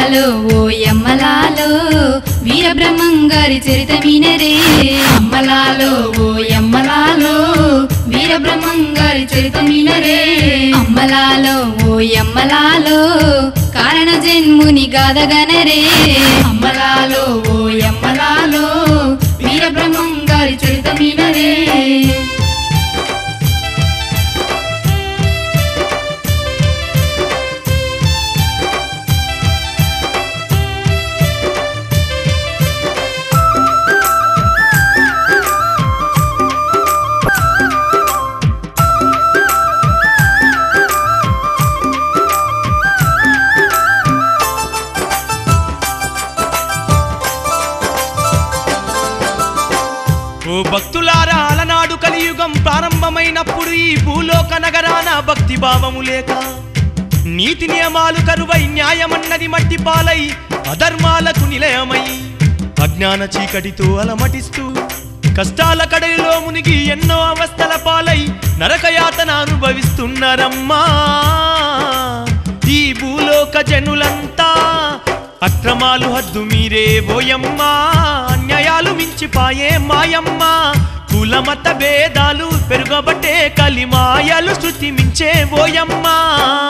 అమ్మలాలో ఓ యమ్మలాలో వీరబ్రహ్మంగారి చరితమినరే అమ్మలాలో ఓ యమ్మలాలో వీరబ్రహ్మంగారి చరితమినరే అమ్మలాలో ఓ యమ్మలాలో కారణ జన్ముని గాదగనరే అమ్మలాలో ఓ యమ్మలాలో వీరబ్రహ్మంగారి చరితమినరే ఓ భక్తులారా అలనాడు కలియుగం ప్రారంభమైనప్పుడు ఈ భూలోక నగరాన భక్తి భావము లేక నీతి నియమాలు కరువై న్యాయమన్నది మట్టి పాలై అధర్మాలకు నిలయమై అజ్ఞాన చీకటితో అలమటిస్తూ కష్టాల కడలిలో మునిగి ఎన్నో అవస్థల పాలై నరకయాతన అనుభవిస్తున్నారమ్మా ఈ భూలోక జనులంతా అక్రమాలు హద్దు మీరే ఓయమ్మా అన్యాయాలు మించిపాయే మాయమ్మ కులమత భేదాలు పెరుగబట్టే కలిమాయలు శృతి మించే ఓయమ్మా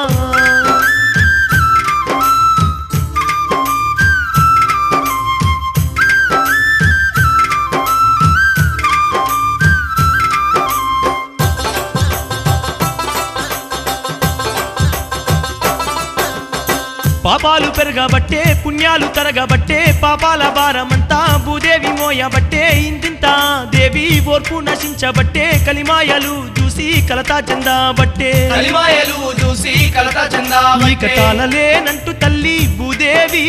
పాపాలు పెరగబట్టే పుణ్యాలు తరగబట్టే పాపాల భారమంతా భూదేవి మోయబట్టే ఇంతింత దేవి ఓర్పు నశించబట్టే కలిమాయలు చూసి కలతా చెందబట్టే కలిమాయలు చూసి కలత చందా ఇక తాళలేనంటూ తల్లి భూదేవి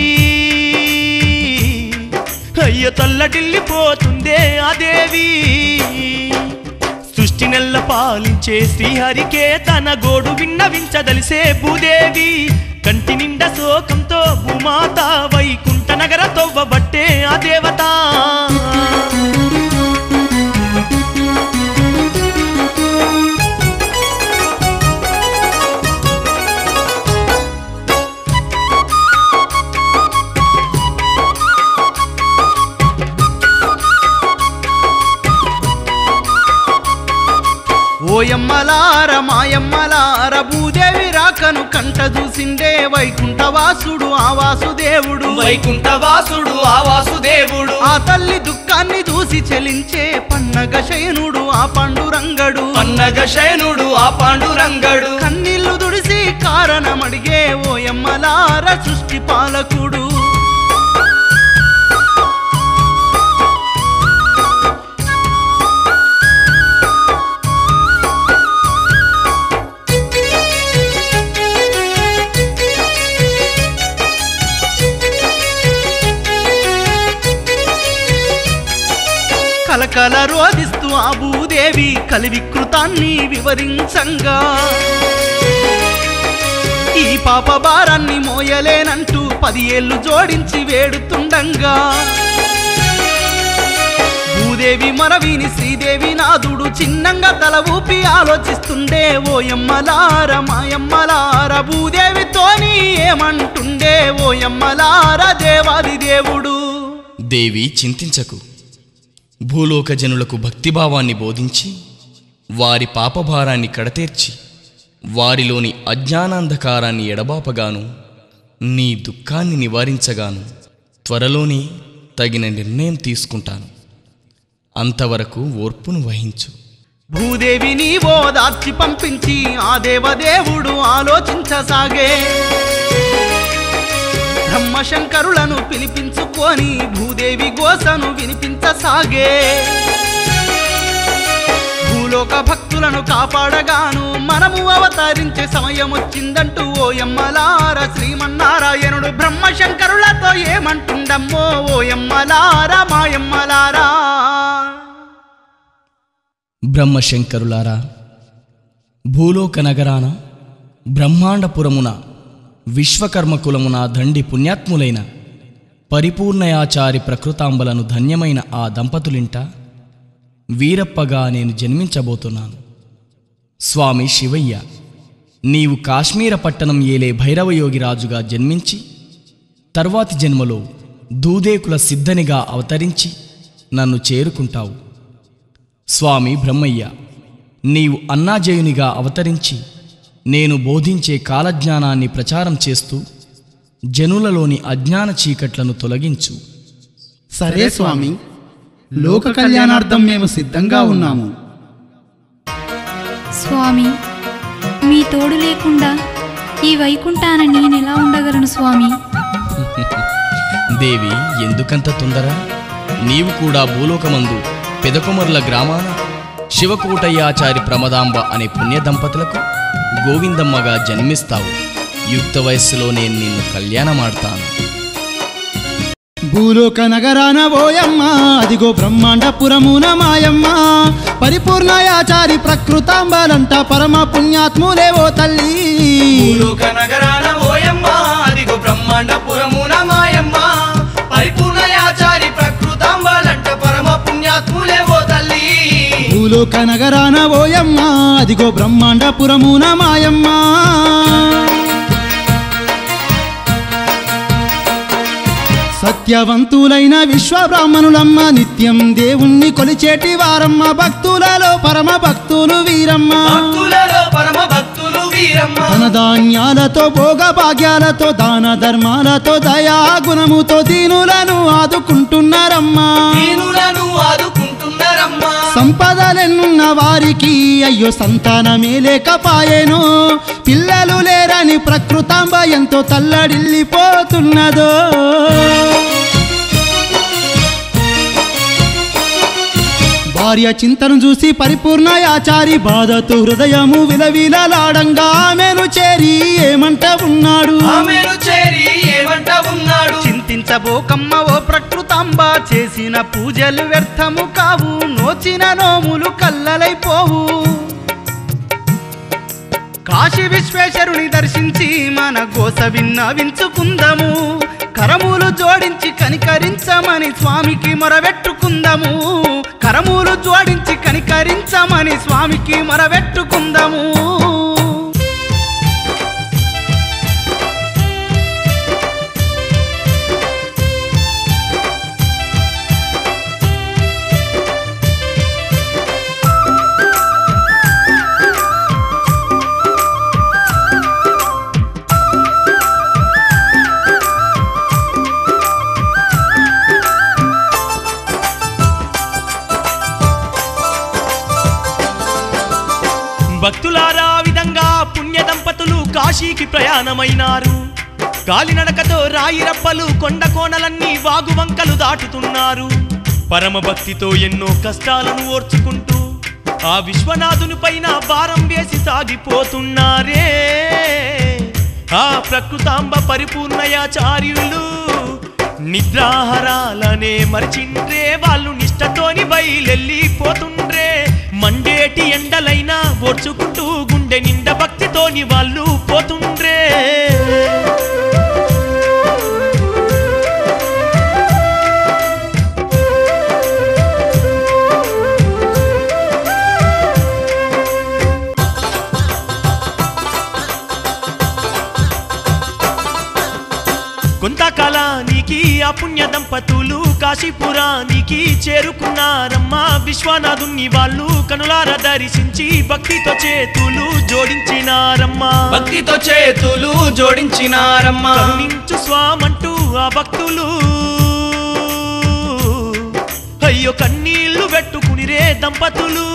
అయ్య తల్లడిల్లిపోతుందే ఆ దేవి సృష్టి నెల్ల పాలించే శ్రీహరికే తన గోడు విన్నవించదలిసే భూదేవి కంటి నిండా శోకంతో భూమాత వైకుంఠ నగర తవ్వబట్టే ఆ దేవత ఓయమ్మలార మాయమ్మలార భూదేవి రాకను కంట చూసిండే వైకుంఠవాసుడు ఆ వాసుదేవుడు వైకుంఠవాసుడు ఆ వాసుదేవుడు ఆ తల్లి దుఃఖాన్ని చూసి చెలించే పన్నగ శయనుడు ఆ పండురంగడు పన్నగ శయనుడు ఆ పాండురంగడు కన్నీళ్లు దుడిసి కారణమడిగే ఓయమ్మలార సృష్టి పాలకుడు కలకల రోధిస్తూ ఆ భూదేవి కలివికృతాన్ని వివరించంగా ఈ పాప భారాన్ని మోయలేనంటూ పది ఏళ్ళు జోడించి వేడుతుండంగా భూదేవి మరవిని శ్రీదేవి నాదుడు చిన్నంగా తల ఊపి ఆలోచిస్తుండే ఓయమ్మలార మాయమ్మలార భూదేవితోని ఏమంటుండే ఓయమ్మలార దేవాది దేవుడు దేవి చింతించకు భూలోక జనులకు భక్తిభావాన్ని బోధించి వారి పాపభారాన్ని కడతేర్చి వారిలోని అజ్ఞానాంధకారాన్ని ఎడబాపగాను నీ దుఃఖాన్ని నివారించగాను త్వరలోనే తగిన నిర్ణయం తీసుకుంటాను అంతవరకు ఓర్పును వహించు భూదేవి నీవో దాచి పంపించి ఆ దేవదేవుడు ఆలోచించసాగే బ్రహ్మశంకరులను పిలిపించుకొని భూదేవి గోసను వినిపించసాగే భూలోక భక్తులను కాపాడగాను మనము అవతరించే సమయం వచ్చిందంటూ ఓయమ్మలార శ్రీమన్నారాయణుడు బ్రహ్మశంకరులతో ఏమంటుండమ్మో ఓయమ్మలార మాయమ్మలారా బ్రహ్మశంకరులారా భూలోక నగరాన బ్రహ్మాండపురమున విశ్వకర్మకులమున దండి పుణ్యాత్ములైన పరిపూర్ణయాచారి ప్రకృతాంబలను ధన్యమైన ఆ దంపతులింట వీరప్పగా నేను జన్మించబోతున్నాను స్వామి శివయ్య నీవు కాశ్మీర పట్టణం ఏలే భైరవయోగి రాజుగా జన్మించి తర్వాతి జన్మలో దూదేకుల సిద్ధనిగా అవతరించి నన్ను చేరుకుంటావు స్వామి బ్రహ్మయ్య నీవు అన్నాజయునిగా అవతరించి నేను బోధించే కాలజ్ఞానాన్ని ప్రచారం చేస్తూ జనులలోని అజ్ఞాన చీకట్లను తొలగించు సరే స్వామి లోక కళ్యాణార్థం మేము సిద్ధంగా ఉన్నాము స్వామి మీ తోడు లేకుండా ఈ వైకుంఠాన నేనెలా ఉండగలను స్వామి దేవి ఎందుకంత తొందర నీవు కూడా భూలోకమందు పెదకుమర్ల గ్రామాన శివకోటయ్యాచారి ప్రమదాంబ అనే పుణ్య దంపతులకు గోవిందమ్మగా జన్మిస్తావు యుక్త వయస్సులో నేను నిన్ను కళ్యాణమాడతాను భూలోక నగరాన ఓయమ్మ అదిగో బ్రహ్మాండపురమున మాయమ్మ పరిపూర్ణయాచారి ప్రకృతాంబాలంట పరమ పుణ్యాత్ములే ఓ తల్లి భూలోక నగరాన ఓయమ్మ అదిగో బ్రహ్మాండపురమున మాయమ్మ పరిపూర్ణ యాచారి ప్రకృతాంబాలంట పరమ పుణ్యాత్ములే ఓ తల్లి భూలోక నగరాన ఓయమ్మ అదిగో బ్రహ్మాండపురమున మాయమ్మ సత్యవంతులైన విశ్వబ్రాహ్మణులమ్మ నిత్యం దేవుణ్ణి కొలిచేటి వారమ్మ భక్తులలో పరమ భక్తులు వీరమ్మ భక్తులలో పరమ భక్తులు వీరమ్మ తన ధాన్యాలతో భోగ భాగ్యాలతో దాన ధర్మాలతో దయా గుణముతో దీనులను ఆదుకుంటున్నారమ్మా దీనులను ఆదుకుంటున్నారమ్మా సంపదలెన్నున్న వారికి అయ్యో సంతానమే లేకపాయెను పిల్లలు లేరని ప్రకృతాంబ ఎంతో తల్లడిల్లిపోతున్నదో భార్య చింతను చూసి పరిపూర్ణ యాచారి బాధతో హృదయము విలవిలలాడంగా ఆమెను చేరి ఏమంట ఉన్నాడు ఆమెను చేరి ఏమంట ఉన్నాడు చింతించబోకమ్మ ఓ ప్రకృతాంబ చేసిన పూజలు వ్యర్థము కావు నోచిన నోములు కల్లలైపోవు కాశీ విశ్వేశ్వరుని దర్శించి మన గోస విన్నవించుకుందాము కరములు జోడించి కనికరించమని స్వామికి మొరబెట్టుకుందాము కరములు జోడించి కనికరించమని స్వామికి మొరబెట్టుకుందాము భక్తులారా ఆ విధంగా పుణ్య దంపతులు కాశీకి ప్రయాణమైనారు కాలినడకతో రాయి రప్పలు కొండ కోణలన్నీ వాగువంకలు దాటుతున్నారు పరమ భక్తితో ఎన్నో కష్టాలను ఓర్చుకుంటూ ఆ విశ్వనాథుని పైన భారం వేసి సాగిపోతున్నారే ఆ ప్రకృతాంబ పరిపూర్ణయాచార్యులు నిద్రాహారాలనే మరిచిండ్రే వాళ్ళు నిష్టతోని బయలెళ్ళిపోతుండ్రే మండేటి ఎండలైనా ఓర్చుకుంటూ గుండె నిండా భక్తితోని వాళ్ళు పోతుండ్రే కొంతకాలానికి ఆ పుణ్య దంపతులు కాశీపురానికి చేరుకున్నారమ్మా విశ్వనాథుని వాళ్ళు కనులార దర్శించి భక్తితో చేతులు జోడించినారమ్మా భక్తితో చేతులు జోడించినారమ్మా కరుణించు స్వామంటూ ఆ భక్తులు అయ్యో కన్నీళ్లు పెట్టుకునిరే దంపతులు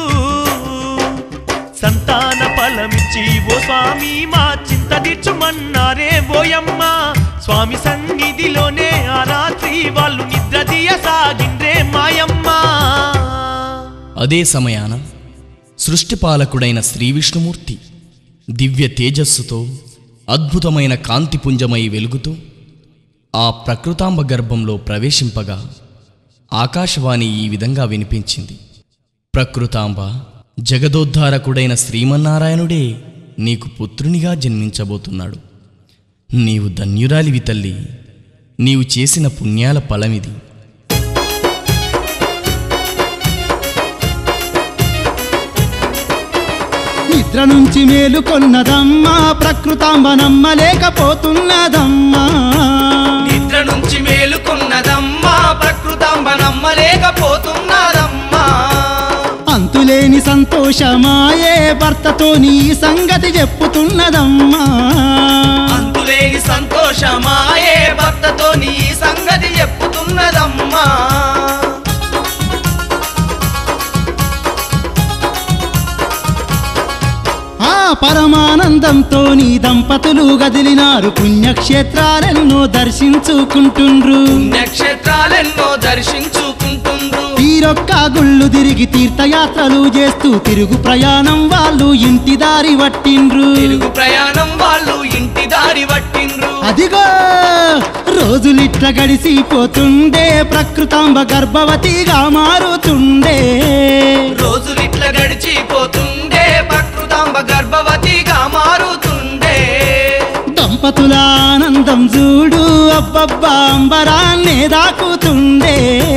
సంతాన ఫలమిచ్చి ఓ స్వామి మా చింత తీర్చుమన్నారే బోయమ్మ స్వామి సన్నిధిలోనే ఆ రాత్రి వాళ్ళు నిద్ర తీయసాగిండ్రే మాయమ్మ అదే సమయాన సృష్టిపాలకుడైన శ్రీ విష్ణుమూర్తి దివ్య తేజస్సుతో అద్భుతమైన కాంతిపుంజమై వెలుగుతూ ఆ ప్రకృతాంబ గర్భంలో ప్రవేశింపగా ఆకాశవాణి ఈ విధంగా వినిపించింది ప్రకృతాంబ జగదోద్ధారకుడైన శ్రీమన్నారాయణుడే నీకు పుత్రునిగా జన్మించబోతున్నాడు నీవు ధన్యురాలివి తల్లి నీవు చేసిన పుణ్యాల ఫలమిది నిద్ర నుంచి మేలుకొన్నదమ్మా ప్రకృతాంబ నమ్మలేకపోతున్నదమ్మా నిద్ర నుంచి మేలుకున్నదమ్మా ప్రకృతాంబ నమ్మలేకపోతున్నదమ్మా అంతులేని సంతోషమాయే భర్తతో నీ సంగతి చెప్పుతున్నదమ్మా అంతులేని సంతోషమాయే భర్తతో నీ సంగతి చెప్పుతున్నదమ్మా ఆ పరమానందంతో నీ దంపతులు గదిలినారు పుణ్యక్షేత్రాలెన్నో దర్శించుకుంటుండ్రు నక్షత్రాలెన్నో దర్శించుకుంటుండ్రు తీరొక్క గుళ్ళు తిరిగి తీర్థయాత్రలు చేస్తూ తిరుగు ప్రయాణం వాళ్ళు ఇంటి దారి పట్టిండ్రు తెలుగు ప్రయాణం వాళ్ళు ఇంటి దారి పట్టిండ్రు అదిగో రోజులిట్ల గడిసిపోతుండే ప్రకృతాంబ గర్భవతిగా మారుతుండే రోజులిట్ల గడిచిపోతుండే ప్రకృతాంబ గర్భవతిగా మారుతుండే దంపతుల ఆనందం చూడు అబ్బబ్బా అంబరాన్నే దాకుతుండే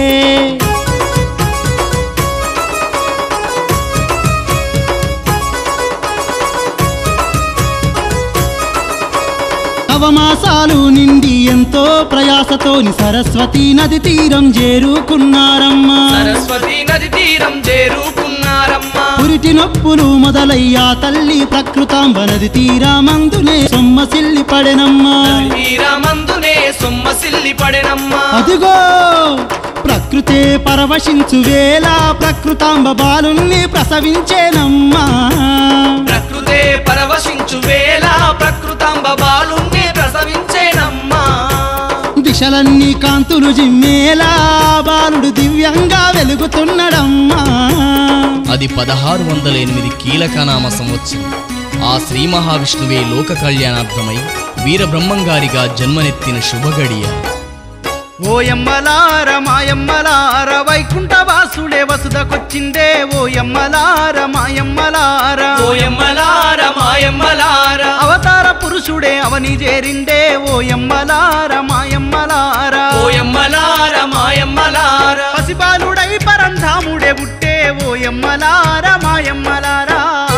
అవమాసాలు నిండి ఎంతో ప్రయాసతోని సరస్వతి నది తీరం చేరుకున్నారమ్మా సరస్వతి నది తీరం చేరుకున్నారమ్మా పురిటి నొప్పులు మొదలయ్యా తల్లి ప్రకృతాంబ నది తీరామందునే సొమ్మసిల్లి పడెనమ్మా తీరమందునే సొమ్మసిల్లి పడెనమ్మా అదిగో ప్రకృతే పరవశించు వేళ ప్రకృతాంబ బాలుణ్ణి ప్రసవించేనమ్మా ప్రకృతే పరవశించు వేళ ప్రకృతాంబ బాలుణ్ణి ప్రసవించేనమ్మా దిశలన్నీ కాంతులు జిమ్మేలా బాలుడు దివ్యంగా వెలుగుతున్నడమ్మా అది పదహారు వందల ఎనిమిది కీలకనామ సంవత్సరం ఆ శ్రీ మహావిష్ణువే లోక కళ్యాణార్థమై వీరబ్రహ్మంగారిగా జన్మనెత్తిన శుభగడియ ఓయమ్మలార మాయమ్మలార వైకుంఠ వాసుడే వసుదకొచ్చిందే ఓయమ్మలార మాయమ్మలార ఓయమ్మలార మాయమ్మలార అవతార పురుషుడే అవని చేరిండే ఓయమ్మలార మాయమ్మలార ఓయమ్మలార మాయమ్మలార పసిబాలుడై పరంధాముడే పుట్టే ఓయమ్మలార మాయమ్మలారా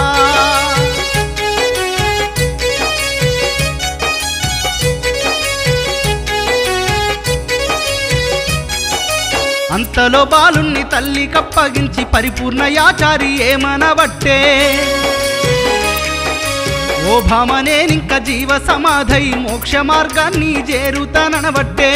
అంతలో బాలుణ్ణి తల్లి కప్పగించి పరిపూర్ణ యాచారి ఏమనబట్టే ఓ భామనేనింక జీవ సమాధై మోక్ష మార్గాన్ని చేరుతాననబట్టే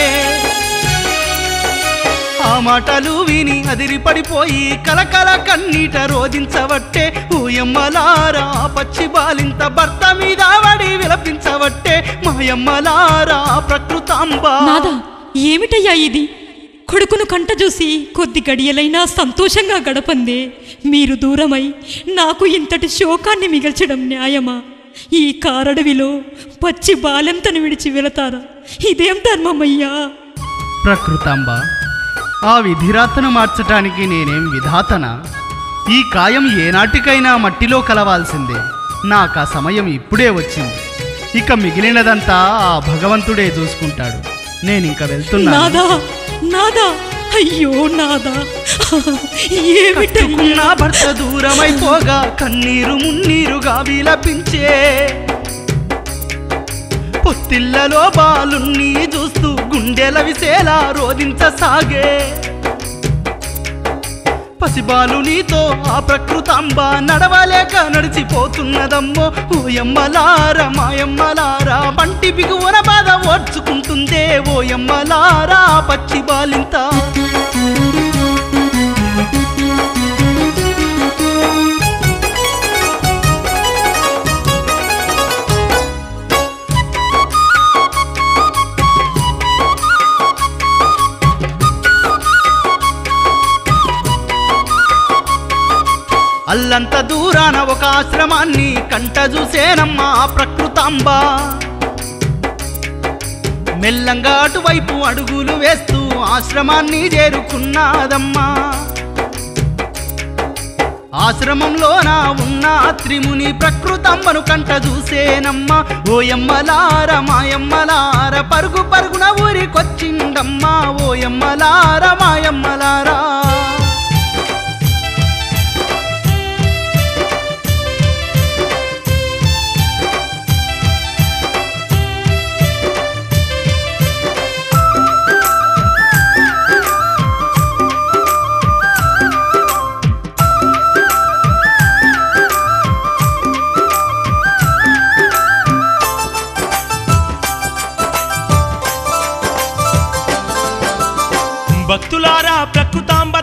ఆ మాటలు విని అదిరిపడిపోయి కలకల కన్నీట రోధించవట్టే ఊయమ్మలారా పచ్చి బాలింత భర్త మీద వడి విలపించవట్టే మాయమ్మలారా ప్రకృతాంబ నాదా ఏమిటయ్యా ఇది కొడుకును కంట చూసి కొద్ది గడియలైనా సంతోషంగా గడపందే మీరు దూరమై నాకు ఇంతటి శోకాన్ని మిగల్చడం న్యాయమా ఈ కారడవిలో పచ్చి బాలెంతను విడిచి వెళతారా ఇదేం ధర్మమయ్యా ప్రకృతాంబ ఆ విధిరాతను మార్చటానికి నేనేం విధాతన ఈ కాయం ఏనాటికైనా మట్టిలో కలవాల్సిందే నాకు ఆ సమయం ఇప్పుడే వచ్చింది ఇక మిగిలినదంతా ఆ భగవంతుడే చూసుకుంటాడు నేనింక వెళ్తున్నాను నాదా నాదా అయ్యో నాదా ఏమిటయ్యా కట్టుకున్న భర్త దూరమైపోగా కన్నీరు మున్నీరుగా విలపించే పొత్తిళ్లలో బాలుణ్ణి చూస్తూ గుండెల విసేలా రోధించసాగే పసిబాలు నీతో ఆ ప్రకృతాంబ నడవలేక నడిచిపోతున్నదమ్మో ఓయమ్మలారా మాయమ్మలారా పంటి బిగువన బాధ ఓర్చుకుంటుందే ఓయమ్మలారా పచ్చి బాలింత అల్లంత దూరాన ఒక ఆశ్రమాన్ని కంట చూసేనమ్మా ఆ ప్రకృతాంబ మెల్లంగా అటువైపు అడుగులు వేస్తూ ఆశ్రమాన్ని చేరుకున్నాదమ్మా ఆశ్రమంలోన ఉన్న త్రిముని ప్రకృతమ్మను కంట చూసేనమ్మా ఓయమ్మలార మాయమ్మలార పరుగు పరుగున ఊరికొచ్చిండమ్మా ఓయమ్మలార మాయమ్మలారా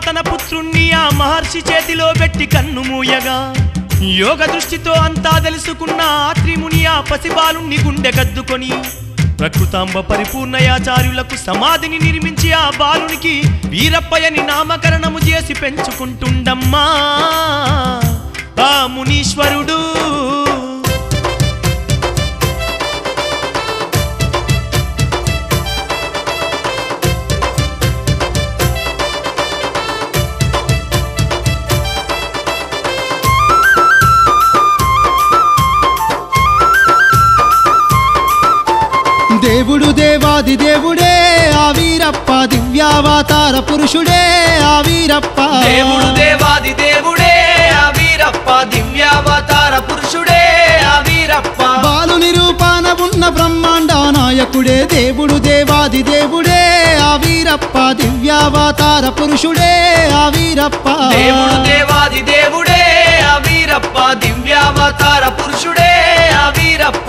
తన పుత్రుణ్ణి ఆ మహర్షి చేతిలో పెట్టి కన్ను మూయగా యోగ దృష్టితో అంతా తెలుసుకున్న ఆత్రిముని ఆ పసిబాలుణ్ణి గుండె గద్దుకొని ప్రకృతాంబ పరిపూర్ణయాచార్యులకు సమాధిని నిర్మించి ఆ బాలునికి వీరప్పయని నామకరణము చేసి పెంచుకుంటుండమ్మా ఆ మునీశ్వరుడు దేవుడు దేవాది దేవుడే ఆ వీరప్ప దివ్యావతార పురుషుడే ఆ వీరప్ప దేవుడు దేవాది దేవుడే ఆ వీరప్ప దివ్యావతార పురుషుడే ఆ వీరప్ప బాలుని రూపాన ఉన్న బ్రహ్మాండ నాయకుడే దేవుడు దేవాది దేవుడే ఆ వీరప్ప దివ్యావతార పురుషుడే ఆ వీరప్ప దేవుడు దేవాది దేవుడే ఆ వీరప్ప దివ్యావతార పురుషుడే ఆ వీరప్ప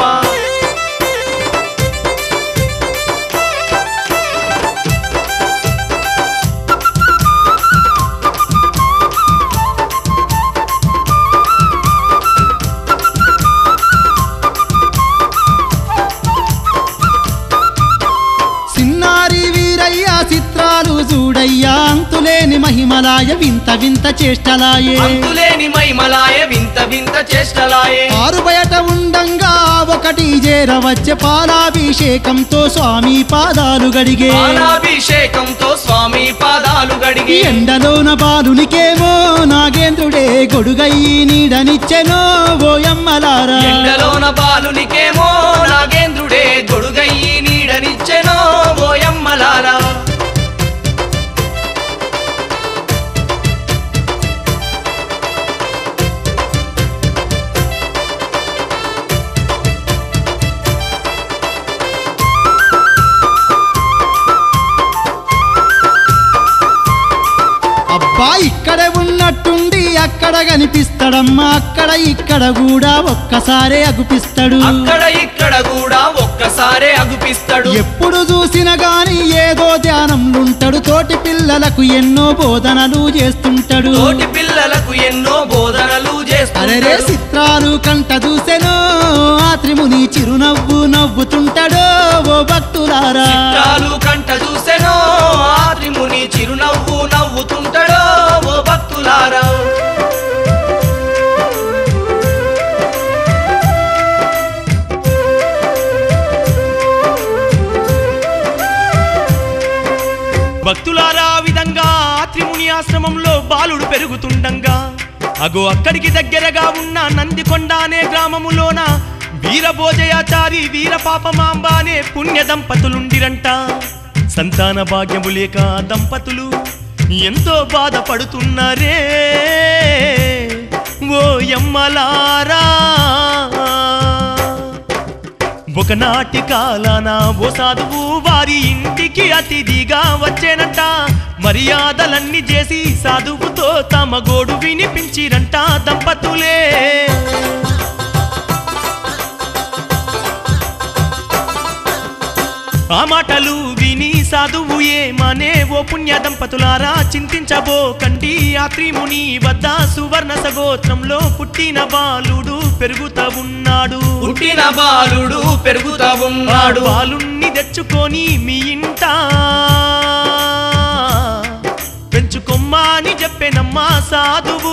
సిన్నారి వీరయ్య చిత్రాలు చూడయ్యా అంతులేని మహిమలాయ వింత వింత చేష్టలాయే అంతులేని మైమలాయ వింత వింత చేష్టలాయే ఆరు బయట ఉండంగా ఒకటి చేరవచ్చే పాలాభిషేకంతో స్వామి పాదాలు గడిగే పాలాభిషేకంతో స్వామి పాదాలు ఈ గడిగి ఎండలోన బాలునికేమో నాగేంద్రుడే గొడుగయ్యి నీడనిచ్చెనో ఓయమ్మలారా ఎండలోన బాలునికేమో నాగేంద్రుడే గొడుగయ్యి నీడనిచ్చెనో ఓయమ్మలారా అబ్బా ఇక్కడే ఉన్నట్టుండి అక్కడ కనిపిస్తాడమ్మా అక్కడ ఇక్కడ కూడా ఒక్కసారే అగుపిస్తాడు అక్కడ ఇక్కడ కూడా ఒక్కసారే అగుపిస్తాడు ఎప్పుడు చూసినా గాని ఏదో ధ్యానంలుంటాడు తోటి పిల్లలకు ఎన్నో బోధనలు చేస్తుంటాడు తోటి పిల్లలకు ఎన్నో బోధనలు అరే చేస్తాడు చిత్రాలు కంట చూసెనో ఆ త్రిముని చిరునవ్వు నవ్వుతుంటాడో ఓ భక్తులారా చిత్రాలు కంట చూసెనో ఆ త్రిముని చిరునవ్వు నవ్వుతుంటాడో ఓ భక్తులారా భక్తులారా ఆ విధంగా ఆ త్రిముని ఆశ్రమంలో బాలుడు పెరుగుతుండంగా అగో అక్కడికి దగ్గరగా ఉన్న నందికొండ అనే గ్రామములోన వీరభోజయాచారి వీరపాపమాంబ అనే పుణ్య దంపతులుండిరంట సంతాన భాగ్యము లేక ఆ దంపతులు ఎంతో బాధపడుతున్నారే ఓ యమ్మలారా ఒకనాటి కాలాన ఓ సాధువు వారి ఇంటికి అతిథిగా వచ్చేనంట మర్యాదలన్నీ చేసి సాధువుతో తమ గోడు వినిపించిరంట దంపతులే ఆ మాటలు విని సాధువు ఏమనే ఓ పుణ్య దంపతులారా చింతించబోకండి ఆ త్రిముని వద్ద సువర్ణ సగోత్రంలో పుట్టిన బాలుడు పెరుగుతా ఉన్నాడు పుట్టిన బాలుడు పెరుగుతా ఉన్నాడు బాలుణ్ణి తెచ్చుకొని మీ ఇంట పెంచుకొమ్మా అని చెప్పెనమ్మా సాధువు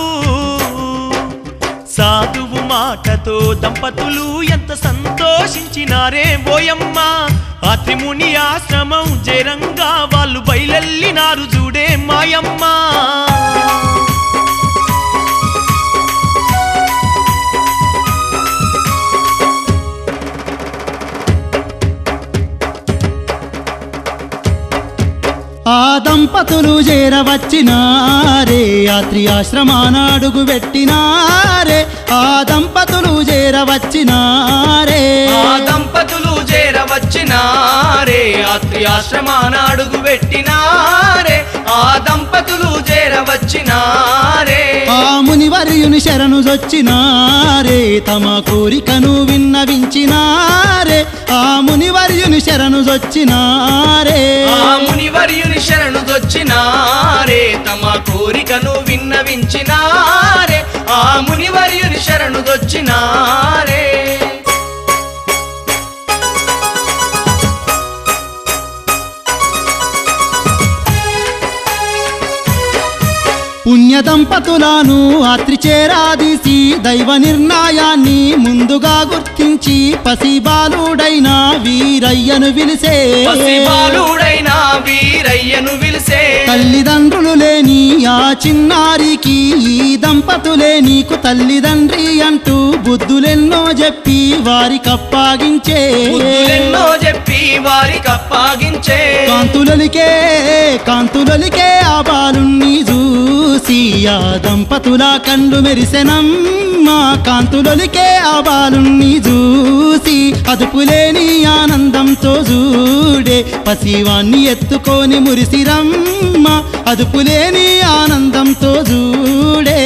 సాధువు మాటతో దంపతులు ఎంత సంతోషించినారే బోయమ్మ ఆ త్రిముని ఆశ్రమం జరంగా వాళ్ళు బయలెల్లినారు చూడే మాయమ్మ ఆ దంపతులు చేరవచ్చినారే యాత్రి ఆశ్రమాన అడుగు పెట్టినారే ఆ దంపతులు చేరవచ్చినారే ఆ దంపతులు చేరవచ్చినారే యాత్రి ఆశ్రమాన అడుగు పెట్టినారే ఆ దంపతులు చేరవచ్చినారే ఆ మునివర మునివర్యుని శరణు జొచ్చినారే తమ కోరికను విన్నవించినారే ఆ మునివర్యుని శరణు జొచ్చినారే ఆ మునివర్యుని శరణు దొచ్చినారే తమ కోరికను విన్నవించినారే ఆ మునివర్యుని శరణు దొచ్చినారే పుణ్య దంపతులను అత్రి చేరాదీసి దైవ నిర్ణయాన్ని ముందుగా గుర్తించి పసిబాలుడైన వీరయ్యను పిలిసే పసిబాలుడైన వీరయ్యను విలిసే తల్లిదండ్రులు లేని ఆ చిన్నారికి ఈ దంపతులే నీకు తల్లిదండ్రి అంటూ బుద్ధులెన్నో చెప్పి వారికి అప్పాగించే బుద్ధులెన్నో చెప్పి వారికి అప్పాగించే కాంతులలికే కాంతులలికే ఆ బాలుణ్ణి చూసి ఆ దంపతుల కళ్ళు మెరిసెనమ్మ కాంతులలికే ఆ బాలుణ్ణి చూసి అదుపులేని ఆనందంతో చూడే పసివాన్ని ఎత్తుకొని మురిసిరమ్మ అదుపులేని ఆనందంతో చూడే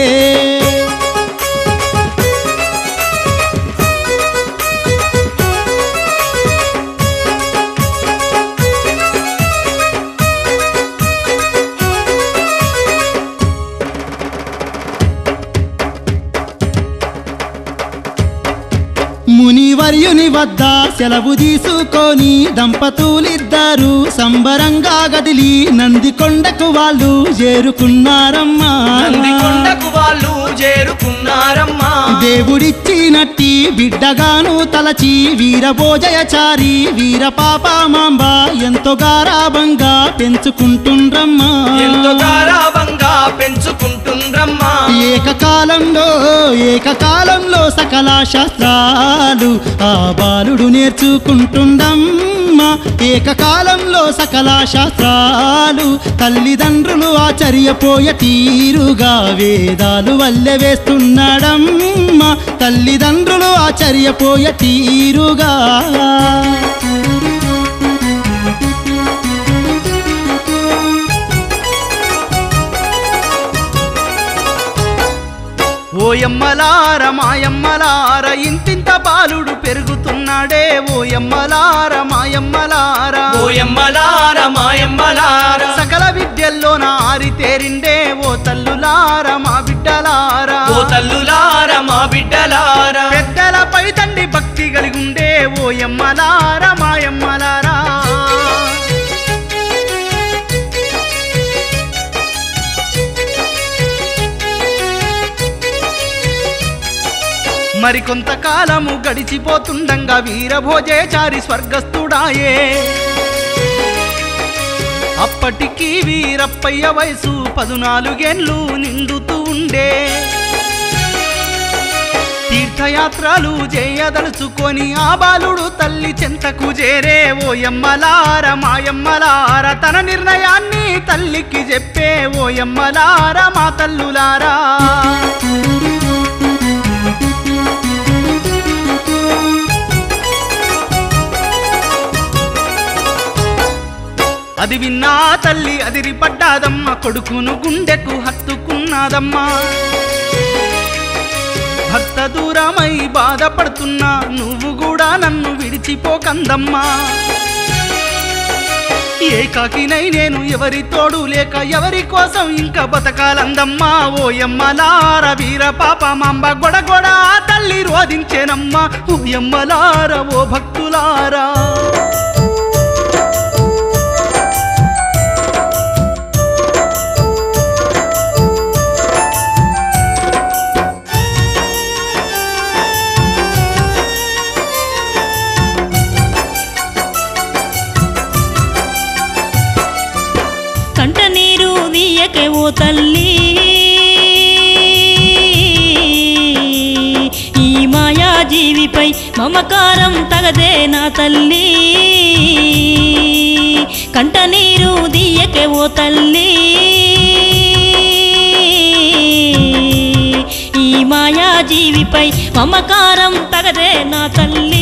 మునివర్యుని వద్ద సెలవు తీసుకొని దంపతులిద్దరు సంబరంగా గదిలి నందికొండకు వాళ్ళు చేరుకున్నారమ్మా నందికొండకు వాళ్ళు చేరుకున్నారమ్మా దేవుడిచ్చినట్టి బిడ్డగాను తలచి వీరభోజయచారి వీర పాపమాంబ ఎంతో గారాభంగా పెంచుకుంటుండ్రమ్మా ఎంతో గారాబంగా పెంచుకుంటుండ్రమ్మా ఏకకాలంలో ఏకకాలంలో సకల శాస్త్రాలు ఆ బాలుడు నేర్చుకుంటుండమ్మా ఏకకాలంలో సకల శాస్త్రాలు తల్లిదండ్రులు ఆచర్యపోయ తీరుగా వేదాలు వల్లె వేస్తున్నాడమ్మా తల్లిదండ్రులు ఆచర్యపోయ తీరుగా ఓయమ్మలార మాయమ్మలార ఇంతింత బాలుడు పెరుగుతున్నాడే ఓయమ్మలార మాయమ్మలార ఓయమ్మలార మాయమ్మలార సకల విద్యల్లో నా ఆరితేరిండే ఓ తల్లులార మా బిడ్డలార ఓ తల్లులార మా బిడ్డలార పెద్దలపై తండ్రి భక్తి కలిగుండే ఓయమ్మలార మాయమ్మలారా మరికొంతకాలము గడిచిపోతుండంగా వీరభోజేచారి స్వర్గస్థుడాయే అప్పటికి వీరప్పయ్య వయసు పదునాలుగేండ్లు నిండుతూ ఉండే తీర్థయాత్రలు చేయదలుచుకొని ఆ బాలుడు తల్లి చెంతకు చేరే ఓయమ్మలార మాయమ్మలార తన నిర్ణయాన్ని తల్లికి చెప్పే ఓయమ్మలార మా తల్లులారా అది విన్నా తల్లి అదిరి పడ్డాదమ్మ కొడుకును గుండెకు హత్తుకున్నాదమ్మా భర్త దూరమై బాధపడుతున్నా నువ్వు కూడా నన్ను విడిచిపోకందమ్మా ఏకాకినై నేను ఎవరి తోడు లేక ఎవరి కోసం ఇంకా బతకాలందమ్మా ఓయమ్మలార వీర పాప మాంబ గొడగొడ ఆ తల్లి రోధించేనమ్మా ఓయమ్మలార ఓ భక్తులారా కంట నీరు నీయకే ఓ తల్లి ఈ మాయా జీవిపై మమకారం తగదే నా తల్లి కంట నీరు దీయకే ఓ తల్లి ఈ మాయా జీవిపై మమకారం తగదే నా తల్లి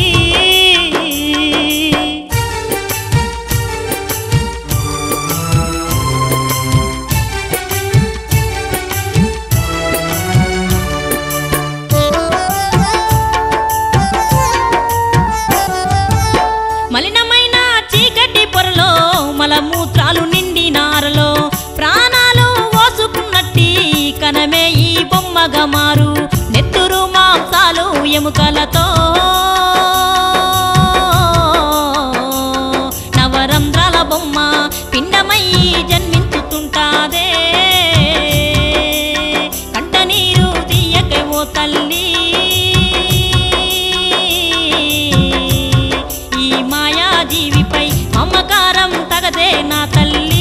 ఈ మాయా జీవిపై మమకారం తగదే నా తల్లి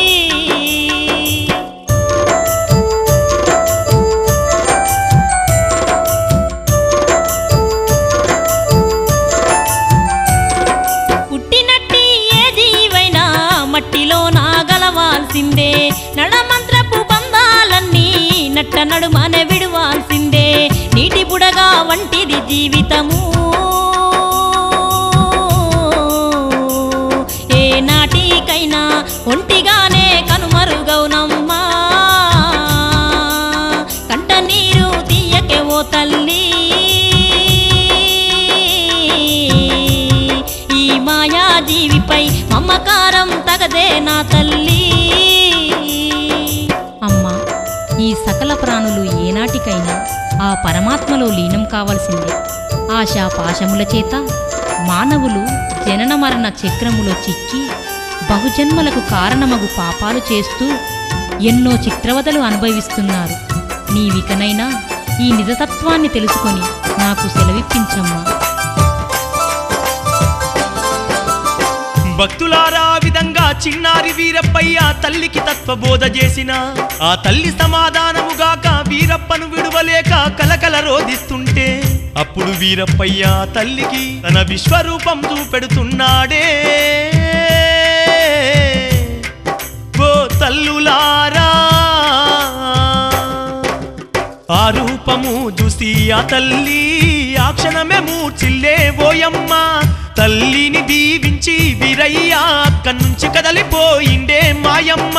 పుట్టినట్టి ఏ జీవైనా మట్టిలో నా గలవాల్సిందే నడమంత్రపు బంధాలన్నీ నట్ట నడుమనే విడువాల్సిందే నీటి బుడగా వంటిది జీవితము ఏ నాటికైనా ఒంటిగానే కనుమరుగౌనమ్మా కంట నీరు తీయకే ఓ తల్లి ఈ మాయా జీవిపై మమకారం తగదే నా తల్లి అమ్మా ఈ సకల ప్రాణులు ఏనాటికైనా ఆ పరమాత్మలో లీనం కావలసిందే ఆశా పాశముల చేత మానవులు జనన మరణ చక్రములో చిక్కి బహుజన్మలకు కారణమగు పాపాలు చేస్తూ ఎన్నో చిత్రవదలు అనుభవిస్తున్నారు నీవికనైనా ఈ నిజతత్వాన్ని తెలుసుకొని నాకు సెలవిప్పించమ్మా భక్తులారా ఆ విధంగా చిన్నారి వీరప్పయ్య తల్లికి తత్వబోధ చేసిన ఆ తల్లి సమాధానముగాక వీరప్పను విడువలేక కలకల రోధిస్తుంటే అప్పుడు వీరప్పయ్య తల్లికి తన విశ్వరూపం చూపెడుతున్నాడే ఓ తల్లులారా ఆ రూపము చూసి ఆ తల్లి ఆ క్షణమే మూర్చిల్లే ఓయమ్మ తల్లిని దీవించి వీరయ్య అక్కడి నుంచి కదలిపోయిండే మాయమ్మ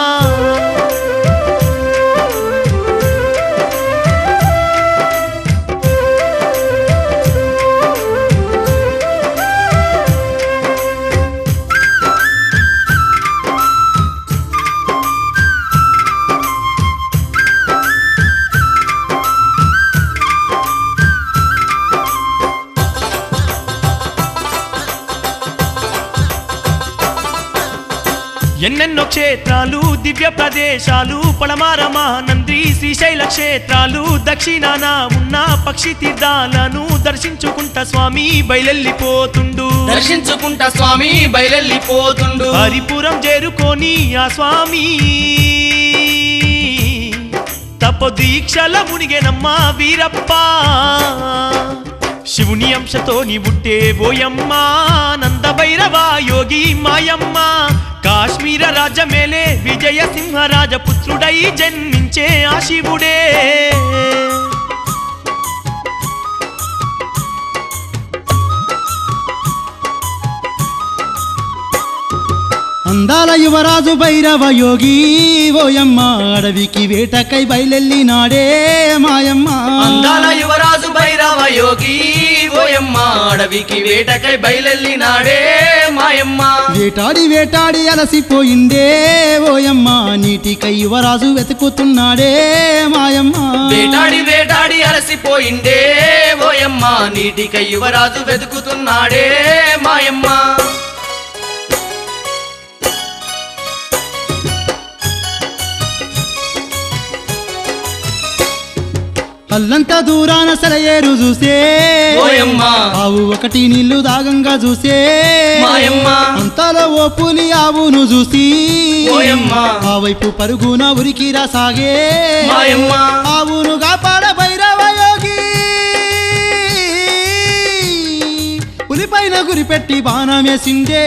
ఎన్నెన్నో క్షేత్రాలు దివ్య ప్రదేశాలు పడమార మహానంది శ్రీశైల క్షేత్రాలు దక్షిణాన ఉన్న పక్షి తీర్థాలను దర్శించుకుంటా స్వామి బయలెళ్ళిపోతుండు దర్శించుకుంటా స్వామి బయలెళ్ళిపోతుండు హరిపురం చేరుకొని ఆ స్వామి తప దీక్షల మునిగెనమ్మా వీరప్ప శివుని అంశతో నీ పుట్టే ఓయమ్మా నంద భైరవ యోగి మాయమ్మ కాశ్మీర రాజ్యమేలే విజయ సింహరాజ పుత్రుడై జన్మించే ఆ శివుడే అందాల యువరాజు భైరవ యోగి ఓయమ్మ అడవికి వేటకై బయలెళ్ళినాడే మాయమ్మ అందాల యువరాజు భైరవ యోగి ఓయమ్మ అడవికి వేటకై బయలెళ్ళినాడే మాయమ్మ వేటాడి వేటాడి అలసిపోయిందే ఓయమ్మ నీటికై యువరాజు వెతుకుతున్నాడే మాయమ్మ వేటాడి వేటాడి అలసిపోయిందే ఓయమ్మ నీటికై యువరాజు వెతుకుతున్నాడే మాయమ్మ అల్లంత దూరాన సెలయేరు చూసే ఓయమ్మ ఆవు ఒకటి నీళ్లు దాగంగా చూసే మాయమ్మ అంతలో ఓ పులి ఆవును చూసి ఓయమ్మ ఆ వైపు పరుగున ఉరికిరా సాగే మాయమ్మ ఆవును కాపాడ భైరవ యోగి పులిపైన గురిపెట్టి బాణమేసిందే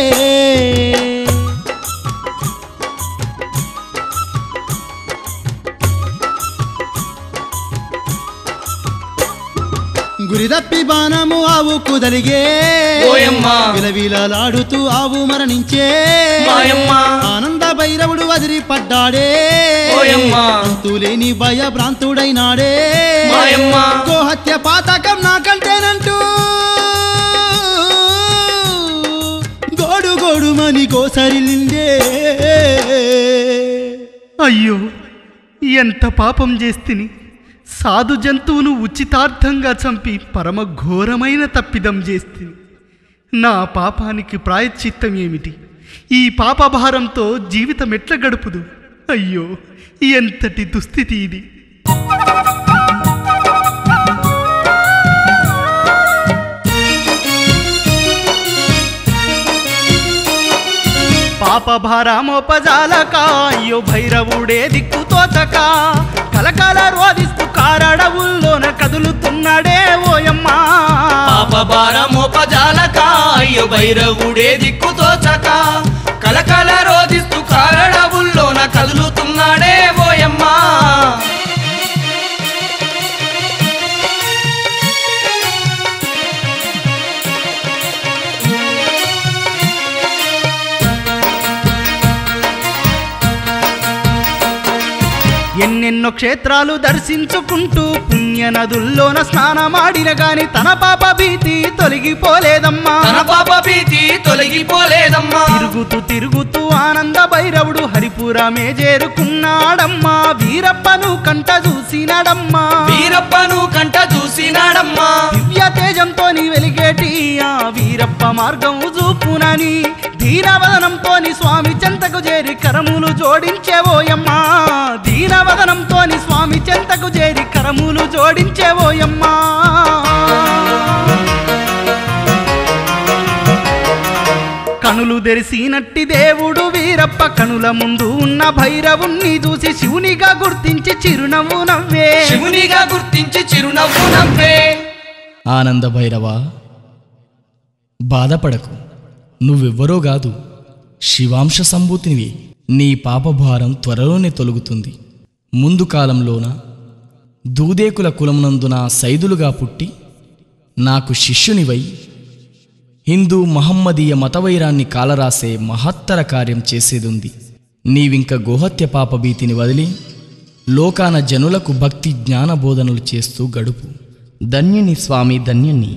గురి తప్పి బాణము ఆవు కుదలిగే ఓయమ్మ. విలవిలలాడుతూ ఆవు మరణించే మాయమ్మ ఆనంద భైరవుడు వదిలి పడ్డాడే ఓయమ్మ. అంతులేని భయ భ్రాంతుడైనాడే మాయమ్మ. గోహత్య పాతకం నాకంటేనంటూ గోడు గోడుమని గోసరిలిందే అయ్యో ఎంత పాపం చేస్తిని సాధు జంతువును ఉచితార్థంగా చంపి పరమ ఘోరమైన తప్పిదం చేస్తిని నా పాపానికి ప్రాయశ్చిత్తం ఏమిటి ఈ పాపభారంతో జీవితం ఎట్ల గడుపుదు అయ్యో ఎంతటి దుస్థితి ఇది భారమోపజాలక అయ్యో భైరవుడే దిక్కు తోచక కలకల రోధిస్తూ కారడవుల్లోన కదులుతున్నాడే ఓయమ్మా పాప భారమోపజాలక అయ్యో భైరవుడే దిక్కు తోచక కలకల రోధిస్తూ కారడవుల్లోన కదులుతున్నాడే ఓయమ్మా ఎన్నెన్నో క్షేత్రాలు దర్శించుకుంటూ పుణ్య నదుల్లోన స్నానమాడిన గాని తన పాప భీతి తొలగిపోలేదమ్మా తన పాప భీతి తొలగిపోలేదమ్మా తిరుగుతూ తిరుగుతూ ఆనంద భైరవుడు హరిపురమే చేరుకున్నాడమ్మా వీరప్పను కంట చూసినాడమ్మా వీరప్పను కంట చూసినాడమ్మా దివ్య తేజంతో వెలిగేటి ఆ వీరప్ప మార్గం చూపునని దీనవదనంతోని స్వామి చెంతకు చేరి కరములు జోడించేవోయమ్మా దీనవదనంతోని స్వామి చెంతకు చేరి కరములు జోడించేవోయమ్మా కనులు తెరిసినట్టి దేవుడు వీరప్ప కనుల ముందు ఉన్న భైరవుణ్ణి చూసి శివునిగా గుర్తించి చిరునవ్వు నవ్వే శివునిగా గుర్తించి చిరునవ్వు నవ్వే ఆనంద భైరవ బాధపడకు నువ్వెవ్వరో కాదు శివాంశ సంభూతినివి నీ పాపభారం త్వరలోనే తొలగుతుంది ముందు కాలంలోన దూదేకుల కులమునందున సైదులుగా పుట్టి నాకు శిష్యునివై హిందూ మహమ్మదీయ మతవైరాన్ని కాలరాసే మహత్తర కార్యం చేసేదుంది నీవింక గోహత్య పాపభీతిని వదిలి లోకాన జనులకు భక్తి జ్ఞాన బోధనలు చేస్తూ గడుపు ధన్యుని స్వామి ధన్యుని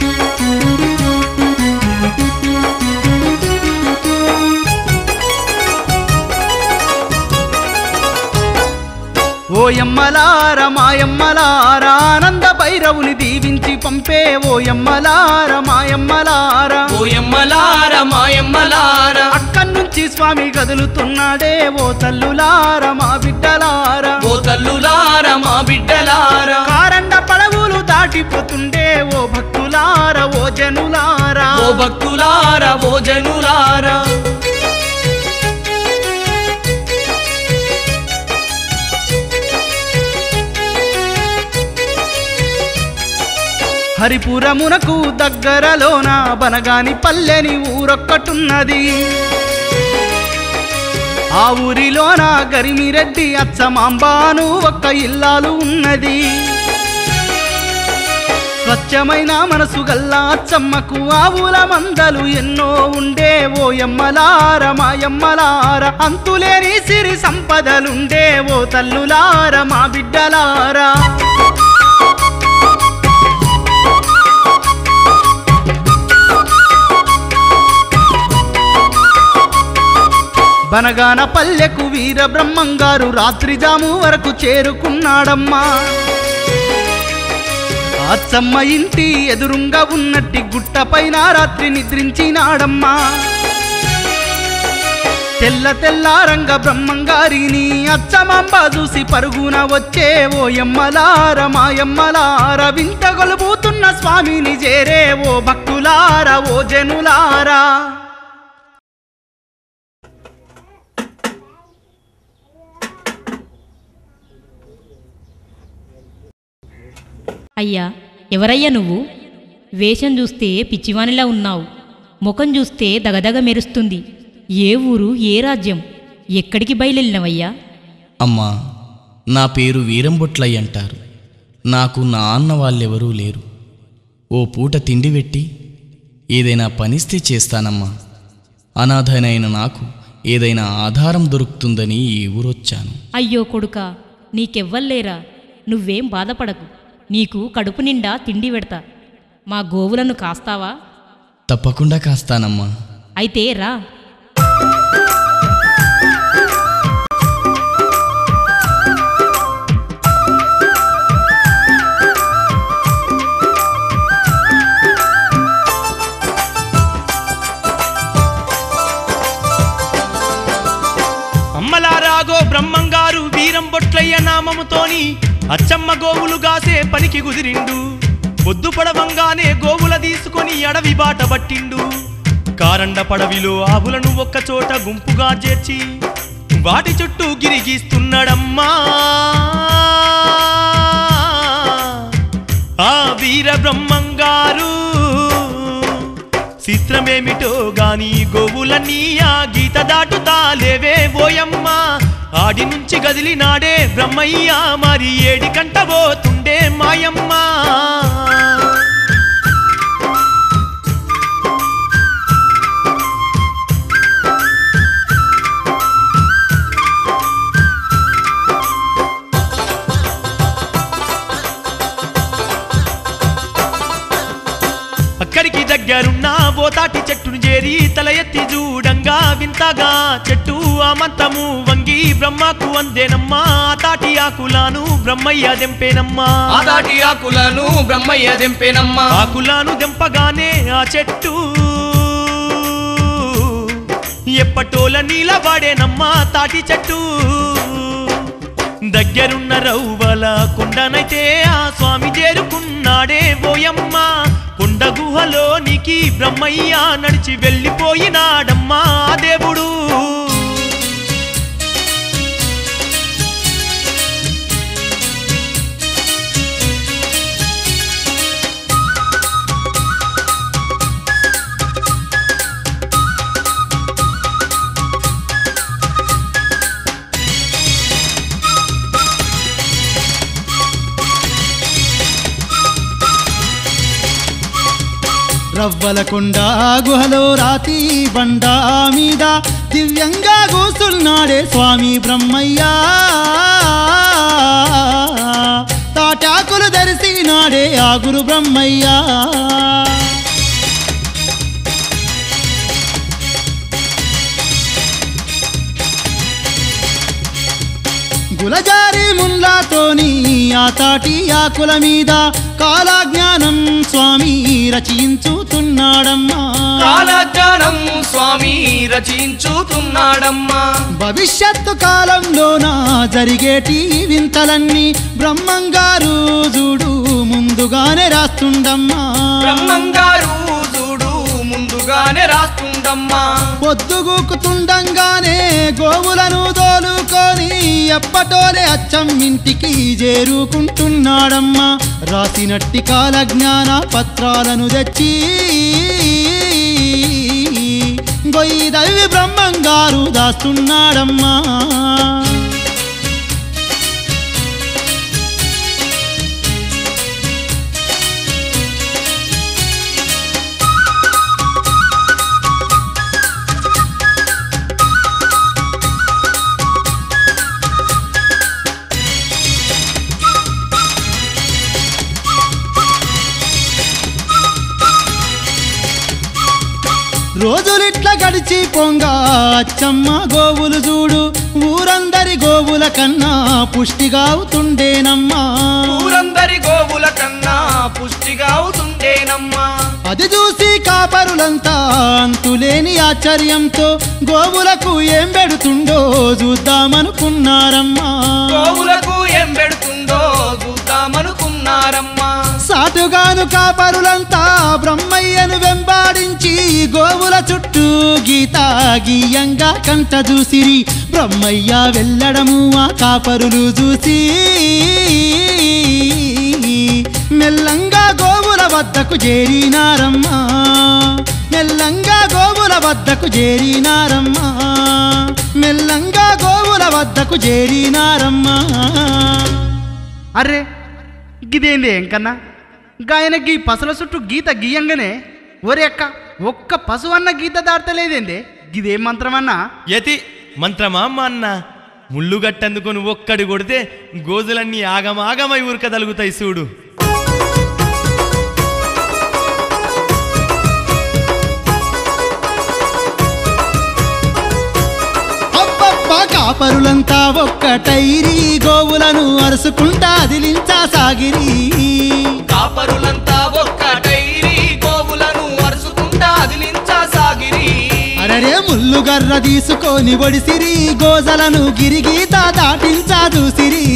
ఓయమ్మలార మాయమ్మలార ఆనంద భైరవుని దీవించి పంపే ఓయమ్మలార మాయమ్మలార ఓయమ్మలార మాయమ్మలార అక్కడి నుంచి స్వామి కదులుతున్నాడే ఓ తల్లులార మా బిడ్డలార ఓ తల్లులార మా బిడ్డలార కారండ పడవులు దాటిపోతుండే ఓ భక్తులార ఓ జనులారా ఓ భక్తులార ఓ జనులార హరిపురమునకు దగ్గరలోన బనగాని పల్లెని ఊరొక్కటున్నది ఆ ఊరిలోన గరిమిరెడ్డి అచ్చమాంబాను ఒక్క ఇల్లాలు ఉన్నది స్వచ్ఛమైన మనసు గల్లా అచ్చమ్మకు ఆవుల మందలు ఎన్నో ఉండే ఓ ఎమ్మలార మాయమ్మలార అంతులేని సిరి సంపదలుండే ఓ తల్లులార మా బిడ్డలారా బనగాన పల్లెకు వీర బ్రహ్మంగారు రాత్రి జాము వరకు చేరుకున్నాడమ్మా అచ్చమ్మ ఇంటి ఎదురుంగా ఉన్నట్టి గుట్టపైన రాత్రి నిద్రించినాడమ్మా తెల్ల తెల్లారంగ బ్రహ్మంగారిని అచ్చమాంబ చూసి పరుగున వచ్చే ఓ ఎమ్మలార మాయమ్మలార వింత గొలుపుతున్న స్వామిని చేరే ఓ భక్తులార ఓ జనులారా అయ్యా ఎవరయ్యా నువ్వు వేషం చూస్తే పిచ్చివానిలా ఉన్నావు ముఖం చూస్తే దగదగ మెరుస్తుంది ఏ ఊరు ఏ రాజ్యం ఎక్కడికి బయలుదేరినవయ్యా అమ్మా నా పేరు వీరంబొట్లయ్య అంటారు నాకు నా అన్న వాళ్ళెవరూ లేరు ఓ పూట తిండి పెట్టి ఏదైనా పనిస్తే చేస్తానమ్మా అనాథనైన నాకు ఏదైనా ఆధారం దొరుకుతుందని ఈ ఊరొచ్చాను అయ్యో కొడుక నీకెవ్వల్లేరా నువ్వేం బాధపడకు నీకు కడుపు నిండా తిండి పెడతా మా గోవులను కాస్తావా తప్పకుండా కాస్తానమ్మా అయితే రా అమ్మలారాగో బ్రహ్మంగారు వీరం బొట్లయ్య నామముతోని అచ్చమ్మ గోవులు గాసే పనికి కుదిరిండు పొద్దు పడవంగానే గోవుల తీసుకొని అడవి బాట పట్టిండు కారండ పడవిలో ఆవులను ఒక్క చోట గుంపుగా చేర్చి వాటి చుట్టూ గిరిగీస్తున్నాడమ్మా ఆ వీర బ్రహ్మంగారు చిత్రమేమిటో గాని గోవులన్నీ ఆ గీత దాటుతాలేవే ఓయమ్మా ఆడి నుంచి గదిలినాడే బ్రహ్మయ్య మరి ఏడి కంట పోతుండే మాయమ్మా అక్కడికి దగ్గరున్న ఓతాటి చెట్టును చేరి తల ఎత్తి చూడంగా వింతగా చెట్టు ఆమంతము వంగి బ్రహ్మకు అందేనమ్మా ఆ తాటి ఆకులాను బ్రహ్మయ్య దెంపేనమ్మా ఆ దాటి ఆకులను బ్రహ్మయ్య దెంపేనమ్మా ఆకులాను దెంపగానే ఆ చెట్టు ఎప్పటోల నీలవాడేనమ్మా తాటి చెట్టు దగ్గరున్న రవ్వల కొండనైతే ఆ స్వామి చేరుకున్నాడే ఓయమ్మ కొండ గుహలోనికి బ్రహ్మయ్య నడిచి వెళ్ళిపోయినాడమ్మా ఆ దేవుడు రవ్వల కొండ గుహలో రాతి బండ మీద దివ్యంగా కూసున్నాడే స్వామి బ్రహ్మయ్య తాటాకులు ధరిసినాడే ఆ గురు బ్రహ్మయ్య గులజారి ముల్లాతోని ఆ తాటి ఆకుల మీద కాలజ్ఞానం స్వామి రచించుతున్నాడమ్మా కాలజ్ఞానం స్వామి రచించుతున్నాడమ్మా భవిష్యత్తు కాలంలోన జరిగేటి వింతలన్నీ బ్రహ్మంగారు చూడు ముందుగానే రాస్తుండమ్మా బ్రహ్మంగారు చూడు ముందుగానే రాస్తుందమ్మా పొద్దుగూకుతుండంగానే గోవులను దోలుకొని ఎప్పటోలే అచ్చం ఇంటికి చేరుకుంటున్నాడమ్మా రాసినట్టి కాలజ్ఞాన పత్రాలను తెచ్చి గొయ్యి బ్రహ్మంగారు దాస్తున్నాడమ్మా రోజులిట్ల గడిచి పొంగ అచ్చమ్మ గోవులు చూడు ఊరందరి గోవుల కన్నా పుష్టిగా అవుతుండేనమ్మా ఊరందరి గోవుల కన్నా పుష్టిగా అవుతుండేనమ్మా అది చూసి కాపరులంతా అంతులేని ఆశ్చర్యంతో గోవులకు ఏం పెడుతుండో చూద్దామనుకున్నారమ్మా గోవులకు ఏం పెడుతుందో చూద్దామనుకున్నారమ్మా సాటుగాను కాపరులంతా బ్రహ్మయ్యను వెంబాడించి గోవుల చుట్టూ గీత గీయంగా కంట చూసిరి బ్రహ్మయ్య వెళ్ళడము ఆ కాపరులు చూసి మెల్లంగా గోవుల వద్దకు చేరినారమ్మా మెల్లంగా గోవుల వద్దకు చేరినారమ్మా మెల్లంగా గోవుల వద్దకు చేరినారమ్మా అర్రే గిదేంది ఎంకన్నా గాయనకి పసల చుట్టూ గీత గీయంగానే ఒరే అక్క ఒక్క పశువు అన్న గీత దాటలేదేంది గిదేం మంత్రమన్నా యతి మంత్రమా అమ్మ అన్న ముళ్ళు గట్టందుకొని ఒక్కడి కొడితే గోజులన్నీ ఆగమాగమై ఉరకదలుగుతాయి చూడు అబ్బబ్బా కాపరులంతా ఒక్కటైరి గోవులను అరుసుకుంటా అదిలించా సాగిరి కాపరులంతా ఒక్కటైరి గోవులను అరుసుకుంటా అదిలించా సాగిరి అరరే ముల్లు గర్ర తీసుకొని ఒడిసిరి గోజలను గిరిగీత దాటించా చూసిరి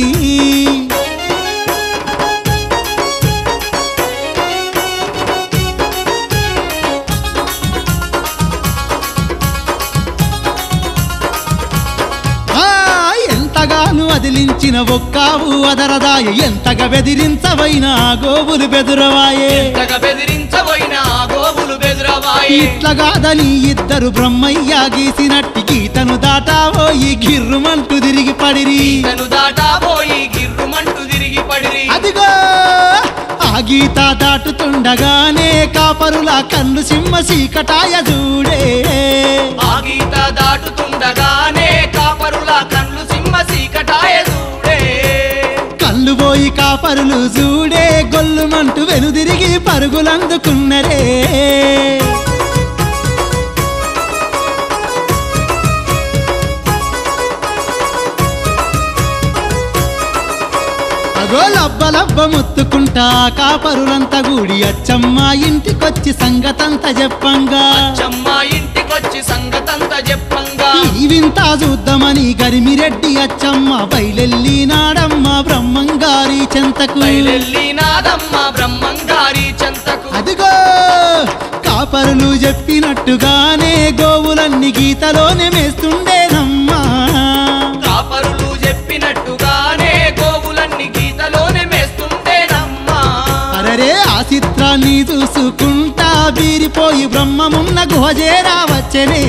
మందలించిన ఒక్కావు అదరదాయ ఎంతగా బెదిరించవైనా గోవులు బెదురవాయే ఎంతగా బెదిరించబోయిన ఆ గోవులు బెదురవాయి ఇట్లగాదని ఇద్దరు బ్రహ్మయ్య గీసినట్టి గీతను దాటావోయి గిర్రుమంటూ తిరిగి పడిరి తను దాటాబోయి గిర్రుమంటూ తిరిగి పడిరి అదిగో ఆ గీత దాటుతుండగానే కాపరుల కన్ను సింహ చీకటాయ చూడే ఆ గీత దాటుతుండగానే కాపరుల కళ్ళు సింహ సీకటాయ చూడే కళ్ళు పోయి కాపరులు చూడే గొల్లుమంటూ వెనుదిరిగి పరుగులందుకున్నరే అగో లబ్బ లబ్బ ముత్తుకుంటా కాపరులంతా గూడి అచ్చమ్మ ఇంటికొచ్చి సంగతంతా చెప్పంగా అచ్చమ్మ ఇంటికొచ్చి సంగతంతా చెప్పంగా ఈ వింత చూద్దామని గరిమిరెడ్డి అచ్చమ్మ బయలెల్లి నాడమ్మ బ్రహ్మంగారి చెంతకు బయలెల్లి నాదమ్మ బ్రహ్మంగారి చెంతకు అదిగో కాపరులు చెప్పినట్టుగానే గోవులన్నీ గీతలోనే మేస్తుండేనమ్మా కాపరులు చెప్పినట్టుగానే గోవులన్నీ గీతలోనే మేస్తుంటేనమ్మా అరరే ఆ చిత్రాన్ని చూసుకుంటా బీరిపోయి బ్రహ్మమున్న గుహజేరా వచ్చనే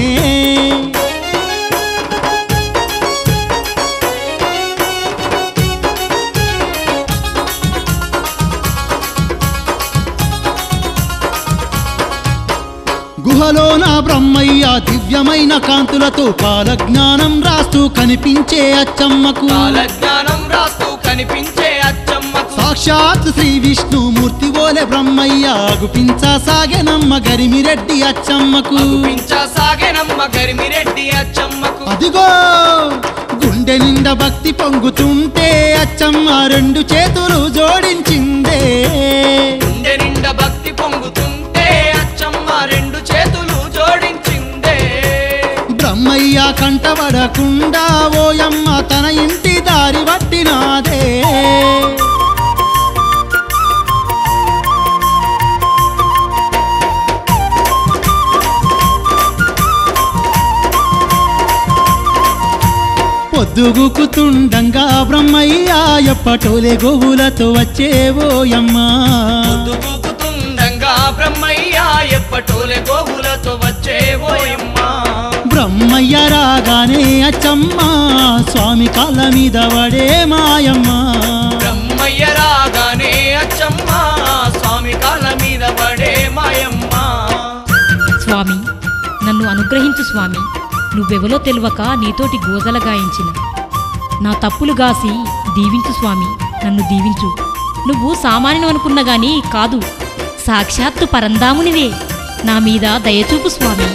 గుహలో నా బ్రహ్మయ్య దివ్యమైన కాంతులతో పాల జ్ఞానం రాస్తూ కనిపించే అచ్చమ్మకు కాలజ్ఞానం రాస్తూ కనిపించే అచ్చమ్మకు సాక్షాత్ శ్రీ విష్ణుమూర్తి ఓలే బ్రహ్మయ్య గుపించసాగెనమ్మ గరిమిరెడ్డి అచ్చమ్మకు సాగెనమ్మ గరిమిరెడ్డి అచ్చమ్మకు అదిగో గుండె నిండా భక్తి పొంగుతుంటే అచ్చమ్మ రెండు చేతులు జోడించిందే గుండె నిండా భక్తి పొంగుతుంటే అచ్చమ్మ రెండు చేతులు జోడించిందే బ్రహ్మయ్య కంటబడకుండా ఓయమ్మ తన ఇంటి దారి పట్టినాదే పొద్దుగుకుతుండంగా బ్రహ్మయ్య ఎప్పటోలే గోవులతో వచ్చేవోయమ్మా పొద్దుగూకుతుండంగా బ్రహ్మయ్య ఎప్పటోలే గోవులతో వచ్చేవోయమ్మా బ్రహ్మయ్య రాగానే అచ్చమ్మ స్వామి కాళ్ళ మీద పడే మాయమ్మ బ్రహ్మయ్య రాగానే అచ్చమ్మ స్వామి కాళ్ళ మీద పడే మాయమ్మ స్వామి నన్ను అనుగ్రహించు స్వామి నువ్వెవలో తెలియక నీతోటి గోజల గాయించిన నా తప్పులు గాసి దీవించు స్వామి నన్ను దీవించు నువ్వు సామాన్యం అనుకున్న గాని కాదు సాక్షాత్తు పరందామునివే నా మీద దయచూపు స్వామి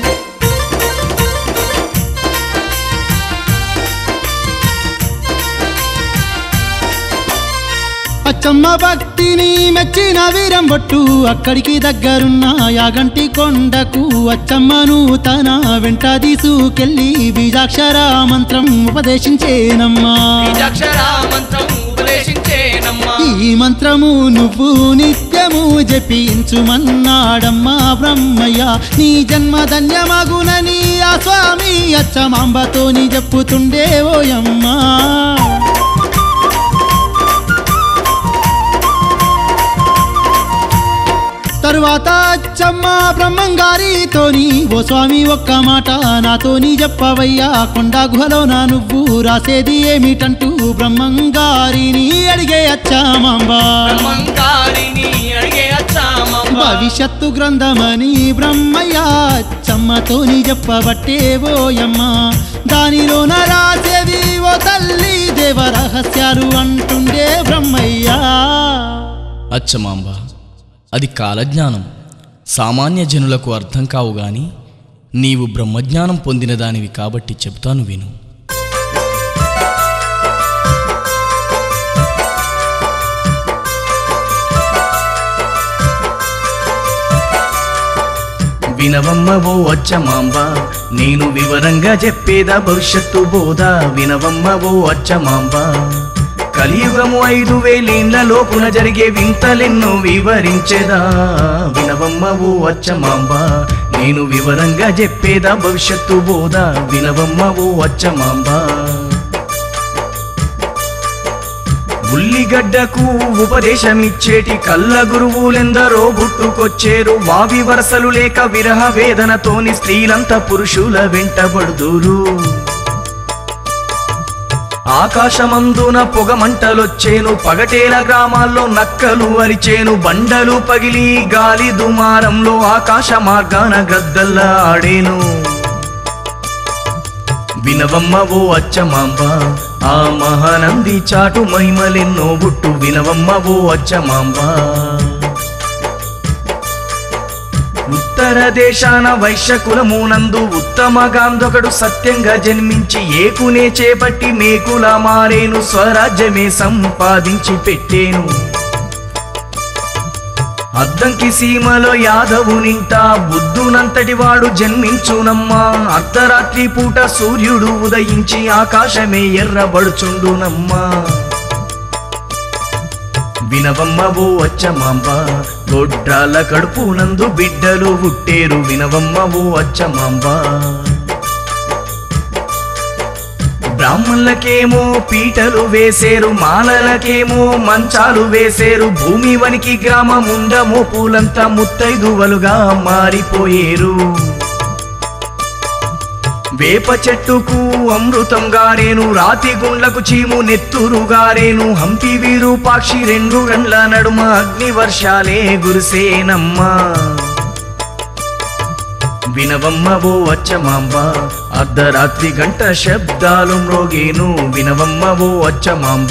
అచ్చమ్మ భక్తిని మెచ్చిన వీరం బొట్టు అక్కడికి దగ్గరున్న యాగంటి కొండకు అచ్చమ్మను తన వెంట తీసుకెళ్ళి బీజాక్షర మంత్రం ఉపదేశించేనమ్మా బీజాక్షర మంత్రం ఉపదేశించేనమ్మా ఈ మంత్రము నువ్వు నిత్యము జపించుమన్నాడమ్మా బ్రహ్మయ్య నీ జన్మ ధన్యమగునని ఆ స్వామి అచ్చమాంబతోని చెప్పుతుండే ఓయమ్మా తరువాత అచ్చమ్మ బ్రహ్మంగారితోని ఓ స్వామి ఒక్క మాట నాతోని చెప్పవయ్యా కొండ గుహలో నా నువ్వు రాసేది ఏమిటంటూ బ్రహ్మంగారిని అడిగే అచ్చామాంబా బ్రహ్మంగారిని అడిగే అచ్చామమ్మ భవిష్యత్తు గ్రంథమని బ్రహ్మయ్య అచ్చమ్మతోని చెప్పబట్టే ఓయమ్మ దానిలోన రాసేది ఓ తల్లి దేవ రహస్యాలు అంటుండే బ్రహ్మయ్యా అచ్చమాంబ అది కాలజ్ఞానం సామాన్య జనులకు అర్థం కావు గాని నీవు బ్రహ్మజ్ఞానం పొందిన దానివి కాబట్టి చెబుతాను విను వినవమ్మ ఓ అచ్చమాంబ నేను వివరంగా చెప్పేదా భవిష్యత్తు బోధ వినవమ్మ ఓ అచ్చమాంబ కలియుగము ఐదు వేలేండ్ల లోపున జరిగే వింతలెన్నో వివరించేదా వినవమ్మ ఓ అచ్చమాంబ నేను వివరంగా చెప్పేదా భవిష్యత్తు బోధ వినవమ్మ ఓ అచ్చమాంబ ఉల్లిగడ్డకు ఉపదేశమిచ్చేటి కళ్ళ గురువులెందరో పుట్టుకొచ్చేరు వావి వరసలు లేక విరహ వేదనతోని స్త్రీలంతా పురుషుల వెంటబడుదురు ఆకాశమందున పొగమంటలొచ్చేను పగటేల గ్రామాల్లో నక్కలు అరిచేను బండలు పగిలి గాలి దుమారంలో ఆకాశ మార్గాన గద్దల్లా ఆడేను వినవమ్మ ఓ అచ్చమాంబ ఆ మహానంది చాటు మహిమలెన్నో బుట్టు వినవమ్మ ఓ అచ్చమాంబ ఉత్తర దేశాన వైశ్యకులమునందు ఉత్తమ గాంధొకడు సత్యంగా జన్మించి ఏకునే చేపట్టి మేకులా మారేను స్వరాజ్యమే సంపాదించి పెట్టేను అద్దంకి సీమలో యాదవు నింట బుద్ధునంతటి వాడు జన్మించునమ్మా అర్ధరాత్రి పూట సూర్యుడు ఉదయించి ఆకాశమే ఎర్రబడుచుండునమ్మా వినవమ్మ ఓ అచ్చమాంబ గొడ్రాల కడుపునందు బిడ్డలు పుట్టేరు వినవమ్మ ఓ అచ్చమాంబ బ్రాహ్మణులకేమో పీటలు వేసేరు మాలలకేమో మంచాలు వేసేరు భూమి వనికి గ్రామముండమో పూలంతా ముత్తైదువలుగా మారిపోయేరు వేప చెట్టుకు అమృతం గారేను రాతి గుండ్లకు చీము నెత్తురు గారేను హంపి వీరూపాక్షి రెండు గండ్ల నడుమ అగ్ని వర్షాలే గురుసేనమ్మా వినవమ్మ ఓ అచ్చమాంబ అర్ధరాత్రి గంట శబ్దాలు మ్రోగేను వినవమ్మ ఓ అచ్చమాంబ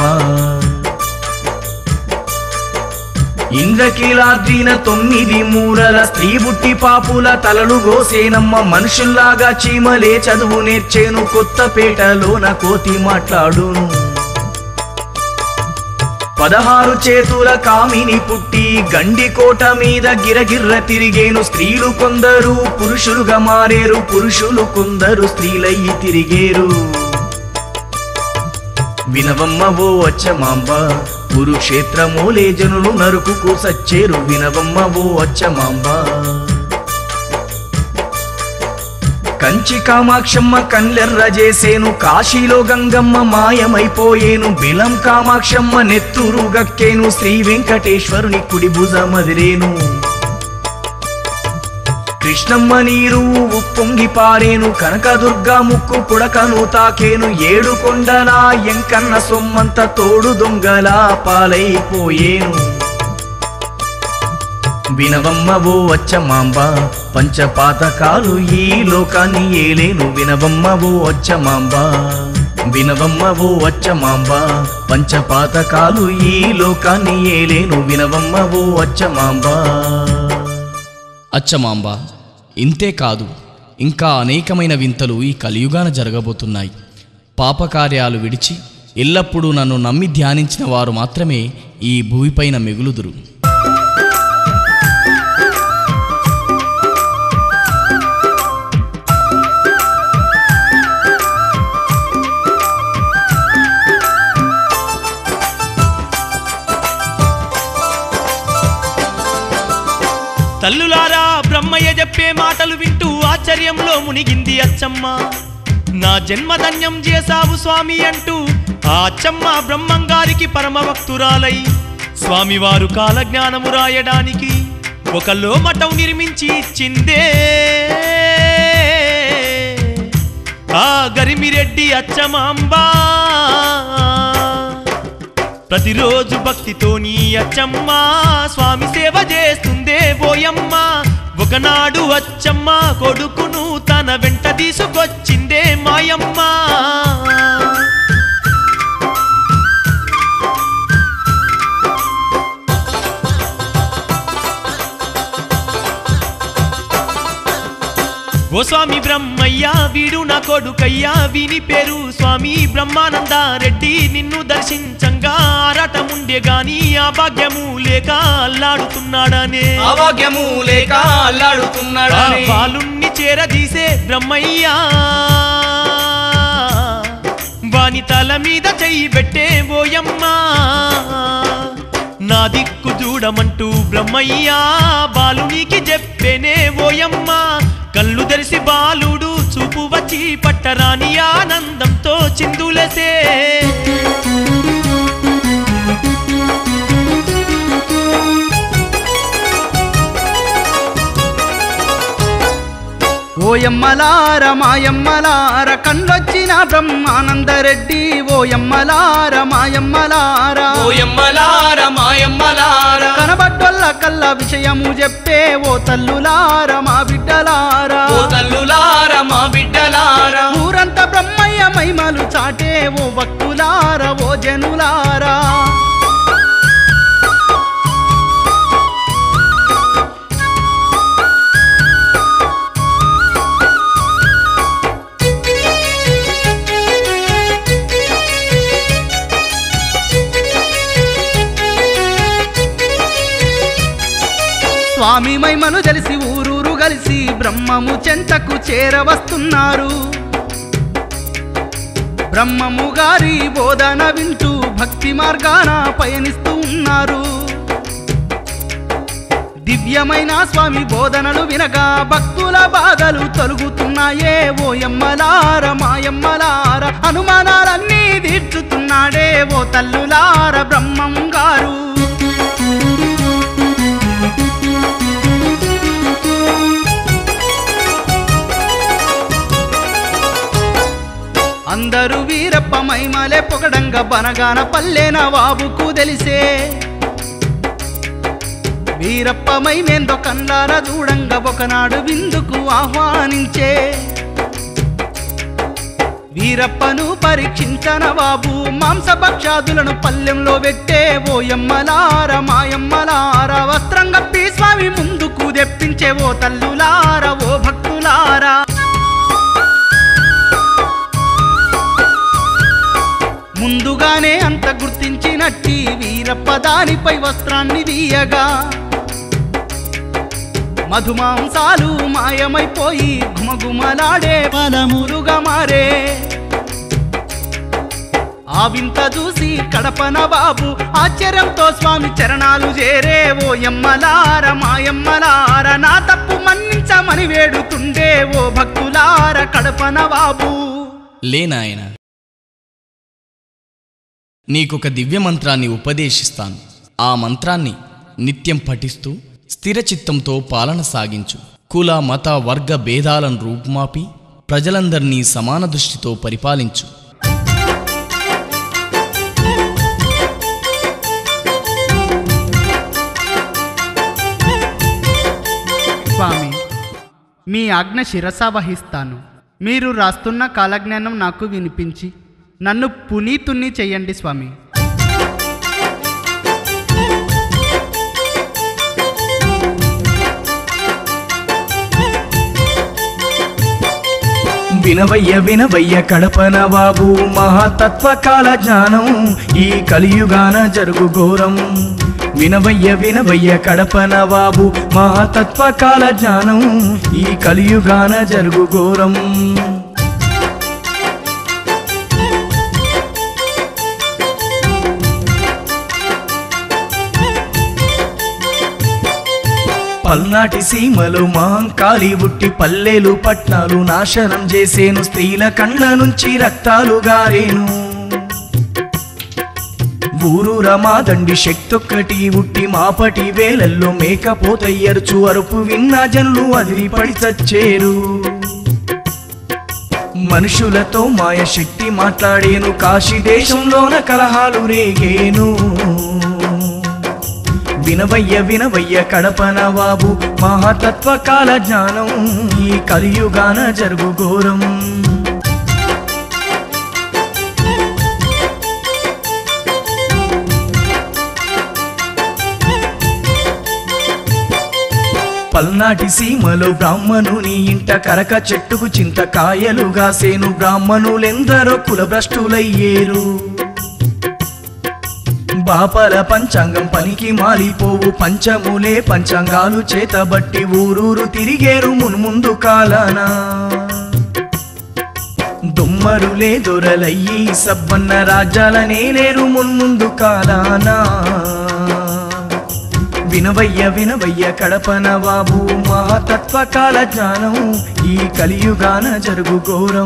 ఇంద్రకీలాద్రిన తొమ్మిది మూరల స్త్రీ బుట్టి పాపుల తలలు గోసేనమ్మ మనుషుల్లాగా చీమలే చదువు నేర్చేను కొత్తపేటలోన కోతి మాట్లాడును పదహారు చేతుల కామిని పుట్టి గండి కోట మీద గిరగిర్ర తిరిగేను స్త్రీలు కొందరు పురుషులుగా మారేరు పురుషులు కొందరు స్త్రీలయ్యి తిరిగేరు వినవమ్మ ఓ అచ్చమాంబ కురుక్షేత్రమూలే జనులు నరుకుకు సచ్చేరు వినవమ్మ ఓ అచ్చమాంబ కంచి కామాక్షమ్మ కళ్ళెర్ర చేసేను కాశీలో గంగమ్మ మాయమైపోయేను బిలం కామాక్షమ్మ నెత్తురు గక్కేను శ్రీ వెంకటేశ్వరుని కుడి భుజమదిరేను కృష్ణమ్మ నీరు ఉప్పొంగి పారేను కనకదుర్గా ముక్కు పుడకను తాకేను ఏడు కొండల ఎంకన్న సొమ్మంత తోడు దొంగలా పాలైపోయేను వినవమ్మ ఓ అచ్చమాంబ పంచపాతకాలు ఈ లోకాన్ని ఏలేను వినవమ్మ ఓ అచ్చమాంబ వినవమ్మ ఓ అచ్చమాంబ పంచపాతకాలు ఈ లోకాన్ని ఏలేను వినవమ్మ ఓ అచ్చమాంబ అచ్చమాంబ ఇంతే కాదు ఇంకా అనేకమైన వింతలు ఈ కలియుగాన జరగబోతున్నాయి పాపకార్యాలు విడిచి ఎల్లప్పుడూ నన్ను నమ్మి ధ్యానించిన వారు మాత్రమే ఈ భూమిపైన మిగులుదురు తల్లులారా బ్రహ్మయ్య చెప్పే మాటలు వింటూ ఆశ్చర్యంలో మునిగింది అచ్చమ్మ నా జన్మధన్యం చేశావు స్వామి అంటూ ఆ అచ్చమ్మ బ్రహ్మంగారికి పరమ భక్తురాలై స్వామివారు కాలజ్ఞానము రాయడానికి ఒక లోమటం నిర్మించి ఇచ్చిందే ఆ గరిమిరెడ్డి అచ్చమాంబా ప్రతిరోజు భక్తితో నీ అచ్చమ్మ స్వామి సేవ చేస్తుందే బోయమ్మ ఒకనాడు అచ్చమ్మ కొడుకును తన వెంట తీసుకొచ్చిందే మాయమ్మ ఓ స్వామి బ్రహ్మయ్య వీడు నా కొడుకయ్యా వీని పేరు స్వామి బ్రహ్మానంద రెడ్డి నిన్ను దర్శించంగా ఆరాటముండే గాని ఆ భాగ్యము లేక అల్లాడుతున్నాడనే అభాగ్యము లేక ఆ అల్లాడుతున్నాడని బాలుణ్ణి చేరదీసే బ్రహ్మయ్యా వాని తల మీద చెయ్యి పెట్టే ఓయమ్మా నా దిక్కు చూడమంటూ బ్రహ్మయ్యా బాలునికి చెప్పేనే ఓయమ్మా కళ్ళు తెరిసి బాలుడు చూపు వచ్చి పట్టరాని ఆనందంతో చిందులసే ఓయమ్మలార మాయమ్మలార కళ్ళొచ్చిన బ్రహ్మానందరెడ్డి ఓయమ్మలార మాయమ్మలార ఓయమ్మలార మాయమ్మలార కనబడ్డొల్ల కల్ల విషయము చెప్పే ఓ తల్లులార మా బిడ్డలారా ఓ తల్లులార మా బిడ్డలార ఊరంతా బ్రహ్మయ్య మహిమలు చాటే ఓ భక్తులార ఓ జనులారా స్వామి మహిమలు తెలిసి ఊరూరు కలిసి బ్రహ్మము చెంతకు చేరవస్తున్నారు బ్రహ్మము గారి బోధన వింటూ భక్తి మార్గాన పయనిస్తూ ఉన్నారు దివ్యమైన స్వామి బోధనలు వినగా భక్తుల బాధలు తొలుగుతున్నాయే ఓ ఎమ్మలార మాయమ్మలార అనుమానాలన్నీ తీర్చుతున్నాడే ఓ తల్లులార బ్రహ్మం గారు అందరూ వీరప్ప మైమలే పొగడంగ బనగాన పల్లెన వాబుకు తెలిసే వీరప్ప మైమేందో కన్నార చూడంగ ఒకనాడు విందుకు ఆహ్వానించే వీరప్పను పరీక్షించన బాబు మాంసభక్షాదులను పల్లెంలో పెట్టే ఓ ఎమ్మలార మాయమ్మలార వస్త్రం కప్పి స్వామి ముందుకు తెప్పించే ఓ తల్లులార ఓ భక్తులారా ముందుగానే అంత గుర్తించినట్టి వీరప్ప దానిపై వస్త్రాన్ని వీయగా మధుమాంసాలు మాయమైపోయి గుమగుమలాడే పలములుగా మారే ఆ వింత చూసి కడపన బాబు ఆశ్చర్యంతో స్వామి చరణాలు చేరే ఓ ఎమ్మలార మాయమ్మలార నా తప్పు మన్నించమని వేడుతుండే ఓ భక్తులార కడపన బాబు లేనాయన నీకొక దివ్య మంత్రాన్ని ఉపదేశిస్తాను ఆ మంత్రాన్ని నిత్యం పఠిస్తూ స్థిరచిత్తంతో పాలన సాగించు కుల మత వర్గ భేదాలను రూపుమాపి ప్రజలందరినీ సమాన దృష్టితో పరిపాలించు స్వామి మీ ఆజ్ఞ శిరస వహిస్తాను మీరు రాస్తున్న కాలజ్ఞానం నాకు వినిపించి నన్ను పునీతుణ్ణి చెయ్యండి స్వామి వినవయ్య వినవయ్య కడపన బాబు మహాతత్వ కాల జ్ఞానం ఈ కలియుగాన జరుగు ఘోరం వినవయ్య వినవయ్య కడపన బాబు మహాతత్వ కాల జ్ఞానం ఈ కలియుగాన జరుగు ఘోరం పల్నాటి సీమలు మాంకాలి బుట్టి పల్లెలు పట్నాలు నాశనం చేసేను స్త్రీల కళ్ళ నుంచి రక్తాలు గారేను ఊరూర మాదండి శక్తొక్కటి ఉట్టి మాపటి వేలల్లో మేకపోతయ్యరుచు అరుపు విన్న జనులు అదిరిపడి చచ్చేరు మనుషులతో మాయ శక్తి మాట్లాడేను కాశీ దేశంలోన కలహాలు రేగేను వినవయ్య వినవయ్య కడపన బాబు మహాతత్వ కాల జ్ఞానం ఈ కలియుగాన జరుగు ఘోరం పల్నాటి సీమలో బ్రాహ్మణుని ఇంట కరక చెట్టుకు చింతకాయలు గాసేను బ్రాహ్మణులెందరో కులభ్రష్టులయ్యేరు బాపల పంచాంగం పనికి మాలిపోవు పంచములే పంచాంగాలు చేతబట్టి ఊరూరు తిరిగేరు మున్ముందు కాలానా దుమ్మరులే దొరలయ్యి సబ్బన్న రాజ్యాల నేలేరు మున్ముందు కాలానా వినవయ్య వినవయ్య కడపన బాబు మహాతత్వ కాల జ్ఞానం ఈ కలియుగాన జరుగు ఘోరం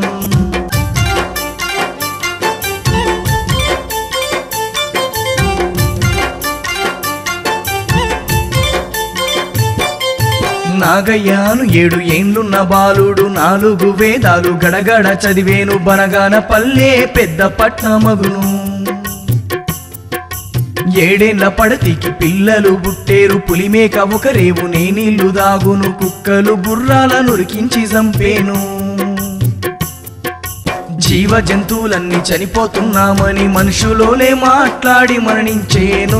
నాగయ్యాను ఏడు ఏండ్లున్న బాలుడు నాలుగు వేదాలు గడగడ చదివేను బనగాన పల్లె పెద్ద పట్నమగును ఏడేళ్ల పడతికి పిల్లలు బుట్టేరు పులిమేక ఒక రేవు నేనీళ్లు దాగును కుక్కలు గుర్రాల నురికించి చంపేను జీవ జంతువులన్నీ చనిపోతున్నామని మనుషులోనే మాట్లాడి మరణించేను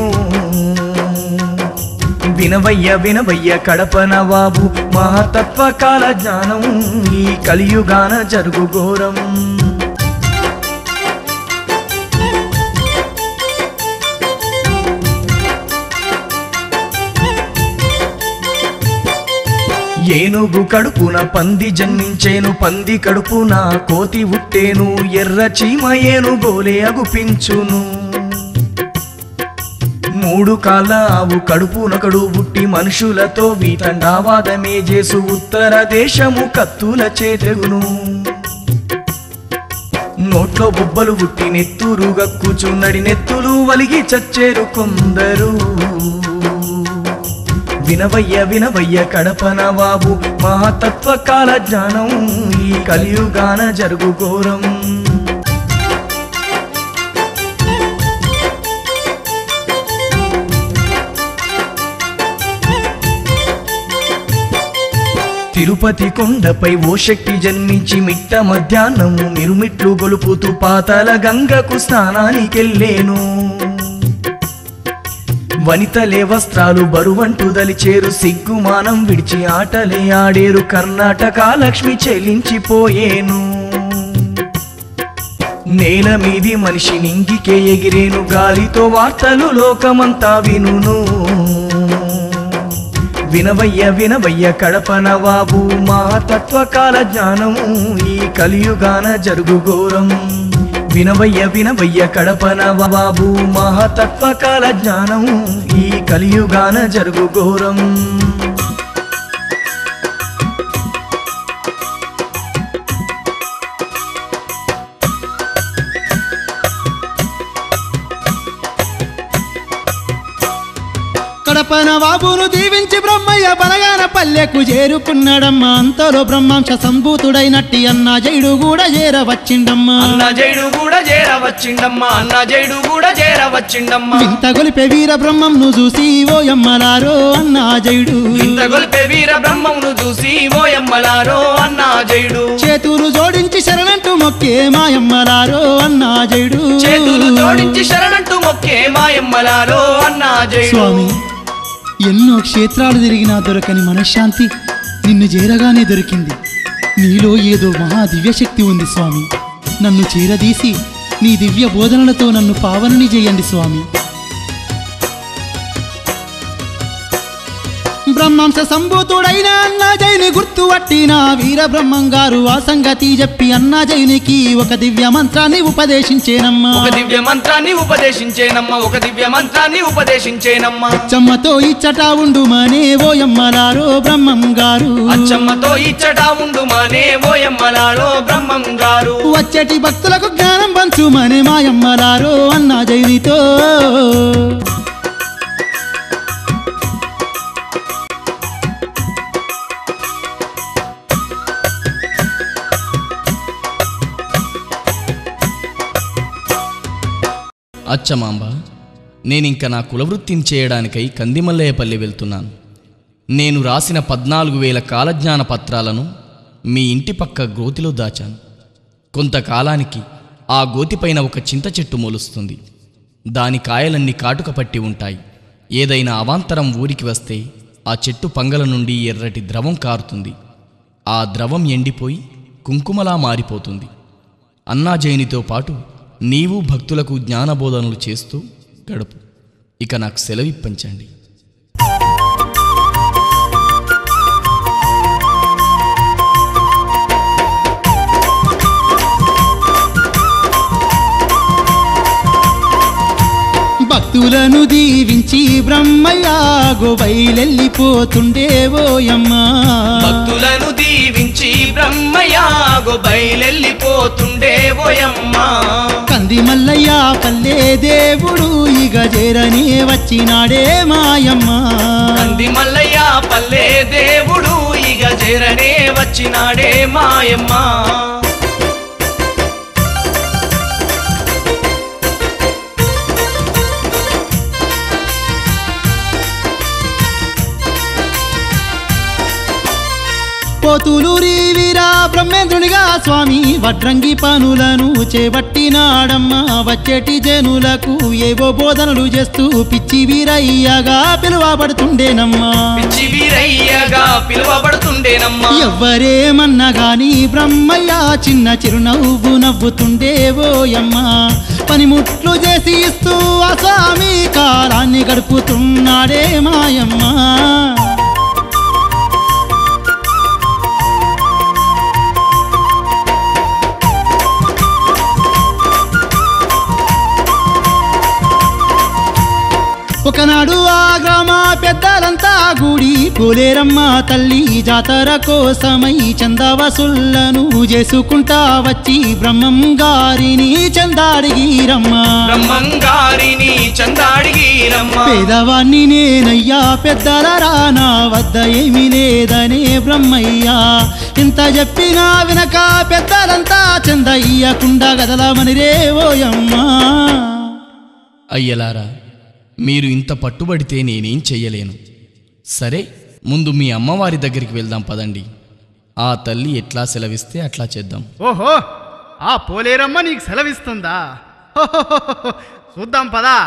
వినవయ్య వినవయ్య కడప నవాబు మహాతత్వ కాల జ్ఞానం ఈ కలియుగాన జరుగు ఘోరం ఏనుగు కడుపున పంది జన్మించేను పంది కడుపున కోతి ఉట్టేను ఎర్ర చీమ ఏనుగోలే అగుపించును మూడు కాళ్ళ ఆవు కడుపునొకడు పుట్టి మనుషులతో వీతండావాదమే చేసు ఉత్తర దేశము కత్తుల చేతగును నోట్లో బొబ్బలు పుట్టి నెత్తురు గక్కుచున్నడి నెత్తులు వలిగి చచ్చేరు కొందరు వినవయ్య వినవయ్య కడప నవాబు మహాతత్వ కాల జ్ఞానం ఈ కలియుగాన జరుగు ఘోరం తిరుపతి కొండపై ఓ శక్తి జన్మించి మిట్ట మధ్యాహ్నము మిరుమిట్లు గొలుపుతూ పాతాల గంగకు స్నానానికెళ్ళేను వనితలే వస్త్రాలు బరువంటూ దలిచేరు సిగ్గుమానం విడిచి ఆటలే ఆడేరు కర్ణాటక లక్ష్మి చెలించిపోయేను నేల మీది మనిషి నింగికే ఎగిరేను గాలితో వార్తలు లోకమంతా వినును వినవయ్య వినవయ్య కడప నవాబు మా తత్వకాల జ్ఞానము ఈ కలియుగాన జరుగు ఘోరం వినవయ్య వినవయ్య కడప నవాబు మహాతత్వకాల జ్ఞానము ఈ కలియుగాన జరుగు ఘోరం కడప నవాబును దీవించి బ్రహ్మయ్య బనగాన పల్లెకు చేరుకున్నాడమ్మా అంతలో బ్రహ్మాంశ సంభూతుడైనట్టి అన్న జైడు కూడా చేరవచ్చిండమ్మా అన్న జైడు కూడా చేరవచ్చిండమ్మా అన్న జైడు కూడా చేరవచ్చిండమ్మా వింత గొలిపే వీర బ్రహ్మంను చూసి ఓ యమ్మలారో అన్న జైడు ఇంత గొల్పే వీర బ్రహ్మమును చూసి ఓయమ్మలారో అన్న జైడు చేతులు జోడించి శరణంటూ మొక్కే మాయమ్మలారో అన్న జైడు చేతులు జోడించి శరణంటూ మొక్కే మాయమ్మలారో అన్న జైడు స్వామి ఎన్నో క్షేత్రాలు తిరిగినా దొరకని మనశ్శాంతి నిన్ను చేరగానే దొరికింది నీలో ఏదో మహా దివ్యశక్తి ఉంది స్వామి నన్ను చేరదీసి నీ దివ్య బోధనలతో నన్ను పావనని చేయండి స్వామి బ్రహ్మాంశ సంభూతుడైన అన్నాజైని గుర్తు పట్టిన వీర బ్రహ్మంగారు ఆ సంగతి చెప్పి అన్నాజైనికి ఒక దివ్య మంత్రాన్ని ఉపదేశించేనమ్మా ఒక దివ్య మంత్రాన్ని ఉపదేశించేనమ్మా ఒక దివ్య మంత్రాన్ని ఉపదేశించేనమ్మా చెమ్మతో ఇచ్చట ఉండుమనే ఓయమ్మలారో బ్రహ్మం గారు అచ్చమ్మతో ఇచ్చట ఉండు మానే ఓయమ్మలారో బ్రహ్మం గారు వచ్చేటి భక్తులకు జ్ఞానం పంచుమనే మాయమ్మలారో అన్నా జైనితో అచ్చమాంబ నేనింక నా కులవృత్తిని చేయడానికై కందిమల్లయ్యపల్లి వెళ్తున్నాను నేను రాసిన పద్నాలుగు వేల కాలజ్ఞాన పత్రాలను మీ ఇంటి పక్క గోతిలో దాచాను కొంతకాలానికి ఆ గోతిపైన ఒక చింత చెట్టు మొలుస్తుంది దాని కాయలన్నీ కాటుక పట్టి ఉంటాయి ఏదైనా అవాంతరం ఊరికి వస్తే ఆ చెట్టు పంగల నుండి ఎర్రటి ద్రవం కారుతుంది ఆ ద్రవం ఎండిపోయి కుంకుమలా మారిపోతుంది అన్నాజైనితో పాటు నీవు భక్తులకు జ్ఞానబోధనలు చేస్తూ గడుపు ఇక నాకు సెలవిప్పించండి భక్తులను దీవించి బ్రహ్మయ్య గోబైలెళ్ళిపోతుండే ఓయమ్మా భక్తులను దీవించి బ్రహ్మయాగో బయలెళ్ళిపోతుండే ఓయమ్మా కంది మల్లయ్య పల్లె దేవుడు ఇక చేరని వచ్చినాడే మాయమ్మ కంది మల్లయ్య పల్లె దేవుడు చేరనే వచ్చినాడే మాయమ్మ పోతులూరి వీరా బ్రహ్మేంద్రునిగా స్వామి వడ్రంగి పనులను చేపట్టినాడమ్మా వచ్చేటి జనులకు ఏవో బోధనలు చేస్తూ పిచ్చి వీరయ్యగా పిలువబడుతుండేనమ్మా పిచ్చి వీరయ్యగా పిలువబడుతుండేనమ్మా ఎవ్వరేమన్నా గాని బ్రహ్మయ్య చిన్న చిరునవ్వు నవ్వుతుండేవోయమ్మా పనిముట్లు చేసి ఇస్తూ ఆ స్వామి కాలాన్ని గడుపుతున్నాడే మాయమ్మా ఒకనాడు ఆ గ్రామ పెద్దలంతా గుడి పోలేరమ్మ తల్లి జాతర కోసమై చందా వసూళ్లను చేసుకుంటా వచ్చి బ్రహ్మం గారిని చందాడిగిరమ్మ బ్రహ్మంగారిని చందాడిగిరమ్మ పేదవాణ్ణి నేనయ్యా పెద్దల రానా వద్ద ఏమీ లేదనే బ్రహ్మయ్యా ఇంత చెప్పినా వినక పెద్దలంతా చందయ్యకుండా గదలమని రేవోయమ్మా అయ్యలారా మీరు ఇంత పట్టుబడితే నేనేం చెయ్యలేను సరే ముందు మీ అమ్మవారి దగ్గరికి వెళ్దాం పదండి ఆ తల్లి ఎట్లా సెలవిస్తే అట్లా చేద్దాం ఓహో ఆ పోలేరమ్మ నీకు సెలవిస్తుందా హోహోహోహో. చూద్దాం పదా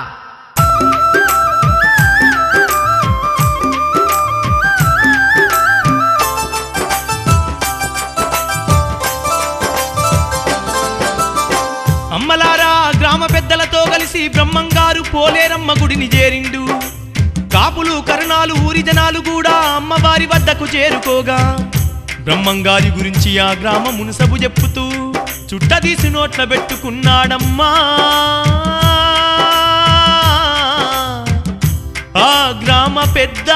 అమ్మలారా గ్రామ పెద్దలతో కలిసి బ్రహ్మంగారు పోలేరమ్మ గుడిని చేరిండు కాపులు కరుణాలు ఊరి జనాలు కూడా అమ్మవారి వద్దకు చేరుకోగా బ్రహ్మంగారి గురించి ఆ గ్రామ మునుసబు చెప్పుతూ చుట్టదీసి నోట్ల పెట్టుకున్నాడమ్మా ఆ గ్రామ పెద్ద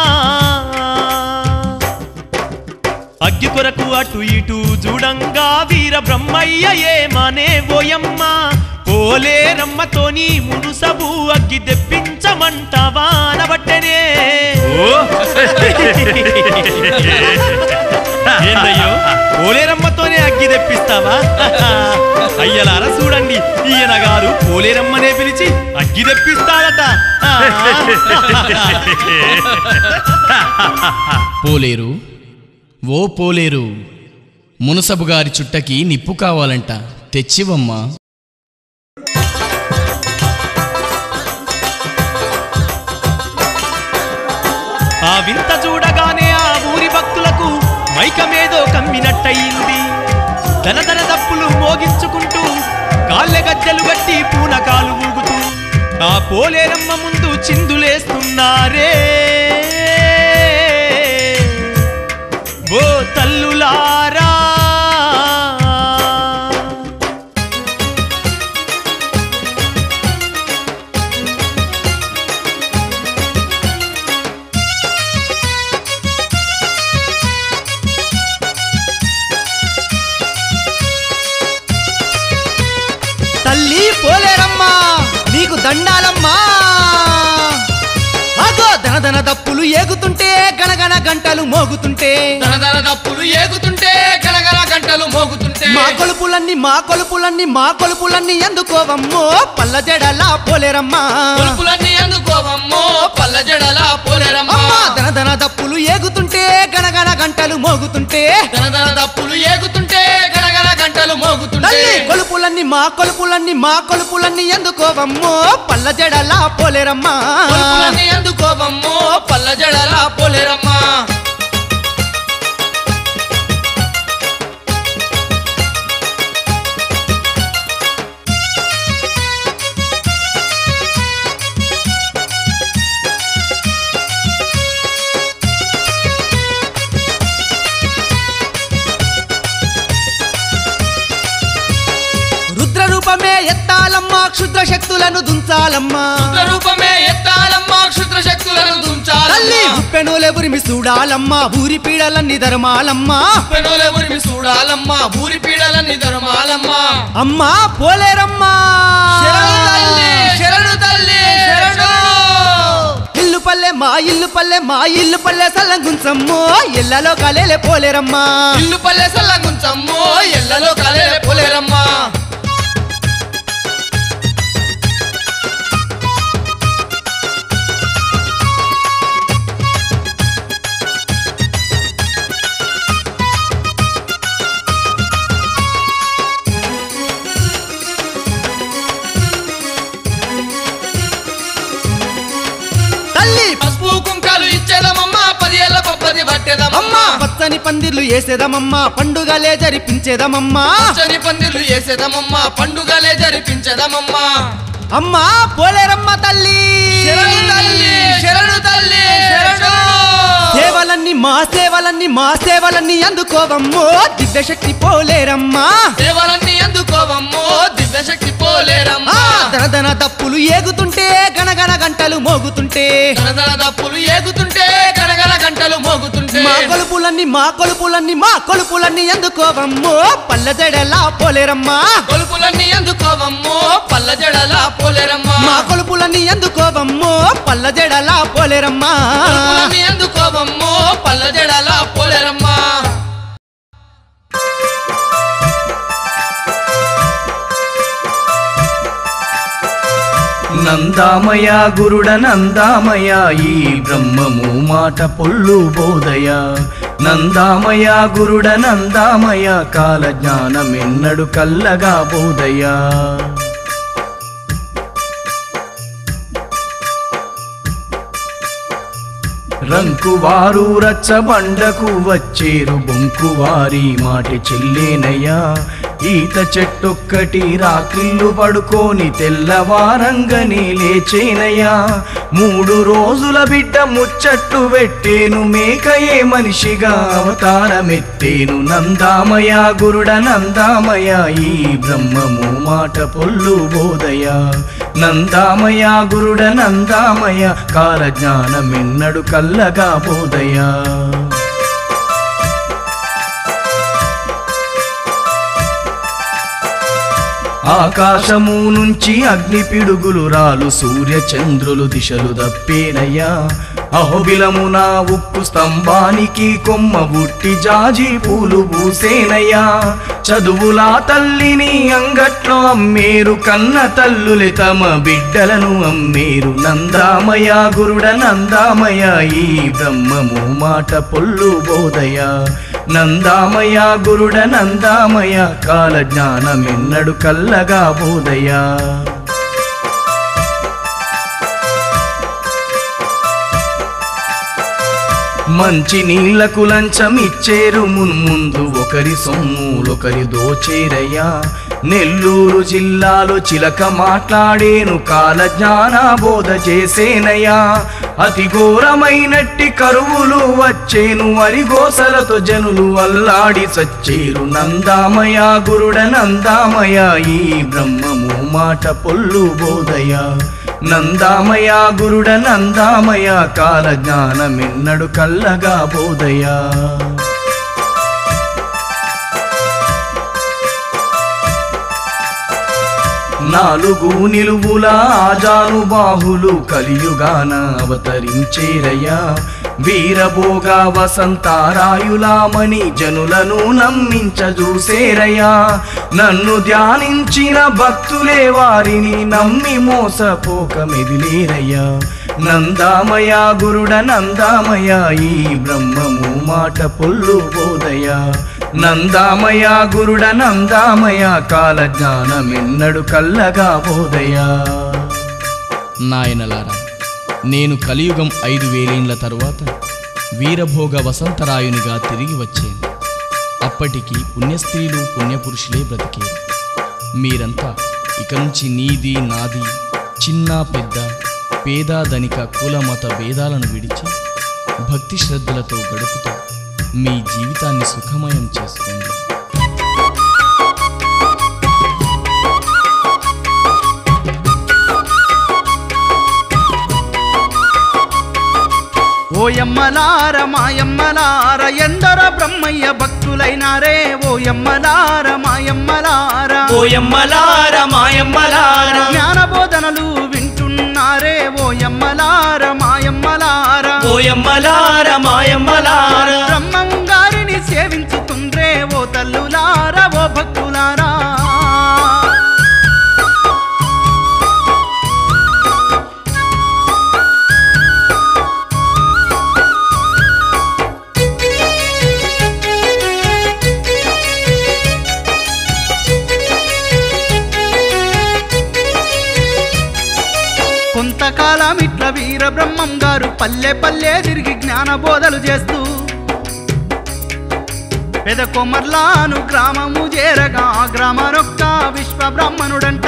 అగ్గి కొరకు అటు ఇటు చూడంగా వీర బ్రహ్మయ్య ఏమనే ఓయమ్మ పోలేరమ్మతోని మునుసబు అగ్గి తెప్పించమంటావా అనబట్టనే ఏందయ్యో పోలేరమ్మతోనే అగ్గి తెప్పిస్తావా అయ్యలారా చూడండి ఈయన గారు పోలేరమ్మనే పిలిచి అగ్గి తెప్పిస్తాడట పోలేరు ఓ పోలేరు మునసబు గారి చుట్టకి నిప్పు కావాలంట తెచ్చివమ్మా ఆ వింత చూడగానే ఆ ఊరి భక్తులకు మైకమేదో కమ్మినట్టయింది ధనధన దప్పులు మోగించుకుంటూ కాళ్ళె గజ్జలు గట్టి పూనకాలు ఊగుతూ ఆ పోలేరమ్మ ముందు చిందులేస్తున్నారే ఓ తల్లులారా తల్లి పోలేరమ్మా నీకు దండాలమ్మా అగో ధనధన దప్పులు ఏగుతుంటే గణగణ గంటలు మోగుతుంటే దనదన దప్పులు ఏగుతుంటే గలగల గంటలు మోగుతుంటే మా కొలుపులన్నీ మా కొలుపులన్నీ మా కొలుపులన్నీ ఎందుకోవమ్మో పల్ల జడలా పోలేరమ్మా కొలుపులన్నీ అందుకోవమ్మో పల్ల జడల పోలేరమ్మా అమ్మా ధనధన దప్పులు ఏగుతుంటే గణగణ గంటలు మోగుతుంటే దనదన దప్పులు ఏగుతుంటే గలగల గంటలు మోగుతుంటే తల్లి కొలుపులన్నీ మా కొలుపులన్నీ మా కొలుపులన్నీ ఎందుకోవమ్మో పల్ల జడలా పోలేరమ్మా కొలుపులన్నీ అందుకోవమ్మో పల్ల జడల పోలేరమ్మా రుద్ర రూపమే ఎత్తాలమ్మా క్షుద్ర శక్తులను దుంచాలమ్మా రూపమే ఎత్తాలమ్మా క్షుద్ర శక్తులను తల్లి దుంచాలమ్మా ఉప్పెనులే ఉరిమి చూడాలమ్మా ఊరి పీడలన్నీ ధర్మాలమ్మా పెనులే ఉరిమి చూడాలమ్మా ఊరి పీడలన్నీ ధర్మాలమ్మా అమ్మా పోలేరమ్మా శరణు తల్లి శరణు తల్లి శరణు ఇల్లు పల్లె పల్లె మా ఇల్లు పల్లె మా ఇల్లు పల్లె సల్లంగుంచమ్మో ఎల్లలో కలేలే పోలేరమ్మా ఇల్లు పల్లె సల్లగుంచమ్మో ఎల్లలో కలే పోలేరమ్మా తల్లి పసుపు కుంకాలు ఇచ్చేదమమ్మా పది ఏళ్ళ పప్పది అమ్మా పట్టేదమమ్మా పచ్చని పందిర్లు వేసేదమమ్మా పండుగలే జరిపించేదమమ్మా పచ్చని పందిర్లు వేసేదమమ్మా పండుగలే జరిపించేదమమ్మా అమ్మా పోలేరమ్మ తల్లి శరణు తల్లి శరణు తల్లి శరణు సేవలన్నీ మా సేవలన్నీ మా సేవలన్నీ అందుకోవమ్మో దివ్యశక్తి పోలేరమ్మా సేవలన్నీ అందుకోవమ్మో దివ్యశక్తి ఆ, పోలేరమ్మా దనదన తప్పులు ఏగుతుంటే గణగణ గంటలు మోగుతుంటే దనదన దప్పులు ఏగుతుంటే గడగడ గంటలు మోగుతుంటే మా కొలుపులన్నీ మా కొలుపులన్నీ మా కొలుపులన్నీ ఎందుకోవమ్మో పల్లెదెడలా పోలేరమ్మా కొలుపులన్నీ అందుకోవమ్మో పల్ల జడలా పోలేరమ్మా మా కొలుపులన్నీ ఎందుకోవమ్మో పల్లెదెడలా పోలేరమ్మా కొలుపులన్నీ అందుకోవమ్మో పల్ల జడలా పోలేరమ్మా నందామయ గురుడ నందామయ ఈ బ్రహ్మము మాట పొల్లు బోధయ నందామయ గురుడ నందామయ కాల జ్ఞానమెన్నడు కల్లగా బోధయ రంకువారు రచ్చబండకు వచ్చేరు బొంకువారి మాటి చెల్లేనయ్యా ఈత చెట్టొక్కటి రాత్రిల్లు పడుకొని తెల్లవారంగని లేచేనయ్యా మూడు రోజుల బిడ్డ ముచ్చట్టు పెట్టేను మేకయే మనిషిగా అవతారమెత్తేను నందామయ గురుడ నందామయ ఈ బ్రహ్మము మాట పొల్లు బోధయ నందామయ గురుడ నందామయ కాల జ్ఞానమెన్నడు కల్లగా బోధయా ఆకాశము నుంచి అగ్ని పిడుగులు రాలు సూర్య చంద్రులు దిశలు దప్పేనయ్యా అహోబిలమున ఉక్కు స్తంభానికి కొమ్మ బుట్టి జాజి పూలు పూసేనయ్యా చదువులా తల్లిని అంగట్లో అమ్మేరు కన్న తల్లులే తమ బిడ్డలను అమ్మేరు నందామయ గురుడ నందామయ ఈ బ్రహ్మము మాట పొల్లు బోధయ నందామయ గురుడ నందామయ కాల జ్ఞానమెన్నడు కల్లగా బోధయా మంచి నీళ్లకు లంచం ఇచ్చేరు మున్ముందు ఒకరి సొమ్ములొకరి దోచేరయ్యా నెల్లూరు జిల్లాలో చిలక మాట్లాడేను కాల జ్ఞాన బోధ చేసేనయ్యా అతి ఘోరమైనట్టి కరువులు వచ్చేను అరిగోసలతో జనులు అల్లాడి సచ్చేరు నందామయ గురుడ నందామయ ఈ బ్రహ్మము మాట పొల్లు బోధయ నందామయ గురుడ నందామయ కాల జ్ఞానమెన్నడు కల్లగా బోధయా నాలుగు నిలువుల ఆజానుబాహులు కలియుగాన అవతరించేరయ్యా వీరభోగ వసంతారాయులామని జనులను నమ్మించ చూసేరయ్యా నన్ను ధ్యానించిన భక్తులే వారిని నమ్మి మోసపోక మెదిలేరయ్యా నందామయ గురుడ నందామయ ఈ బ్రహ్మము మాట పొల్లు బోధయ నందామయ గురుడ నందామయ కాల జ్ఞానమెన్నడు కల్లగా బోధయా నాయనలారా నేను కలియుగం ఐదు వేలేండ్ల తరువాత వీరభోగ వసంతరాయునిగా తిరిగి వచ్చాను అప్పటికి పుణ్యస్త్రీలు పుణ్యపురుషులే బ్రతికేరు మీరంతా ఇక నుంచి నీది నాది చిన్న పెద్ద పేద ధనిక కుల మత భేదాలను విడిచి భక్తి శ్రద్ధలతో గడుపుతూ మీ జీవితాన్ని సుఖమయం చేసుకోండి ఓయమ్మలార మాయమ్మలార ఎందర బ్రహ్మయ్య భక్తులైనారే ఓయమ్మలార మాయమ్మలార ఓయమ్మలార మాయమ్మలార జ్ఞాన బోధనలు వింటున్నారే ఓయమ్మలార మాయమ్మలార ఓయమ్మలార మాయమ్మలార బ్రహ్మం గారిని సేవించుతుండ్రే ఓ తల్లులారా ఓ భక్తులారా కొంతకాలం ఇట్ల వీర బ్రహ్మం గారు పల్లె పల్లె తిరిగి జ్ఞాన బోధలు చేస్తూ పెద కొమర్లాను గ్రామము చేరగా ఆ గ్రామనొక్క విశ్వ బ్రాహ్మణుడంట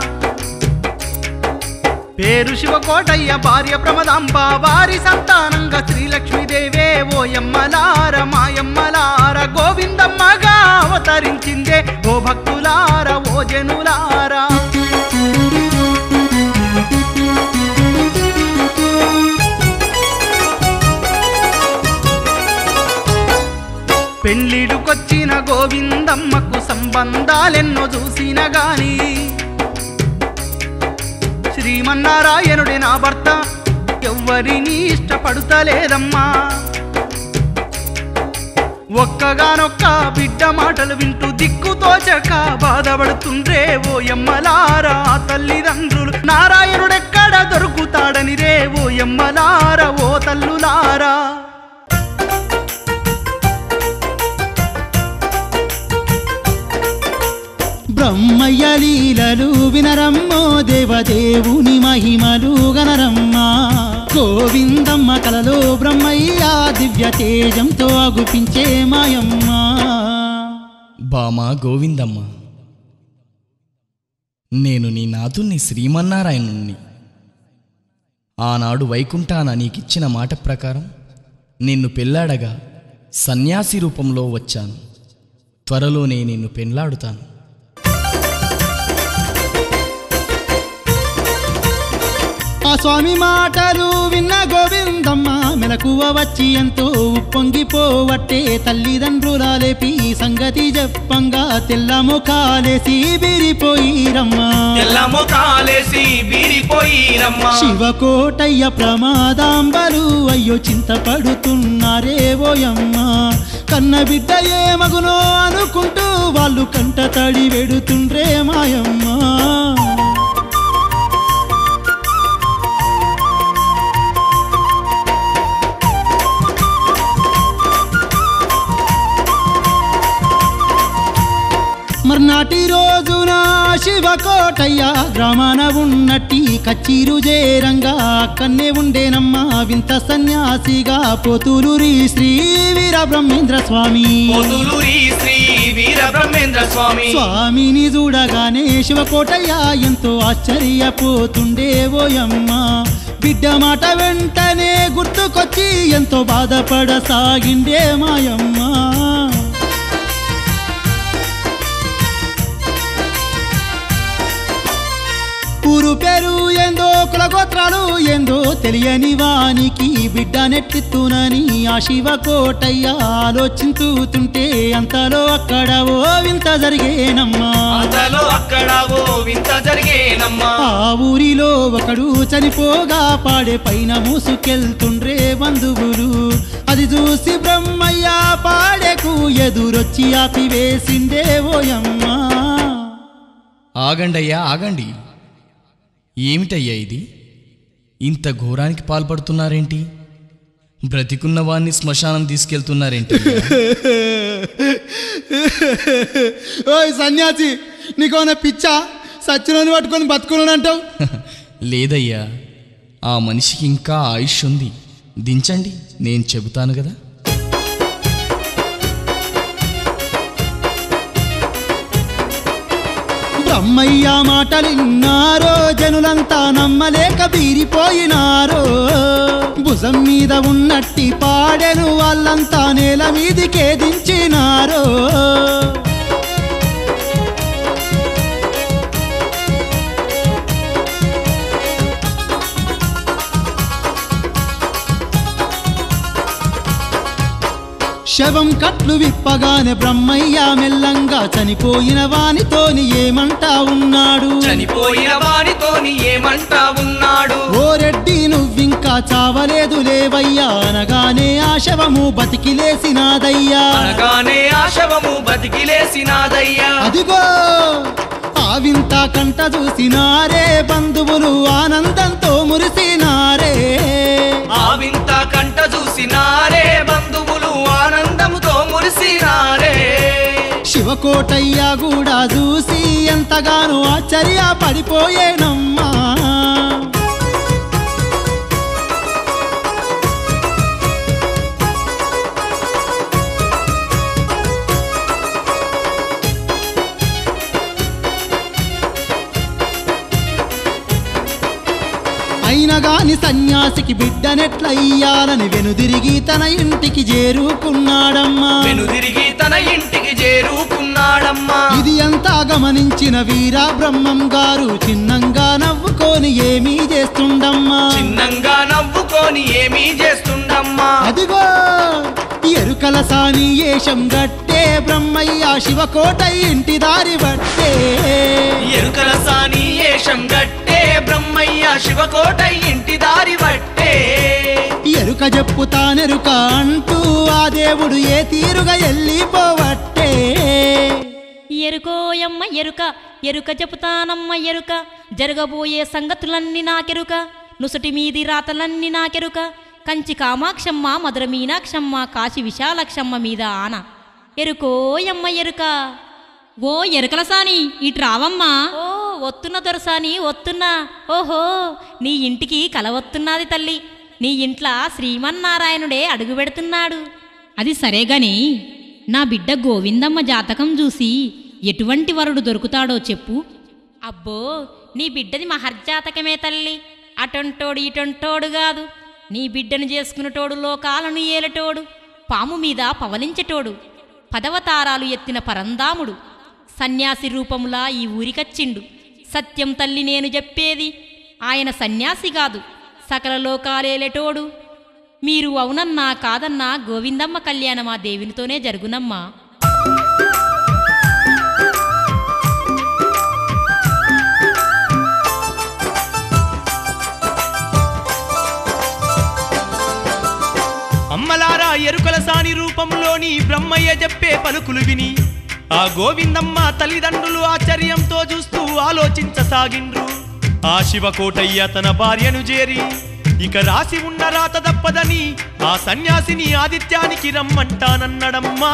పేరు శివకోటయ్య భార్య ప్రమదాంబ వారి సంతానంగా శ్రీలక్ష్మీదేవే ఓయమ్మలార మాయమ్మలార గోవిందమ్మగా అవతరించిందే ఓ భక్తులార ఓ జనులారా పెళ్ళిడుకొచ్చిన గోవిందమ్మకు సంబంధాలెన్నో చూసిన గాని శ్రీమన్నారాయణుడి నా భర్త ఎవ్వరిని ఇష్టపడుతలేదమ్మా ఒక్కగానొక్క బిడ్డ మాటలు వింటూ దిక్కుతోచక బాధపడుతుండ్రే ఓ ఎమ్మలారా ఆ తల్లిదండ్రులు నారాయణుడెక్కడ దొరుకుతాడని రే ఓ ఎమ్మలారా ఓ తల్లులారా బ్రహ్మయ్య లీలలు వినరమ్మో దేవదేవుని మహిమలు గనరమ్మా గోవిందమ్మ కలలో బ్రహ్మయ్య దివ్య తేజంతో అగుపించే మాయమ్మ బామా గోవిందమ్మ నేను నీ నాథుణ్ణి శ్రీమన్నారాయణుణ్ణి ఆనాడు వైకుంఠాన నీకిచ్చిన మాట ప్రకారం నిన్ను పెళ్ళాడగా సన్యాసి రూపంలో వచ్చాను త్వరలోనే నిన్ను పెళ్ళాడుతాను ఆ స్వామి మాటలు విన్న గోవిందమ్మ మెలకువ వచ్చి ఎంతో ఉప్పొంగిపోవట్టే తల్లిదండ్రుల లేపి సంగతి చెప్పంగా తెల్ల ముఖాలేసి బీరిపోయిరమ్మా తెల్లము కాలేసి బీరిపోయిరమ్మా శివకోటయ్య ప్రమాదాంబలు అయ్యో చింతపడుతున్నారే ఓయమ్మ కన్న బిడ్డ ఏ మగునో అనుకుంటూ వాళ్ళు కంట తడి వెడుతుండ్రే మాయమ్మ మర్నాటి రోజున శివకోటయ్య గ్రామాన ఉన్నట్టి కచ్చిరు జేరంగా కన్నే ఉండేనమ్మా వింత సన్యాసిగా పోతులూరి శ్రీ వీర బ్రహ్మేంద్ర స్వామి పొదులూరి శ్రీ వీర బ్రహ్మేంద్ర స్వామి స్వామిని చూడగానే శివకోటయ్య ఎంతో ఆశ్చర్యపోతుండే ఓయమ్మ బిడ్డ మాట వెంటనే గుర్తుకొచ్చి ఎంతో బాధపడసాగిండే మాయమ్మ ఊరు పేరు ఏందో కులగోత్రాలు ఏందో తెలియని వానికి బిడ్డ నెట్టిత్తునని ఆ శివ కోటయ్య ఆలోచించుతుంటే అంతలో అక్కడ ఓ వింత జరిగేనమ్మా అంతలో అక్కడ ఓ వింత జరిగేనమ్మా ఆ ఊరిలో ఒకడు చనిపోగా పాడే పైన మూసుకెళ్తుండ్రే బంధువులు అది చూసి బ్రహ్మయ్య పాడేకు ఎదురొచ్చి ఆపివేసిందే ఓయమ్మా ఆగండయ్యా ఆగండి ఏమిటయ్యా ఇది ఇంత ఘోరానికి పాల్పడుతున్నారేంటి బ్రతికున్న వాణ్ణి శ్మశానం తీసుకెళ్తున్నారేంటి ఓయ్ సన్యాసి నీకేమైనా పిచ్చా సచ్చినని పట్టుకొని బతుకున్నాడు అంటావు లేదయ్యా ఆ మనిషికి ఇంకా ఆయుష్ ఉంది దించండి నేను చెబుతాను కదా బ్రహ్మయ్య మాటలిన్నారో జనులంతా నమ్మలేక బీరిపోయినారో భుజం మీద ఉన్నట్టి పాడెను వాళ్ళంతా నేల మీదికే దించినారో శవం కట్లు విప్పగానే బ్రహ్మయ్య మెల్లంగా చనిపోయిన వానితోని ఏమంటా ఉన్నాడు చనిపోయిన వానితోని ఏమంటా ఉన్నాడు ఓ రెడ్డి నువ్వింకా చావలేదు లేవయ్యా అనగానే ఆ శవము బతికి లేసినాదయ్యా అనగానే ఆ శవము బతికిలేసినాదయ్యా అదిగో ఆ వింత కంట చూసినారే బంధువులు ఆనందంతో మురిసినారే ఆ వింత కంట చూసినారే బంధువులు ఆనందముతో మురిసినారే శివకోటయ్య కూడా చూసి ఎంతగానో ఆశ్చర్య పడిపోయేనమ్మా అయినా గాని సన్యాసికి బిడ్డనెట్లయ్యాలని వెనుదిరిగి తన ఇంటికి చేరుకున్నాడమ్మా వెనుదిరిగి తన ఇంటికి చేరుకున్నాడమ్మా ఇది అంతా గమనించిన వీరా బ్రహ్మం గారు చిన్నంగా నవ్వుకొని ఏమీ చేస్తుండమ్మా చిన్నంగా నవ్వుకొని ఏమీ చేస్తుండమ్మా అదిగో ఎరుకల సాని ఏషం గట్టే బ్రహ్మయ్య శివకోట ఇంటి దారి బట్టే ఎరుకల సాని ఏషం గట్టే బ్రహ్మయ్య శివకోట ఇంటి దారి బట్టే ఎరుక చెప్పుతానెరుక అంటూ ఆ దేవుడు ఏ తీరుగా ఎల్లిపోవట్టే ఎరుకోయమ్మ ఎరుక ఎరుక చెబుతానమ్మ ఎరుక జరగబోయే సంగతులన్నీ నాకెరుక నుసటి మీది రాతలన్నీ నాకెరుక కంచి కామాక్షమ్మ మధుర మీనాక్షమ్మ కాశీ విశాలక్షమ్మ మీద ఆన ఎరుకోయమ్మ ఎరుక ఓ ఎరుకల సాని ఇటు రావమ్మా ఓ వస్తున్న దొరసాని వస్తున్నా ఓహో నీ ఇంటికి కల వస్తున్నది తల్లి నీ ఇంట్ల శ్రీమన్నారాయణుడే అడుగు పెడుతున్నాడు అది సరేగాని నా బిడ్డ గోవిందమ్మ జాతకం చూసి ఎటువంటి వరుడు దొరుకుతాడో చెప్పు అబ్బో నీ బిడ్డది మహర్జాతకమే తల్లి అటంటోడు ఇటంటోడు కాదు నీ బిడ్డను చేసుకునేటోడు లోకాలను ఏలటోడు పాము మీద పవలించటోడు పదవతారాలు ఎత్తిన పరందాముడు సన్యాసి రూపములా ఈ ఊరికచ్చిండు సత్యం తల్లి నేను చెప్పేది ఆయన సన్యాసి కాదు సకల లోకాలేలటోడు మీరు అవునన్నా కాదన్నా గోవిందమ్మ కళ్యాణం ఆ దేవునితోనే జరుగునమ్మా అమ్మలారా ఎరుకల సాని రూపంలోని బ్రహ్మయ్య చెప్పే పలుకులు విని ఆ గోవిందమ్మ తల్లిదండ్రులు ఆశ్చర్యంతో చూస్తూ ఆలోచించసాగిండ్రు ఆ శివకోటయ్య తన భార్యను చేరి ఇక రాసి ఉన్న రాత తప్పదని ఆ సన్యాసిని ఆదిత్యానికి రమ్మంటానన్నడమ్మా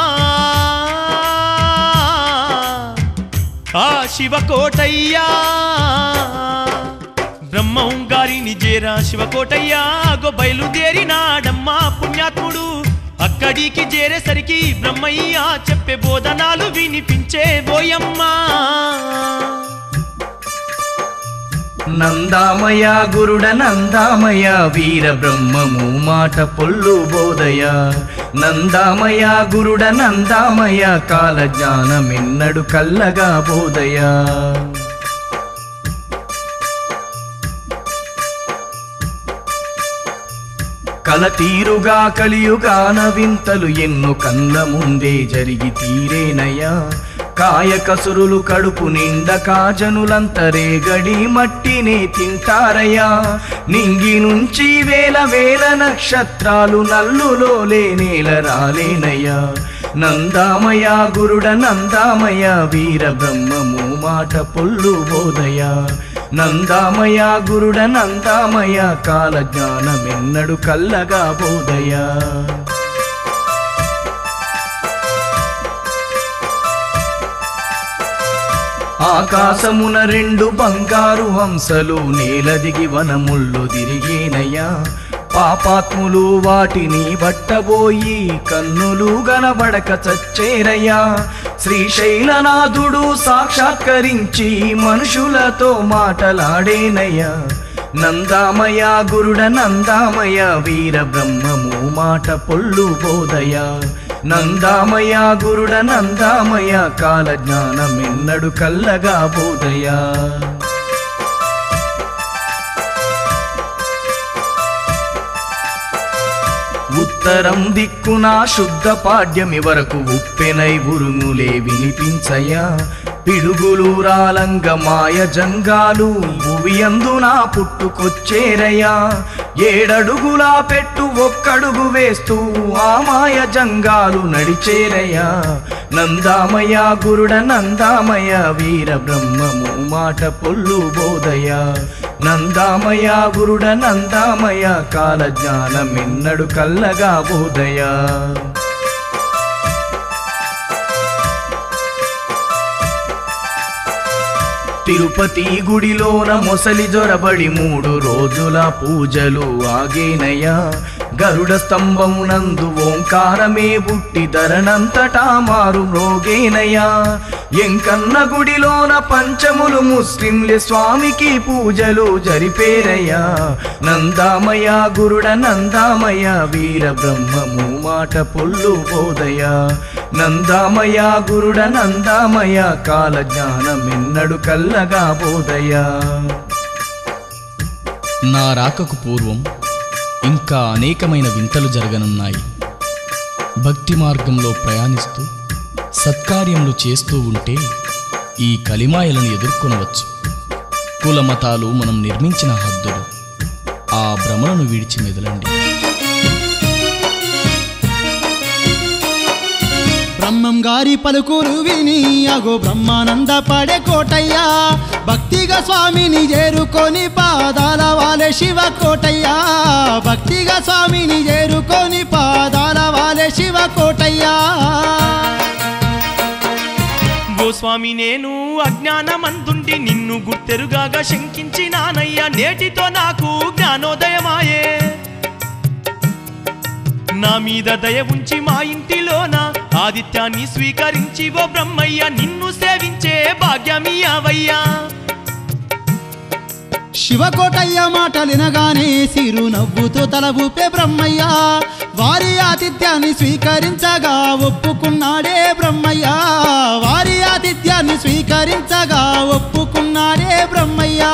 ఆ శివకోటయ్యా బ్రహ్మం గారిని చేరా శివకోటయ్యా గో బయలుదేరినాడమ్మా పుణ్యాత్ముడు అక్కడికి చేరేసరికి బ్రహ్మయ్య చెప్పే బోధనాలు వినిపించే బోయమ్మా నందామయ గురుడ నందామయ వీర బ్రహ్మము మాట పొల్లు బోధయ నందామయ గురుడ నందామయ కాల జ్ఞానమెన్నడు కల్లగా బోధయ కల తీరుగా కలియుగాన వింతలు ఎన్నో కళ్ళ ముందే జరిగి తీరేనయ్యా కాయ కసురులు కడుపు నిండ కాజనులంతరే గడి మట్టినే తింటారయ్యా నింగి నుంచి వేల వేల నక్షత్రాలు నల్లులో లేనేల రాలేనయ్యా నందామయ గురుడ నందామయ వీర బ్రహ్మము మాట పొల్లు బోధయ నందామయ గురుడ నందామయ కాల జ్ఞానమెన్నడు కల్లగా బోధయా ఆకాశమున రెండు బంగారు హంసలు నేల దిగి వనముళ్ళు తిరిగేనయ్యా పాపాత్ములు వాటిని బట్టబోయి కన్నులు గనబడక చచ్చేరయ్యా శ్రీశైలనాథుడు సాక్షాత్కరించి మనుషులతో మాటలాడేనయ్యా నందామయ గురుడ నందామయ వీర బ్రహ్మము మాట పొల్లు బోధయ నందామయ గురుడ నందామయ కాల జ్ఞానమెన్నడు కల్లగా బోధయా ఉత్త ఉత్తరం దిక్కున శుద్ధ పాడ్యమి వరకు ఉప్పెనై ఉరుములే వినిపించయ్యా పిడుగులు రాలంగ మాయ జంగాలు భువియందున పుట్టుకొచ్చేరయ్యా ఏడడుగులా పెట్టు ఒక్కడుగు వేస్తూ ఆ మాయ జంగాలు నడిచేరయ్యా నందామయ గురుడ నందామయ వీర బ్రహ్మము మాట పొల్లు బోధయ నందామయ గురుడ నందామయ కాల జ్ఞానమెన్నడు కల్లగా బోధయ తిరుపతి గుడిలోన మొసలి జొరబడి మూడు రోజుల పూజలు ఆగేనయ్యా గరుడ స్తంభమునందు ఓంకారమే బుట్టి ధరణంతటా మారు మ్రోగేనయ్యా ఎంకన్న గుడిలోన పంచములు ముస్లింలే స్వామికి పూజలు జరిపేరయ్యా నందామయ గురుడ నందామయ వీర బ్రహ్మము మాట పొల్లు బోధయ నందామయ గురుడ నందామయ కాల జ్ఞానమెన్నడు కల్లగా బోధయ నా రాకకు పూర్వం ఇంకా అనేకమైన వింతలు జరగనున్నాయి భక్తి మార్గంలో ప్రయాణిస్తూ సత్కార్యములు చేస్తూ ఉంటే ఈ కలిమాయలను ఎదుర్కొనవచ్చు కులమతాలు మనం నిర్మించిన హద్దులు ఆ భ్రమలను విడిచి మెదలండి బ్రహ్మం గారి పలుకులు విని అగో బ్రహ్మానంద పడే కోటయ్యా భక్తిగా స్వామిని చేరుకొని పాదాల వాలే శివ కోటయ్యా భక్తిగా స్వామిని చేరుకొని పాదాల వాలే శివ కోటయ్యా ఓ స్వామి నేను అజ్ఞానమందుండి నిన్ను గుర్తెరుగాగా శంకించినానయ్యా నేటితో నాకు జ్ఞానోదయమాయే నా మీద దయ ఉంచి మా ఇంటిలోన ఆదిత్యాన్ని స్వీకరించి ఓ బ్రహ్మయ్య నిన్ను సేవించే భాగ్యమియావయ్యా శివకోటయ్య మాటలినగానే సిరు నవ్వుతూ తల ఊపే బ్రహ్మయ్య వారి ఆతిథ్యాన్ని స్వీకరించగా ఒప్పుకున్నాడే బ్రహ్మయ్య వారి ఆతిథ్యాన్ని స్వీకరించగా ఒప్పుకున్నాడే బ్రహ్మయ్య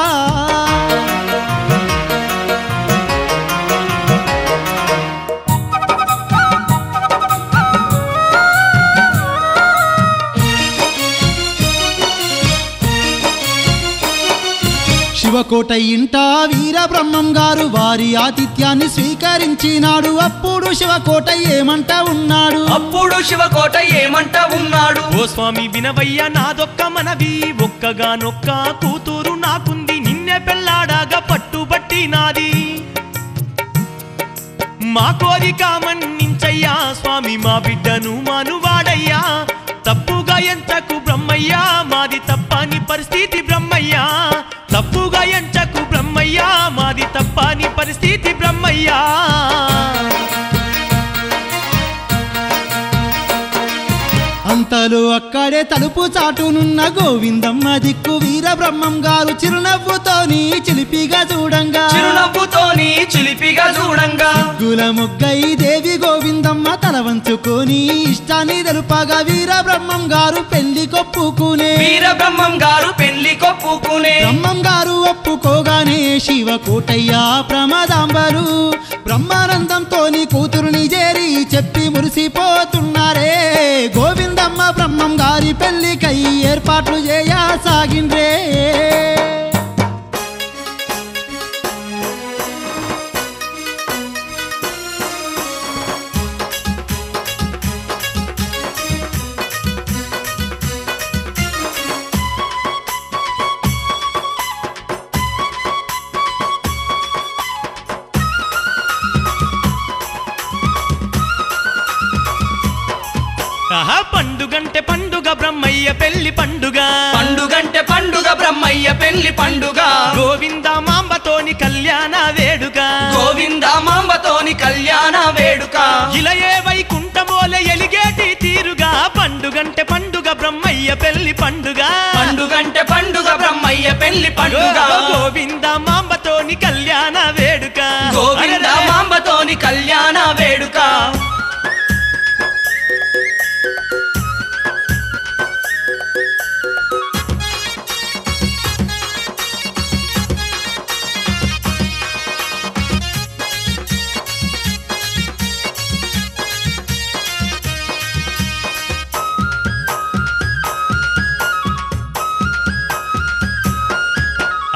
శివకోట ఇంట వీర బ్రహ్మం గారు వారి ఆతిథ్యాన్ని స్వీకరించినాడు అప్పుడు శివకోట ఏమంట ఉన్నాడు అప్పుడు శివకోట ఏమంట ఉన్నాడు ఓ స్వామి వినవయ్య నాదొక్క మనవి ఒక్కగానొక్క కూతురు నాకుంది నిన్నే పెళ్ళాడాగా పట్టుబట్టి నాది మా కోరిక మన్నించయ్యా స్వామి మా బిడ్డను మానువాడయ్యా తప్పుగా ఎంచకు బ్రహ్మయ్యా మాది తప్పని పరిస్థితి బ్రహ్మయ్యా తప్పుగా ఎంచకు బ్రహ్మయ్యా మాది తప్పని పరిస్థితి బ్రహ్మయ్యా అంతలో అక్కడే తలుపు చాటునున్న గోవిందమ్మ దిక్కు వీర బ్రహ్మం గారు చిరునవ్వుతోని చిలిపిగా చూడంగా చిరునవ్వుతోని చిలిపిగా చూడంగా గుల మొగ్గై దేవి గోవిందమ్మ తల వంచుకొని ఇష్టాన్ని తెలుపగా వీర బ్రహ్మం గారు పెళ్లి కొప్పుకునే వీర బ్రహ్మం గారు పెళ్లి కొప్పుకునే బ్రహ్మం గారు ఒప్పుకోగానే శివ కోటయ్య ప్రమాదాంబరు బ్రహ్మానందంతోని కూతురుని చేరి చెప్పి మురిసిపోతున్నారే గోవిందమ్మ బ్రహ్మం గారి పెళ్లికై ఏర్పాట్లు చేయసాగిండ్రే ఆహా పండుగంటే పండుగ బ్రహ్మయ్య పెళ్లి పండుగ పండుగంటే పండుగ బ్రహ్మయ్య పెళ్లి పండుగ గోవింద మాంబతోని కళ్యాణ వేడుక గోవింద మాంబతోని కళ్యాణ వేడుక ఇలయే వైకుంఠమోలే ఎలిగేటి తీరుగా పండుగంటే పండుగ బ్రహ్మయ్య పెళ్లి పండుగ పండుగంటే పండుగ బ్రహ్మయ్య పెళ్లి పండుగ గోవింద మాంబతోని కళ్యాణ వేడుక గోవింద అరెరే! మాంబతోని కళ్యాణ వేడుక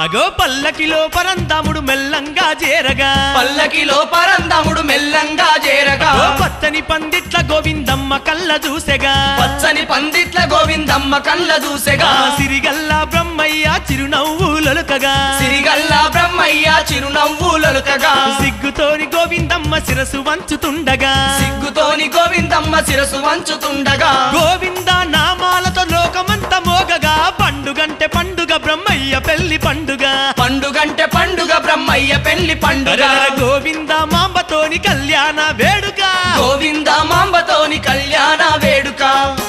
అగో పల్లకిలో పరందాముడు మెల్లంగా చేరగా పల్లకిలో పరందముడు మెల్లంగా చేరగా ఓ పచ్చని పందిట్ల గోవిందమ్మ కళ్ళ చూసెగా పచ్చని పందిట్ల గోవిందమ్మ కళ్ళ చూసెగా ఆ సిరిగల్లా బ్రహ్మయ్య చిరునవ్వులొలకగా సిరిగల్లా బ్రహ్మయ్య చిరునవ్వులొలకగా సిగ్గుతోని గోవిందమ్మ శిరసు వంచుతుండగా సిగ్గుతోని గోవిందమ్మ శిరసు వంచుతుండగా గోవింద నామాలతో లోకమంత మోగగా పండుగంటే పండుగ బ్రహ్మయ్య పెళ్లి పండుగ పండుగంటే పండుగ బ్రహ్మయ్య పెళ్లి పండుగ అరెరె గోవింద మాంబతోని కళ్యాణ వేడుక గోవింద మాంబతోని కళ్యాణ వేడుక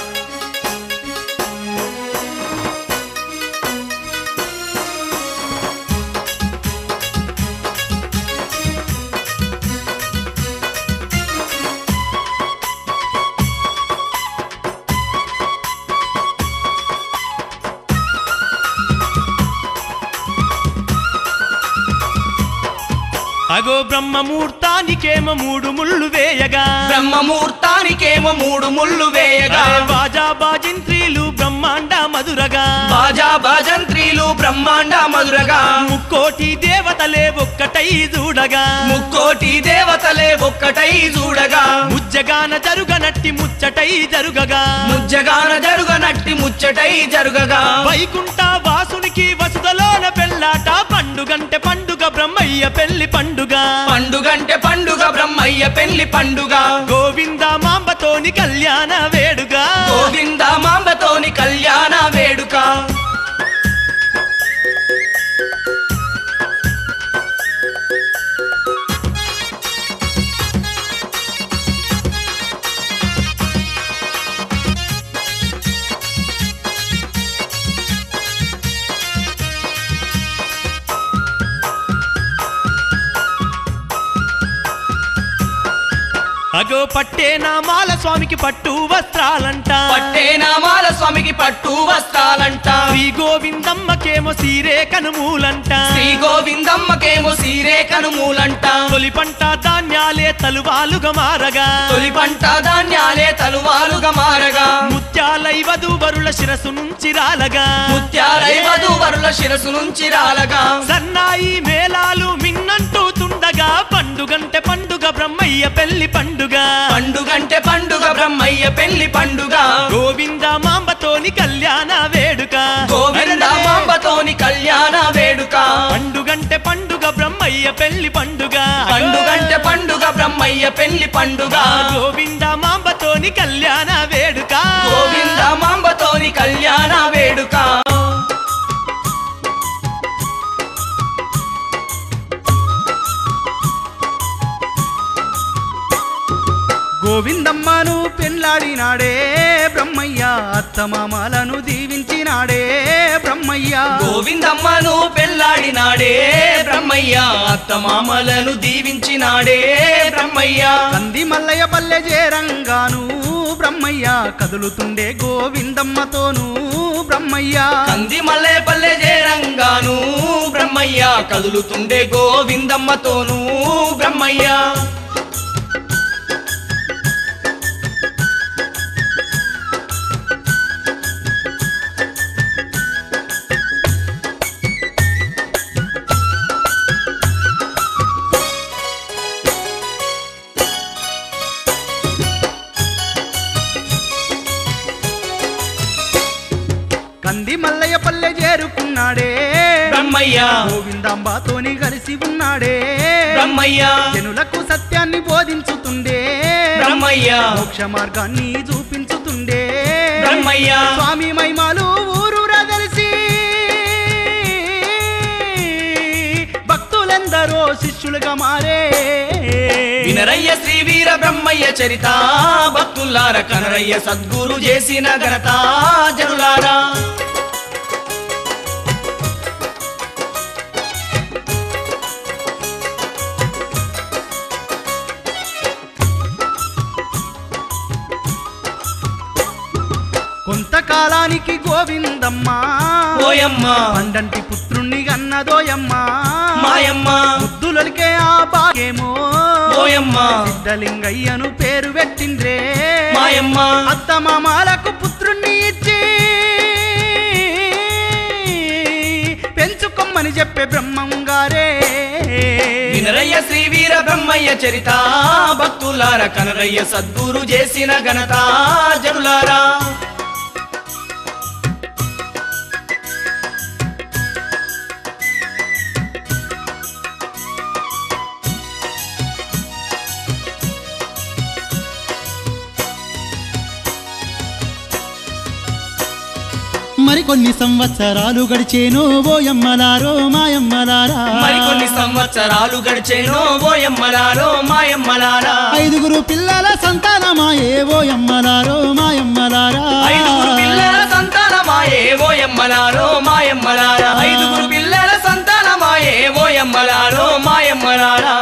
అగో బ్రహ్మముహూర్తానికేమో మూడు ముళ్ళు వేయగా బ్రహ్మముహూర్తానికేమో మూడు ముళ్ళు వేయగా అరే బాజా బాజింత్రీలు బ్రహ్మాండ మధురగా బాజా భజంత్రీలు బ్రహ్మాండ మధురగా ముక్కోటి దేవతలే ఒక్కటై చూడగా ముక్కోటి దేవతలే ఒక్కటై చూడగా ముజ్జగాన జరుగనట్టి ముచ్చటై జరుగగా ముజ్జగాన జరుగనట్టి ముచ్చటై జరుగగా వైకుంఠ వాసునికి వసుదలోన పెళ్ళాట పండుగంటే పండుగ బ్రహ్మయ్య పెళ్లి పండుగ పండుగంటే పండుగ బ్రహ్మయ్య పెళ్లి పండుగ గోవింద మాంబతోని కళ్యాణ వేడుగా గోవింద మాంబతోని కళ్యాణ వేడుక అగో పట్టే నామాల స్వామికి పట్టు వస్త్రాలంట పట్టే నామాల స్వామికి పట్టు వస్త్రాలంట శ్రీ గోవిందమ్మకేమో సీరే కనుమూలంట శ్రీ గోవిందమ్మకేమో సీరే కనుమూలంట తొలి పంట ధాన్యాలే తలువాలుగా మారగా తొలి పంట ధాన్యాలే తలువాలుగా మారగా ముత్యాలై వధూవరుల శిరసు నుంచి రాలగా ముత్యాలై వధూవరుల శిరసు నుంచి రాలగా సన్నాయి మేళాలు మిన్నంటూ తుండగా పండుగంటే పండుగ బ్రహ్మయ్య పెళ్లి పండుగ పండుగంటే పండుగ బ్రహ్మయ్య పెళ్లి పండుగ గోవింద మాంబతోని కళ్యాణ వేడుక గోవింద మాంబతోని కళ్యాణ వేడుక పండుగంటే పండుగ బ్రహ్మయ్య పెళ్లి పండుగ పండుగంటే పండుగ బ్రహ్మయ్య పెళ్లి పండుగ గోవింద మాంబతోని కళ్యాణ వేడుక గోవింద మాంబతోని కళ్యాణ వేడుక గోవిందమ్మను పెళ్ళాడినాడే బ్రహ్మయ్య అత్తమామలను దీవించినాడే బ్రహ్మయ్య గోవిందమ్మను పెళ్ళాడినాడే బ్రహ్మయ్య అత్తమామలను దీవించినాడే బ్రహ్మయ్య కంది మల్లయ్య పల్లె చేరంగాను బ్రహ్మయ్య కదులుతుండే గోవిందమ్మతోను బ్రహ్మయ్య కంది మల్లె పల్లె చేరంగాను బ్రహ్మయ్య కదులుతుండే గోవిందమ్మతోను బ్రహ్మయ్య కంది మల్లయ్య పల్లె చేరుకున్నాడే బ్రహ్మయ్య గోవిందాంబాతోని కలిసి ఉన్నాడే బ్రహ్మయ్య జనులకు సత్యాన్ని బోధించుతుండే బ్రహ్మయ్య మోక్ష మార్గాన్ని చూపించుతుండే బ్రహ్మయ్య స్వామి మహిమలు ఊరూరా తెలిసి భక్తులెందరో శిష్యులుగా మారే వినరయ్య శ్రీ వీర బ్రహ్మయ్య చరిత భక్తులార కనరయ్య సద్గురు చేసిన ఘనత జనులారా కొంతకాలానికి గోవిందమ్మ ఓయమ్మ పండంటి పుత్రుణ్ణి గన్నదోయమ్మ మాయమ్మ ముద్దులకే ఆ బాగేమో ఓయమ్మ సిద్ధలింగయ్యను పేరు పెట్టిండ్రే మాయమ్మ అత్తమామాలకు పుత్రుణ్ణి ఇచ్చి పెంచుకొమ్మని చెప్పి చేరవచ్చే బ్రహ్మంగారే వినరయ్య శ్రీ వీర బ్రహ్మయ్య చరిత భక్తులార కనరయ్య సద్గురు చేసిన ఘనత జనులారా మరికొన్ని సంవత్సరాలు గడిచేనో ఓయమ్మలారో మాయమ్మలారా మరికొన్ని సంవత్సరాలు గడిచేనో ఓయమ్మలారో మాయమ్మలారా ఐదుగురు పిల్లల సంతానమాయే ఓయమ్మలారో మాయమ్మలారా ఐదుగురు పిల్లల సంతానమాయే ఓయమ్మలారో మాయమ్మలారా ఐదుగురు పిల్లల సంతానమాయే ఓయమ్మలారో మాయమ్మలారా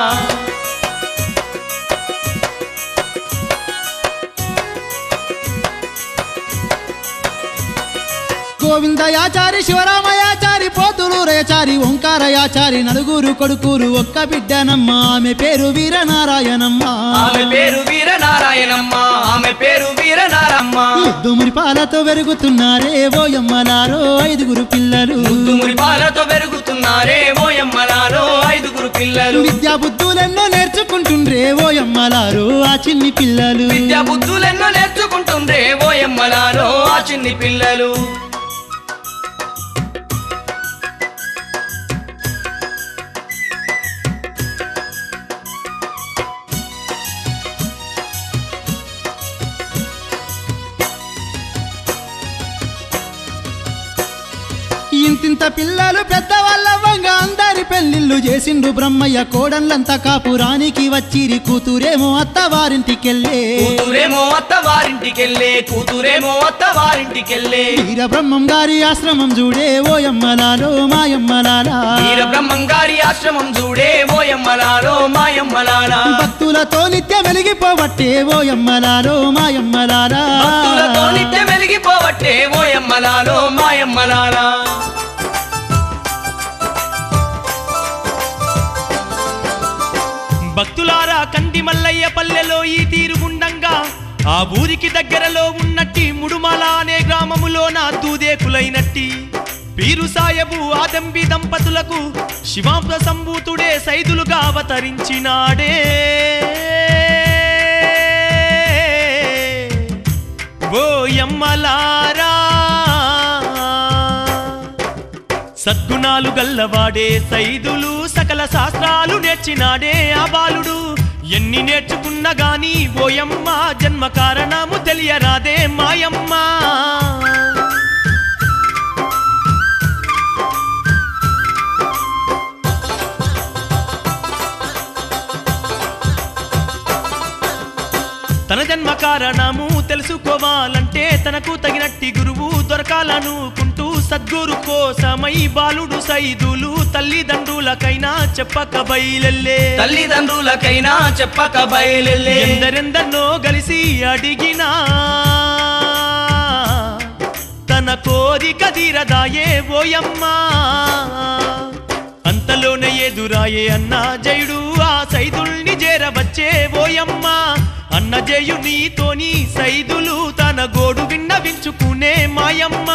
గోవిందయాచారి శివరామయాచారి పోతులూరయాచారి ఓంకారయాచారి నలుగురు కొడుకులు ఒక్క బిడ్డనమ్మ ఆమె పేరు వీరనారాయణమ్మ ఆమె పేరు వీరనారాయణమ్మ ఆమె పేరు వీరనారమ్మ దుమురి పాలతో వెరుగుతున్నారే ఓయమ్మలారో ఐదుగురు పిల్లలు తుమురి పాలతో పెరుగుతున్నారే ఓయమ్మలారో ఐదుగురు పిల్లలు విద్యా బుద్ధులెన్నో నేర్చుకుంటుండ్రే ఓయమ్మలారో ఆ చిన్ని పిల్లలు విద్యా బుద్ధులెన్నో నేర్చుకుంటుండ్రే ఓయమ్మలారో ఆ చిన్ని పిల్లలు ఇంతింత పిల్లలు పెద్దవాళ్ళవ్వంగా అందరి పెళ్లిళ్ళు చేసిండు బ్రహ్మయ్య కోడన్లంతా కాపురానికి వచ్చిరి కూతురేమో అత్తవారింటికెళ్ళే కూతురేమో అత్తవారింటికెళ్ళే కూతురేమో అత్తవారింటికెళ్ళే వీర బ్రహ్మం గారి ఆశ్రమం చూడే ఓయమ్మలాలో మాయమ్మలాలా వీర బ్రహ్మంగారి ఆశ్రమం చూడే ఓయమ్మలారో మాయమ్మలారా భక్తులతో నిత్య వెలిగిపోవట్టే ఓయమ్మలాలో మాయమ్మలారా భక్తులతో నిత్యం వెలిగిపోవట్టే ఓయమ్మలారో మాయమ్మలారా భక్తులారా కంది మల్లయ్య పల్లెలో ఈ తీరుగుండంగా ఆ ఊరికి దగ్గరలో ఉన్నట్టి ముడుమల అనే గ్రామములోన దూదేకులైనట్టి పీరు సాయబు ఆదంబి దంపతులకు శివాంశ సంభూతుడే సైదులుగా అవతరించినాడే ఓ యమ్మలారా సద్గుణాలు గల్లవాడే సైదులు సకల శాస్త్రాలు నేర్చినాడే ఆ బాలుడు ఎన్ని నేర్చుకున్నా గాని ఓయమ్మ జన్మ కారణము తెలియరాదే మాయమ్మ తన జన్మ కారణము తెలుసుకోవాలంటే తనకు తగినట్టి గురువు దొరకాలనుకుంటూ సద్గురు కోసమై బాలుడు సైదులు తల్లిదండ్రులకైనా చెప్పక బయలెల్లే తల్లిదండ్రులకైనా చెప్పక బయలెళ్ళే ఎందరెందరినో కలిసి అడిగినా తన కోరిక తీరదాయే ఓయమ్మా అంతలోనే ఎదురాయే అన్న జయుడు ఆ సైదుల్ని చేరవచ్చే ఓయమ్మా అన్న జయు నీతోని సైదులు తన గోడు విన్నవించుకునే మాయమ్మా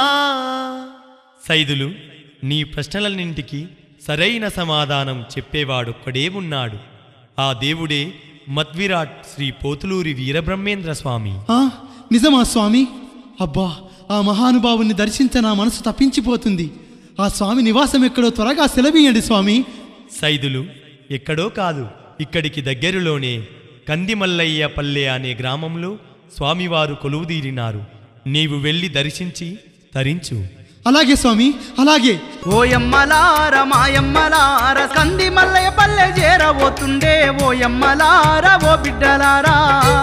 సైదులు నీ ప్రశ్నలన్నింటికి సరైన సమాధానం చెప్పేవాడొక్కడే ఉన్నాడు ఆ దేవుడే మద్విరాట్ శ్రీ పోతులూరి వీరబ్రహ్మేంద్ర స్వామి ఆ, నిజమా స్వామి అబ్బా ఆ మహానుభావుని దర్శించ నా మనసు తప్పించిపోతుంది ఆ స్వామి నివాసం ఎక్కడో త్వరగా సెలవీయండి స్వామి సైదులు ఎక్కడో కాదు ఇక్కడికి దగ్గరలోనే కందిమల్లయ్య పల్లె అనే గ్రామంలో స్వామివారు కొలువుదీరినారు నీవు వెళ్ళి దర్శించి తరించు అలాగే స్వామి అలాగే ఓయమ్మలార మాయమ్మలార కంది మల్లయ్య పల్లె చేరబోతుండే ఓయమ్మలార ఓ బిడ్డలారా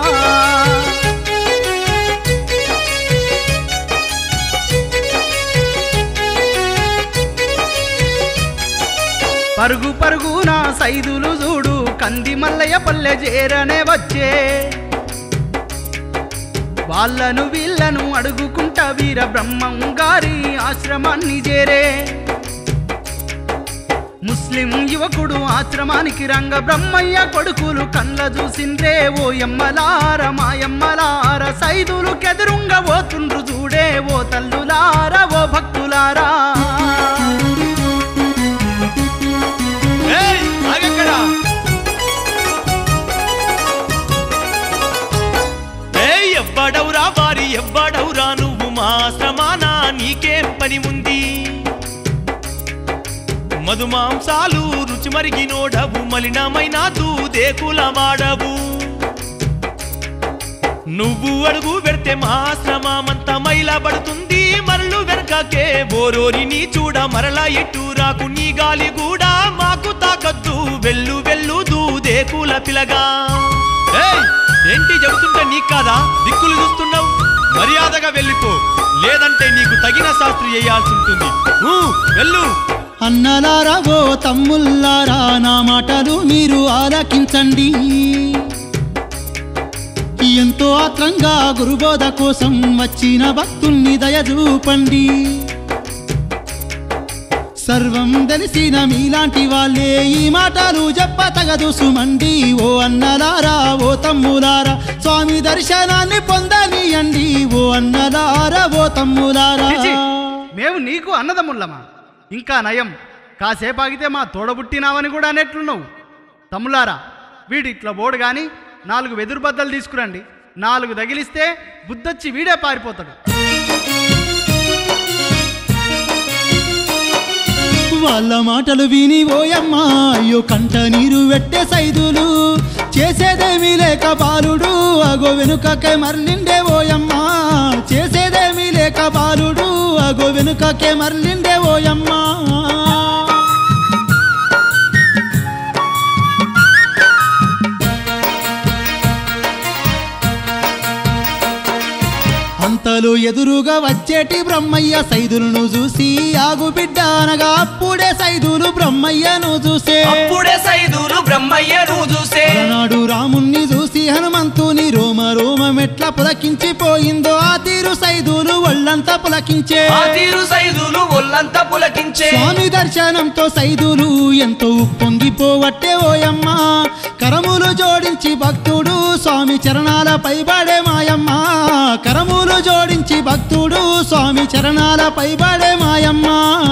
పరుగు పరుగు నా సైదులు చూడు కంది మల్లయ్య పల్లె చేరనే వచ్చే వాళ్ళను వీళ్ళను అడుగుకుంటా వీర బ్రహ్మం గారి ఆశ్రమాన్ని చేరే ముస్లిం యువకుడు ఆశ్రమానికి రంగ బ్రహ్మయ్య కొడుకులు కండ్ల చూసిండ్రే ఓ ఎమ్మలార మాయమ్మలార సైదులు కెదురుంగ పోతుండ్రు చూడే ఓ తల్లులార ఓ భక్తులారా ఎవ్వడవురా వారి ఎవ్వడవురా నువ్వు మా శ్రమాన నీకేం పని ఉంది మధుమాంసాలు రుచి మరిగినోడవు మలినమైన దూదేకుల వాడవు నువ్వు అడుగు పెడితే మా శ్రమమంతా మైలా పడుతుంది మరలు వెనకకే బోరోని నీ చూడ మరలా ఎట్టు రాకు నీ గాలి కూడా మాకు తాకద్దు వెళ్ళు వెళ్ళు దూదేకుల పిలగా ఏయ్, ఏంటి చెబుతుంటే నీకు కాదా దిక్కులు చూస్తున్నావు మర్యాదగా వెళ్ళిపో లేదంటే నీకు తగిన శాస్త్రి చేయాల్సి ఉంటుంది ఊ, వెళ్ళు అన్నలారా ఓ తమ్ముల్లారా నా మాటలు మీరు ఆలకించండి ఎంతో ఆత్రంగా గురుబోధ కోసం వచ్చిన భక్తుల్ని దయచూపండి సర్వం తెలిసిన మీలాంటి వాళ్ళే ఈ మాటలు చెప్ప తగదు సుమండి ఓ అన్నలారా ఓ తమ్ములారా స్వామి దర్శనాన్ని పొందనియండి ఓ అన్నలారా ఓ తమ్ములారా చిచి, మేము నీకు అన్నదమ్ముళ్ళమా ఇంకా నయం కాసేపు ఆగితే మా తోడబుట్టినావని కూడా అనేట్లున్నావు తమ్ములారా వీడు ఇట్లా బోడు గాని నాలుగు వెదురు బద్దలు తీసుకురండి నాలుగు తగిలిస్తే బుద్ధొచ్చి వీడే పారిపోతాడు వాళ్ళ మాటలు విని ఓయమ్మా అయ్యో కంట నీరు వెట్టే సైదులు చేసేదేమీ లేక బాలుడు అగో వెనుకకే మరలిండే ఓయమ్మా చేసేదేమీ లేక బాలుడు అగో వెనుకకే మరలిండే ఓయమ్మా అంతలో ఎదురుగా వచ్చేటి బ్రహ్మయ్య సైదులను చూసి ఆగు బిడ్డ అనగా అప్పుడే సైదులు బ్రహ్మయ్యను చూసే అప్పుడే సైదులు బ్రహ్మయ్యను చూసే నాడు రాముణ్ణి చూసి హనుమంతుని రోమ రోమ మెట్ల పులకించిపోయిందో ఆ తీరు సైదులు ఒళ్ళంతా పులకించే ఆ తీరు సైదులు ఒళ్ళంతా పులకించే స్వామి దర్శనంతో సైదులు ఎంతో ఉప్పొంగిపోవట్టే ఓయమ్మా కరములు జోడించి భక్తుడు స్వామి చరణాలపై పడే మాయమ్మ కరములు జోడించి భక్తుడు స్వామి చరణాలపై పడే మాయమ్మ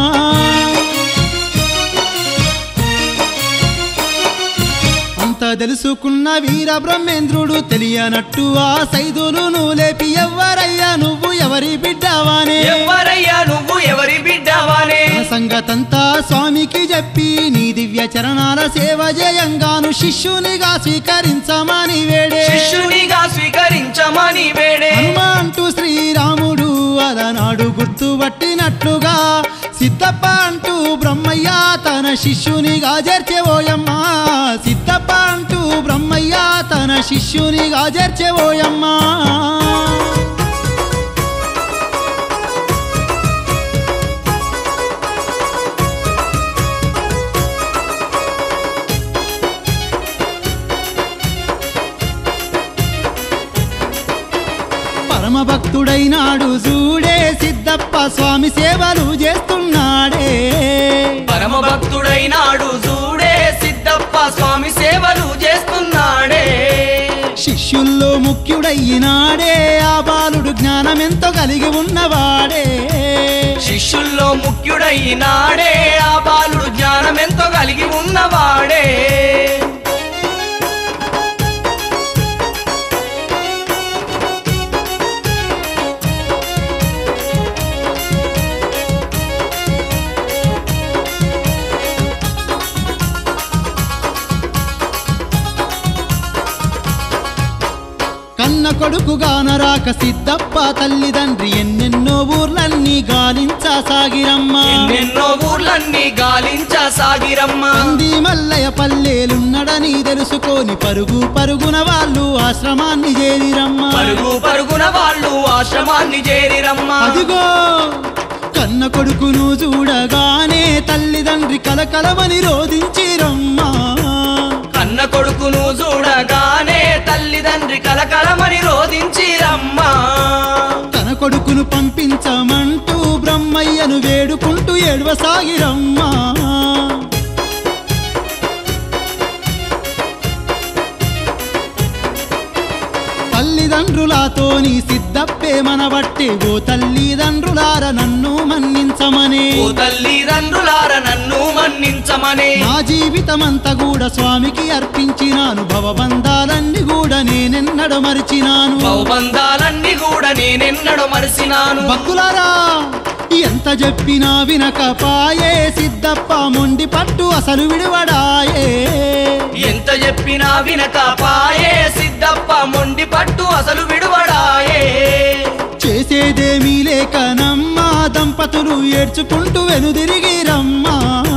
అంత తెలుసుకున్న వీర బ్రహ్మేంద్రుడు తెలియనట్టు ఆ సైదులు లేపి ఎవ్వరయ్యా నువ్వు ఎవరి బిడ్డవానే ఎవరయ్యా నువ్వు ఎవరి బిడ్డవానే తన సంగతంతా స్వామికి చెప్పి నీ దివ్య చరణాల సేవ జయంగాను శిష్యునిగా స్వీకరించమని వేడే శిష్యునిగా స్వీకరించమని వేడే హనుమంటూ శ్రీరాముడు అలనాడు గుర్తుపట్టినట్లుగా సిద్ధప్ప అంటూ బ్రహ్మయ్య తన శిష్యునిగా చేర్చేవోయమ్మా సిద్ధప్ప అంటూ బ్రహ్మయ్య తన శిష్యునిగా చేర్చేవోయమ్మా పరమ భక్తుడైనాడు చూడే సిద్ధప్ప స్వామి సేవలు చేస్తున్నాడే పరమ భక్తుడైనాడు చూడే సిద్ధప్ప స్వామి సేవలు చేస్తున్నాడే శిష్యుల్లో ముఖ్యుడయ్యినాడే ఆ బాలుడు జ్ఞానమెంతో కలిగి ఉన్నవాడే శిష్యుల్లో ముఖ్యుడైనాడే ఆ బాలుడు జ్ఞానమెంతో కలిగి ఉన్నవాడే కన్న కొడుకుగానరాక సిద్ధప్ప తల్లిదండ్రి ఎన్నెన్నో ఊర్లన్నీ గాలించసాగిరమ్మా ఎన్నెన్నో ఊర్లన్నీ గాలించసాగిరమ్మా అంది మల్లయ్య పల్లెలున్నడని తెలుసుకొని పరుగు పరుగున వాళ్ళు ఆశ్రమాన్ని చేరిరమ్మా పరుగు పరుగున వాళ్ళు ఆశ్రమాన్ని చేరిరమ్మా అదిగో కన్న కొడుకును చూడగానే తల్లిదండ్రి కలకలమని రోధించిరమ్మా కన్న కొడుకును చూడగానే తల్లిదండ్రి కలకలమని రోధించిరమ్మా తన కొడుకును పంపించమంటూ బ్రహ్మయ్యను వేడుకుంటూ ఏడవసాగిరమ్మా తల్లిదండ్రులతోని సిద్ధప్పే మనబట్టే ఓ తల్లిదండ్రులార నన్ను మన్నించమనే ఓ తల్లిదండ్రులార నన్ను మన్నించ తరించమని నా జీవితమంతా కూడా స్వామికి అర్పించినాను భవబంధాలన్నీ కూడా నేనెన్నడ మరిచినాను బహుబంధాలన్నీ కూడా నేనెన్నడూ మరిసినాను భక్తులారా ఎంత చెప్పినా వినకపాయే సిద్ధప్ప మొండి పట్టు అసలు విడివడాయే ఎంత చెప్పినా వినక పాయే సిద్ధప్ప మొండి పట్టు అసలు విడువడాయే చేసేదేమీ లేక నమ్మా దంపతులు ఏడ్చుకుంటూ వెనుదిరిగి రమ్మా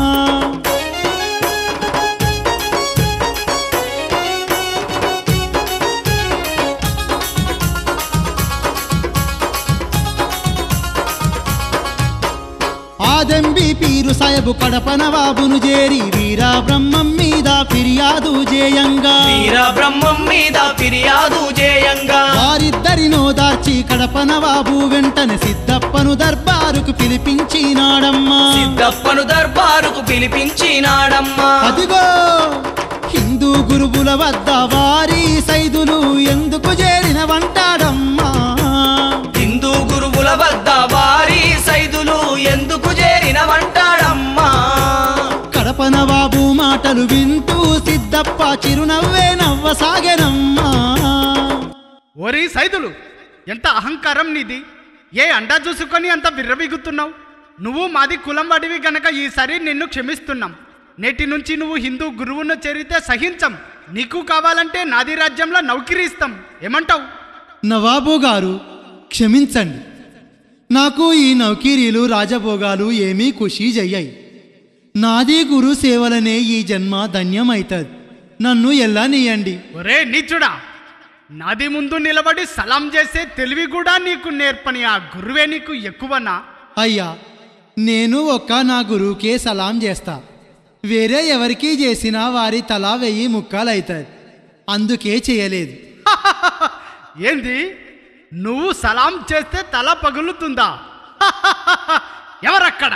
ఆదెంబి పీరు సాయబు కడప నవాబును చేరి వీరా బ్రహ్మం మీద ఫిర్యాదు చేయంగా వీర బ్రహ్మం మీద ఫిర్యాదు చేయంగా వారిద్దరినో దార్చి కడప నవాబు వెంటనే సిద్ధప్పను దర్బారుకు పిలిపించినాడమ్మా సిద్ధప్పను దర్బారుకు పిలిపించినాడమ్మా అదిగో హిందూ గురువుల వద్ద వారి సైదులు ఎందుకు చేరిన వంటాడమ్మా హిందూ గురువుల వద్ద వారి సైదులు ఎందుకు చేరినవంటాడమ్మా కడప నవాబు మాటలు వింటూ సిద్ధప్ప చిరునవ్వే నవ్వసాగెనమ్మా ఓరి సైదులు ఎంత అహంకారం నీది ఏ అండా చూసుకొని అంత విర్రవీగుతున్నావు నువ్వు మాది కులం వాడివి గనక ఈసారి నిన్ను క్షమిస్తున్నాం నేటి నుంచి నువ్వు హిందూ గురువును చేరితే సహించం నీకు కావాలంటే నాది రాజ్యంలో నౌకిరీ ఇస్తాం ఏమంటావు నవాబు గారు క్షమించండి నాకు ఈ నౌకీరీలు రాజభోగాలు ఏమీ ఖుషీ చెయ్యాయి నాది గురు సేవలనే ఈ జన్మ ధన్యమైతది నన్ను ఎల్లనీయండి ఒరే నీచుడా నాది ముందు నిలబడి సలాం చేసే తెలివి కూడా నీకు నేర్పని ఆ గురువే నీకు ఎక్కువనా అయ్యా నేను ఒక్క నా గురువుకే సలాం చేస్తా వేరే ఎవరికి చేసినా వారి తల వెయ్యి ముక్కలవుతుంది అందుకే చేయలేదు ఏంది నువ్వు సలాం చేస్తే తల పగులుతుందా ఎవరక్కడ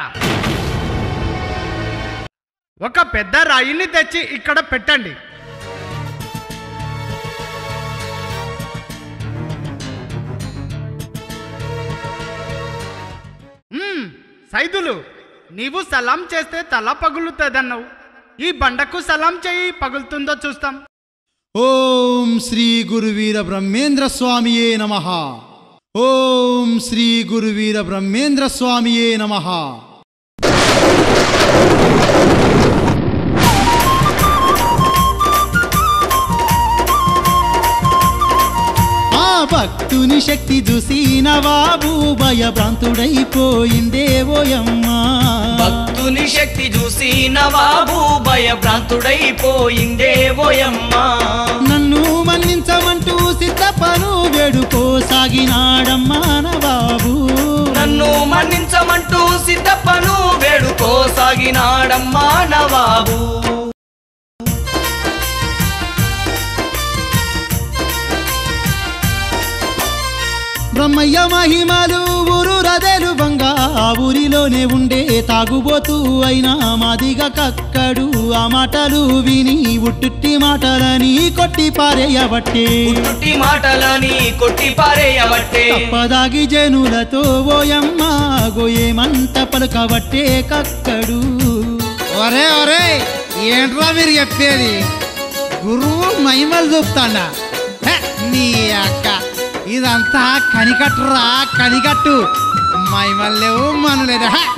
ఒక పెద్ద రాయిని తెచ్చి ఇక్కడ పెట్టండి మ్మ్, సైదులు నీవు సలాం చేస్తే తల పగులుతుందన్నావు ఈ బండకు సలాం చేయి పగులుతుందో చూస్తాం ఓం శ్రీ గురువీర బ్రహ్మేంద్ర స్వామియే నమ ఓం శ్రీ గురువీర బ్రహ్మేంద్ర స్వామియే నమ ఆ భక్తుని శక్తి చూసి నవాబు భయభ్రాంతుడైపోయిందే ఓయమ్మా భక్తుని శక్తి చూసి నవాబు భయభ్రాంతుడైపోయిందే ఓయమ్మా నన్ను మన్నించమంటూ సిద్ధపను వేడుకోసాగినాడమ్మా నవాబు నన్ను మన్నించమంటూ సిద్ధప్పను వేడుకోసాగినాడమ్మా నవాబు బ్రహ్మయ్య మహిమలు ఊరు రదెలు బంగా ఆ ఊరిలోనే ఉండే తాగుబోతూ అయినా మాదిగా కక్కడు ఆ మాటలు విని ఉట్టుట్టి మాటలని కొట్టి పారేయబట్టే పుట్టుటి మాటలని కొట్టి పారేయబట్టే తప్పదాగి జనులతో ఓయమ్మ గోయేమంత పలుకబట్టే కక్కడు ఒరే ఒరే ఏంట్రా మీరు చెప్పేది గురువు మహిమలు చూపుతాడా హే, నీ అక్క ఇదంతా కనికట్టురా కనికట్టు మహిమలు లేవు మనలేదు హే.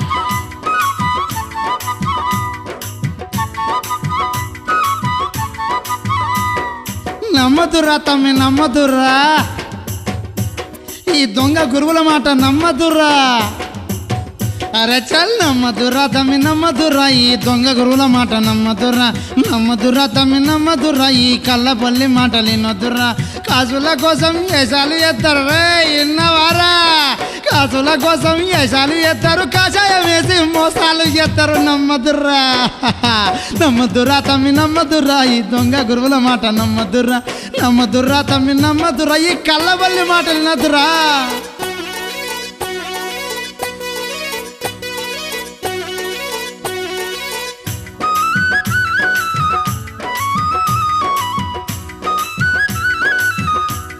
నమ్మదురా తమ్మి నమ్మదురా ఈ దొంగ గురువుల మాట నమ్మదురా అరే చల్ నమ్మదురా తమ్మి నమ్మదురా ఈ దొంగ గురువుల మాట నమ్మదురా నమ్మదురా తమ్మి నమ్మదురా ఈ కళ్ళపల్లి మాటలు వినొద్దురా కాసుల కోసం యశాలు ఎత్తారు రే ఇన్నవారా కాసుల కోసం యశాలు ఎత్తారు కాషాయం వేసి మోసాలు చేస్తారు నమ్మదురా నమ్మదురా తమ్మి నమ్మదురా ఈ దొంగ గురువుల మాట నమ్మదురా నమ్మదురా తమ్మి నమ్మదురా ఈ కళ్ళబల్లి మాటలు వినొద్దురా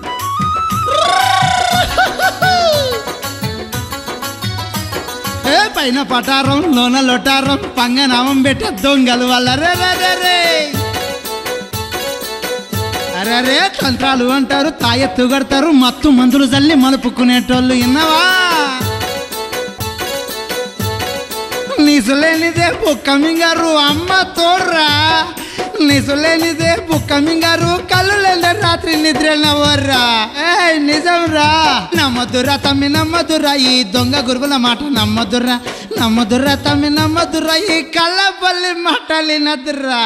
ఏ పైన పటారం లోన లొటారం పంగనామం పెట్టే దొంగలు వల్ల రే రే రే రే అరే అరే తంత్రాలు అంటారు తాయెత్తు కడతారు మత్తు మందులు చల్లి మలుపుకునేటోళ్ళు విన్నావా నిసులేనిదే బుక్క మింగారు అమ్మ తోడ్రా నిసులేనిదే బుక్క మింగారు కళ్ళు లేని రాత్రి నిద్ర నవ్వర్రా ఏ నిజం రా నమ్మదురా తమ్మి నమ్మదురా ఈ దొంగ గురువుల మాట నమ్మదురా నమ్మదురా తమ్మి నమ్మదురా ఈ కళ్ళపల్లి మాటలినదురా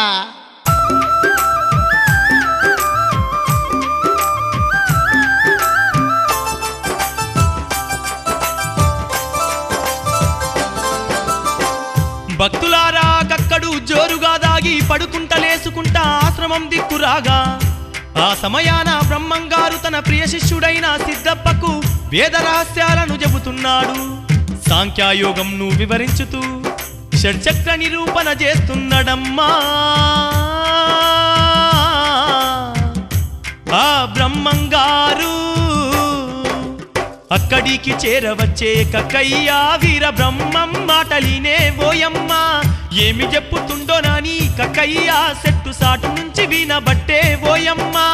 భక్తులారా కక్కడు జోరుగా దాగి పడుకుంట లేసుకుంటా ఆశ్రమం దిక్కురాగా ఆ సమయాన బ్రహ్మంగారు తన ప్రియ శిష్యుడైన సిద్ధప్పకు వేద రహస్యాలను చెబుతున్నాడు సాంఖ్యాయోగంను వివరించుతూ షడ్చక్ర నిరూపణ చేస్తున్నాడమ్మా ఆ బ్రహ్మంగారు అక్కడికి చేరవచ్చే కక్కయ్యా వీర బ్రహ్మం మాటలినే ఓయమ్మ ఏమి చెప్పుతుండో నాని కక్కయ్యా సెట్టు సాటు నుంచి వినబట్టే ఓయమ్మా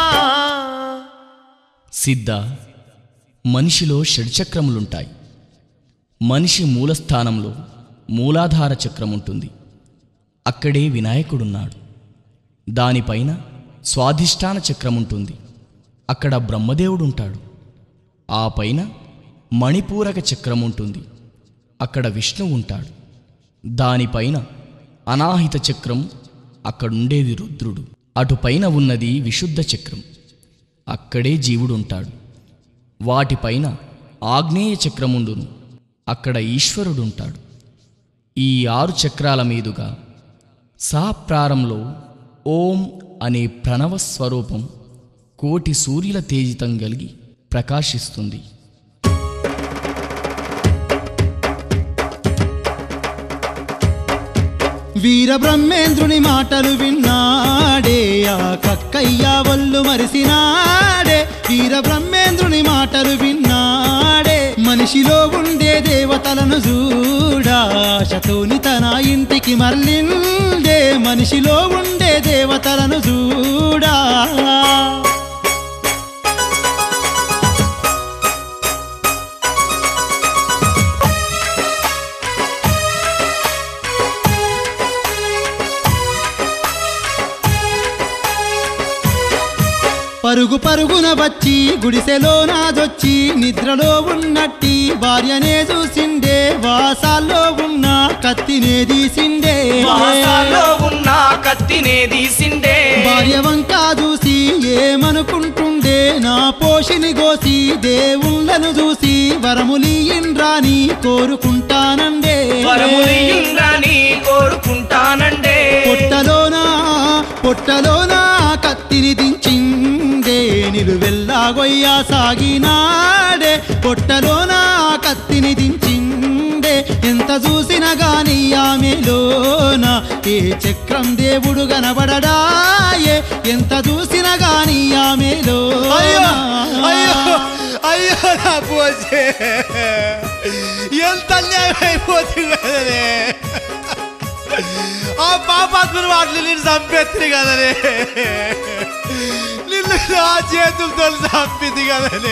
సిద్ధ మనిషిలో షడ్చక్రములుంటాయి మనిషి మూలస్థానంలో మూలాధార చక్రం ఉంటుంది అక్కడే వినాయకుడున్నాడు దానిపైన స్వాధిష్టాన చక్రం ఉంటుంది అక్కడ బ్రహ్మదేవుడుంటాడు ఆ పైన మణిపూరక చక్రం ఉంటుంది అక్కడ విష్ణువు ఉంటాడు దానిపైన అనాహిత చక్రం అక్కడుండేది రుద్రుడు అటుపైన ఉన్నది విశుద్ధ చక్రం అక్కడే జీవుడు ఉంటాడు వాటిపైన ఆగ్నేయ చక్రముండును అక్కడ ఈశ్వరుడుంటాడు ఈ ఆరు చక్రాల మీదుగా సాప్రారంలో ఓం అనే ప్రణవ స్వరూపం కోటి సూర్యుల తేజితం కలిగి ప్రకాశిస్తుంది వీర బ్రహ్మేంద్రుని మాటలు విన్నాడే ఆ కక్కయ్య వల్లు మరిసినాడే వీర బ్రహ్మేంద్రుని మాటలు విన్నాడే మనిషిలో ఉండే దేవతలను చూడా ఆశతోని తన ఇంటికి మరలిండే మనిషిలో ఉండే దేవతలను చూడా పరుగు పరుగున వచ్చి గుడిసెలో నాదొచ్చి నిద్రలో ఉన్నట్టి భార్యనే చూసిండే వాసాల్లో ఉన్న కత్తినే తీసిండే వాసాల్లో ఉన్న కత్తినే తీసిండే భార్య వంక చూసి ఏమనుకుంటుండే నా పోషిని గోసి దేవుళ్ళను చూసి వరములియిండ్రాని కోరుకుంటానండే వరములియుండ్రని కోరుకుంటానండే పొట్టలోనా పొట్టలోనా కత్తిని దించిందే నిలువెల్లా గొయ్యా సాగినాడే పొట్టలోనా కత్తిని దించిందే ఎంత చూసినా గాని ఆమెలోన ఏ చక్రం దేవుడు కనబడడాయే ఎంత చూసినా గాని ఆమెలో అయ్యో అయ్యో అయ్యో నా పోసే ఎంత అన్యాయం అయిపోతుంది కదనే ఆ పాపాత్మను వాటిని నేను చంపేస్తుంది కదనే నిన్ను నా చేతులతో చంపింది కదనే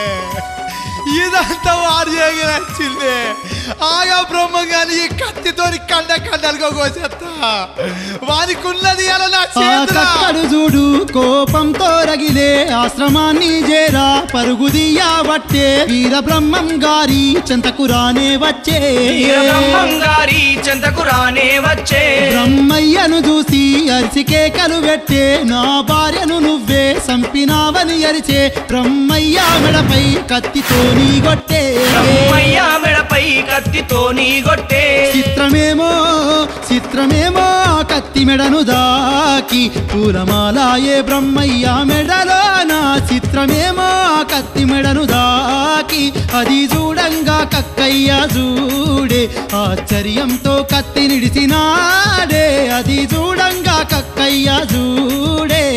ఇదంతా వాడు చేయగా నచ్చింది ఆగా బ్రహ్మ గాని ఈ కత్తితో కండ కండలుగా కోసేస్తా వానికి ఉన్నది అలా నా ఆ చేతులా కక్కడు చూడు కోపంతో రగిలే ఆశ్రమాన్ని చేరా పరుగు బట్టే వీర బ్రహ్మం గారి చెంతకు రానే వచ్చే బ్రహ్మంగారి చెంతకు రానే వచ్చే బ్రహ్మయ్యను చూసి అరిసి కేకలు పెట్టే నా భార్యను నువ్వే సంపినావని అరిచే బ్రహ్మయ్య మెడపై కత్తితో నీ కొట్టే బ్రహ్మయ్య మెడపై కత్తితో నీ గొట్టే చిత్రమేమో చిత్రమేమో కత్తి మెడను దాకి పూలమాలాయే బ్రహ్మయ్య మెడలో నా చిత్రమేమో కత్తి మెడను దాకి అది చూడంగా కక్కయ్య చూడే ఆశ్చర్యంతో కత్తి నిడిసినాడే అది చూడంగా కక్కయ్య చూడే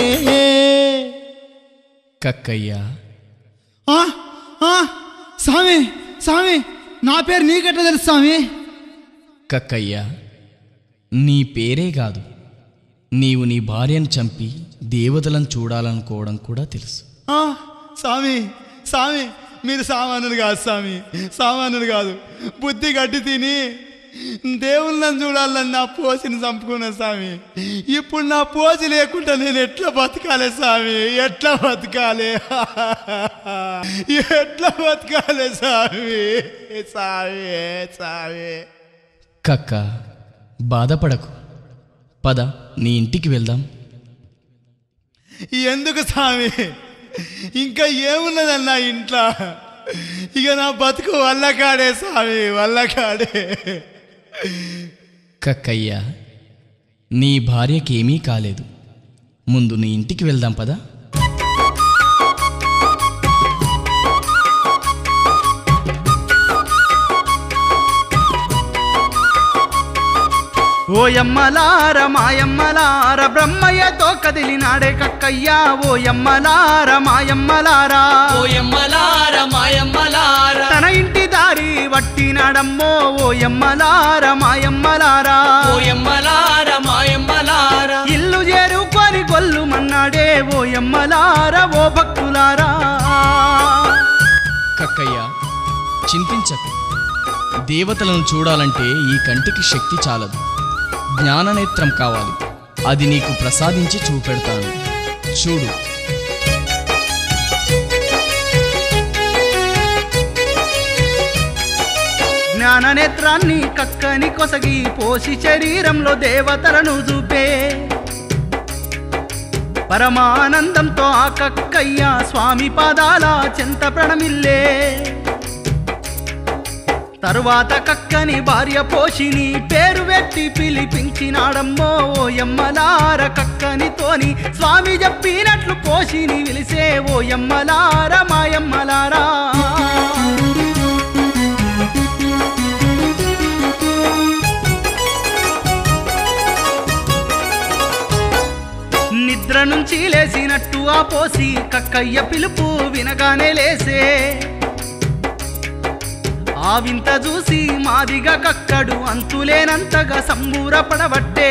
కక్కయ్య ఆ, ఆ, స్వామి స్వామి నా పేరు నీకెట్లా తెలుసు స్వామి కక్కయ్య నీ పేరే కాదు నీవు నీ భార్యను చంపి దేవతలను చూడాలనుకోవడం కూడా తెలుసు ఆ, స్వామి స్వామి మీరు సామాన్యుడు కాదు స్వామి సామాన్యుడు కాదు బుద్ధి గట్టి తిని దేవుళ్ళని చూడాలని నా పోసిని చంపుకున్నా స్వామి ఇప్పుడు నా పోసి లేకుండా నేను ఎట్లా బతకాలి స్వామి ఎట్లా బతకాలి ఎట్లా బతకాలి స్వామి స్వామి స్వామి కక్క బాధపడకు పద నీ ఇంటికి వెళ్దాం ఎందుకు స్వామి ఇంకా ఏమున్నదన్నా ఇంట్లో ఇక నా బతుకు వల్లకాడే స్వామి వల్లకాడే కక్కయ్య నీ భార్యకేమీ కాలేదు ముందు నీ ఇంటికి వెళ్దాం పదా ఓయమ్మలార మాయమ్మలార బ్రహ్మయ్యతో కదిలినాడే కక్కయ్యా ఓయమ్మలార మాయమ్మలారా ఓయమ్మలార మాయమ్మలార తన ఇంటి దారి వట్టినాడమ్మో ఓయమ్మలార మాయమ్మలారా ఓయమ్మలార మాయమ్మలార ఇల్లు చేరుకొని గొల్లు మన్నాడే ఓయమ్మలార ఓ భక్తులారా కక్కయ్య చింతించకు దేవతలను చూడాలంటే ఈ కంటికి శక్తి చాలదు జ్ఞాననేత్రం కావాలి అది నీకు ప్రసాదించి చూపెడతాను చూడు జ్ఞాననేత్రాన్ని కక్కని కొసగి పోసి శరీరంలో దేవతలను చూపే పరమానందంతో ఆ కక్కయ్య స్వామి పాదాల చెంత ప్రణమిల్లే తరువాత కక్కని భార్య పోషిని పేరు పెట్టి పిలిపించినాడమ్మో ఓ ఎమ్మలార కక్కనితోని స్వామి చెప్పినట్లు పోషిని విలిసే ఓ ఎమ్మలార మాయమ్మలారా నిద్ర నుంచి లేసినట్టు ఆ పోసి కక్కయ్య పిలుపు వినగానే లేసే ఆ వింత చూసి మాదిగా కక్కడు అంతులేనంతగా సంబూరపడబట్టే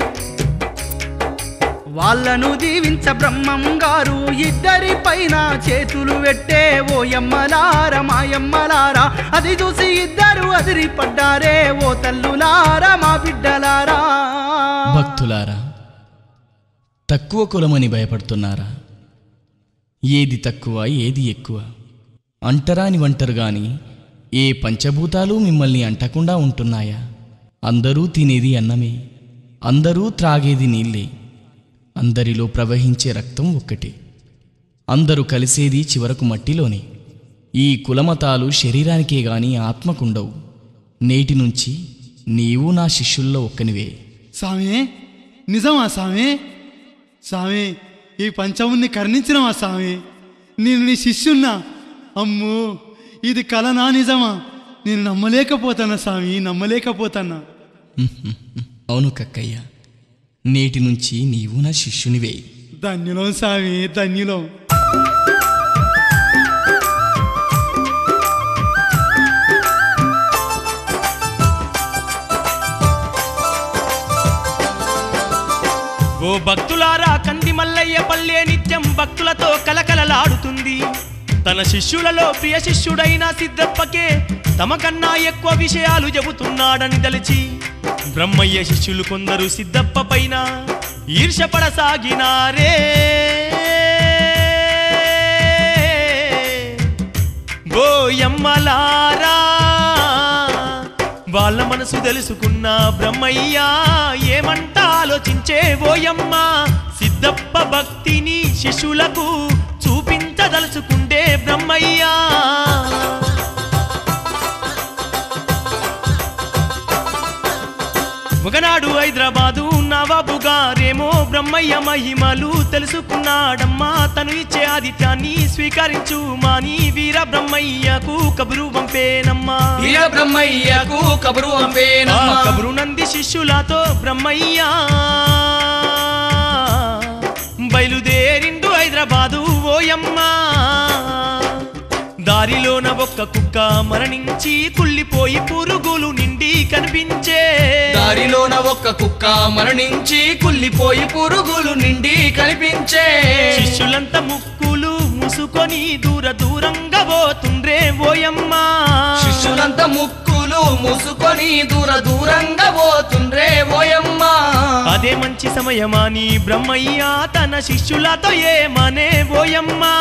వాళ్ళను దీవించ బ్రహ్మం గారు ఇద్దరి పైన చేతులు పెట్టే ఓ ఎమ్మలార మాయమ్మలారా అది చూసి ఇద్దరు అదిరి పడ్డారే ఓ తల్లులారా మా బిడ్డలారా భక్తులారా తక్కువ కులమని భయపడుతున్నారా ఏది తక్కువ ఏది ఎక్కువ అంటరాని వంటరు గాని ఏ పంచభూతాలు మిమ్మల్ని అంటకుండా ఉంటున్నాయా అందరూ తినేది అన్నమే అందరూ త్రాగేది నీళ్ళే అందరిలో ప్రవహించే రక్తం ఒక్కటే అందరూ కలిసేది చివరకు మట్టిలోనే ఈ కులమతాలు శరీరానికే గాని ఆత్మకుండవు నేటి నుంచి నీవు నా శిష్యుల్లో ఒక్కనివే స్వామి నిజమా స్వామి స్వామి ఈ పంచముని కరుణించినవా స్వామి నేను నీ శిష్యున్నా అమ్మో ఇది కలనా నిజమా నేను నమ్మలేకపోతానా స్వామి నమ్మలేకపోతానా అవును కక్కయ్య నేటి నుంచి నీవు నా శిష్యునివే ధన్యులం స్వామి ధన్యులం ఓ భక్తులారా కంది మల్లయ్య పల్లె నిత్యం భక్తులతో కలకలలాడుతుంది తన శిష్యులలో ప్రియ శిష్యుడైన సిద్ధప్పకే తమకన్నా ఎక్కువ విషయాలు చెబుతున్నాడని తలిచి బ్రహ్మయ్య శిష్యులు కొందరు సిద్ధప్ప పైన ఈర్షపడసాగినారే గోయమ్మలారా వాళ్ళ మనసు తెలుసుకున్న బ్రహ్మయ్య ఏమంట ఆలోచించే ఓయమ్మ సిద్ధప్ప భక్తిని శిష్యులకు చూపించదలుచుకుంటే బ్రహ్మయ్యా ఒకనాడు హైదరాబాదు నవాబు గారేమో బ్రహ్మయ్య మహిమలు తెలుసుకున్నాడమ్మా తను ఇచ్చే ఆదిత్యాన్ని స్వీకరించు మాని వీర బ్రహ్మయ్యకు కబురు పంపేనమ్మా వీర బ్రహ్మయ్యకు కబురు ఆ పంపేనమ్మా కబురు నంది శిష్యులతో బ్రహ్మయ్య బయలుదేరిండు హైదరాబాదు ఓయమ్మా దారిలోన ఒక్క కుక్క మరణించి కుళ్ళిపోయి పురుగులు నిండి కనిపించే దారిలోన ఒక్క కుక్క మరణించి కుళ్ళిపోయి పురుగులు నిండి కనిపించే శిష్యులంతా ముక్కులు మూసుకొని దూర దూరంగా పోతుండ్రే ఓయమ్మా శిష్యులంతా ముక్కులు మూసుకొని దూర దూరంగా పోతుండ్రే ఓయమ్మా అదే మంచి సమయమాని బ్రహ్మయ్య తన శిష్యులతో ఏమనే ఓయమ్మా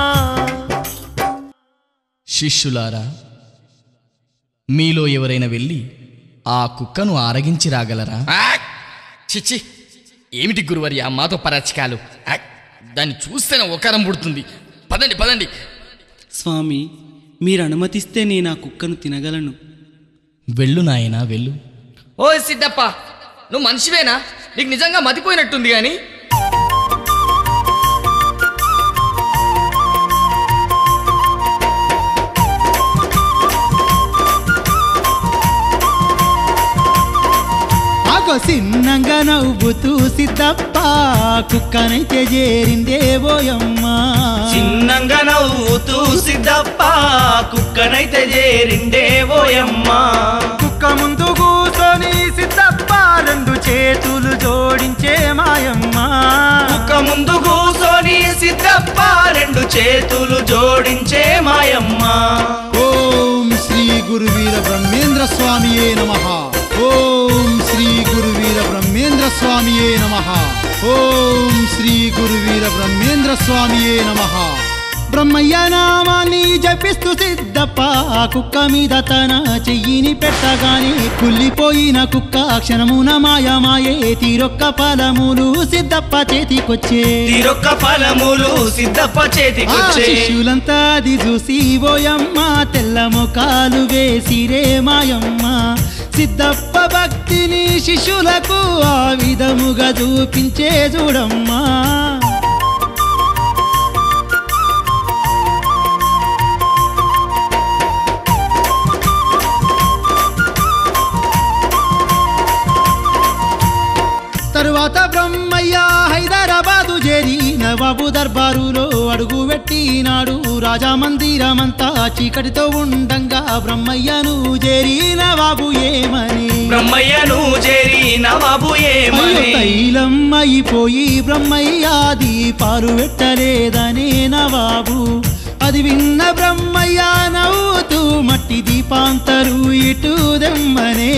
శిష్యులారా మీలో ఎవరైనా వెళ్ళి ఆ కుక్కను ఆరగించి రాగలరా ఆక్! చిచ్చి ఏమిటి గురువర్య మాతో పరచకాలు ఆక్! దాన్ని చూస్తేనే ఒకరం పుడుతుంది పదండి పదండి స్వామి మీరు అనుమతిస్తే నేను ఆ కుక్కను తినగలను వెళ్ళు నాయనా వెళ్ళు ఓ సిద్ధప్ప నువ్వు మనిషివేనా నీకు నిజంగా మతిపోయినట్టుంది కానీ ఆగో సిన్నంగా నవ్వుతూ సిద్ధప్ప కుక్కనైతే చేరిందే ఓయమ్మా చిన్నంగా నవ్వుతూ సిద్ధప్ప కుక్కనైతే చేరిండే ఓయమ్మా కుక్క ముందు కూసోని సిద్ధప్ప రెండు చేతులు జోడించే మాయమ్మ కుక్క ముందు కూసోని సిద్ధప్ప రెండు చేతులు జోడించే మాయమ్మ ఓం శ్రీ గురువీర బ్రహ్మేంద్ర స్వామియే నమ ఓం శ్రీ గురువీర బ్రహ్మేంద్ర స్వామియే నమ ఓం శ్రీ గురువీర బ్రహ్మేంద్ర స్వామియే నమ బ్రహ్మయ్య నామాన్ని జపిస్తూ సిద్ధప్ప ఆ కుక్క మీద తన చెయ్యిని పెట్టగానే కుళ్ళిపోయిన కుక్క క్షణమున మాయమాయే తీరొక్క ఫలములు సిద్ధప్ప చేతికొచ్చే తీరొక్క ఫలములు సిద్ధప్ప ఆ చేతికొచ్చే శిష్యులంతా అది చూసి ఓయమ్మ తెల్ల ముఖాలు వేసిరే మాయమ్మ సిద్ధప్ప భక్తిని శిష్యులకు ఆ విధముగా చూపించే చూడమ్మా తరువాత బ్రహ్మయ్య హైదరాబాదు చేరి నవాబు దర్బారులో అడుగు పెట్టినాడు రాజా మందిరమంతా చీకటితో ఉండంగా బ్రహ్మయ్యను చేరి నవాబు ఏమని బ్రహ్మయ్యను చేరి నవాబు అయ్యో ఏమని తైలం అయిపోయి బ్రహ్మయ్య దీపాలు పెట్టలేదనే నవాబు అది విన్న బ్రహ్మయ్య నవ్వుతూ మట్టి దీపాంతరు ఇటు దెమ్మనే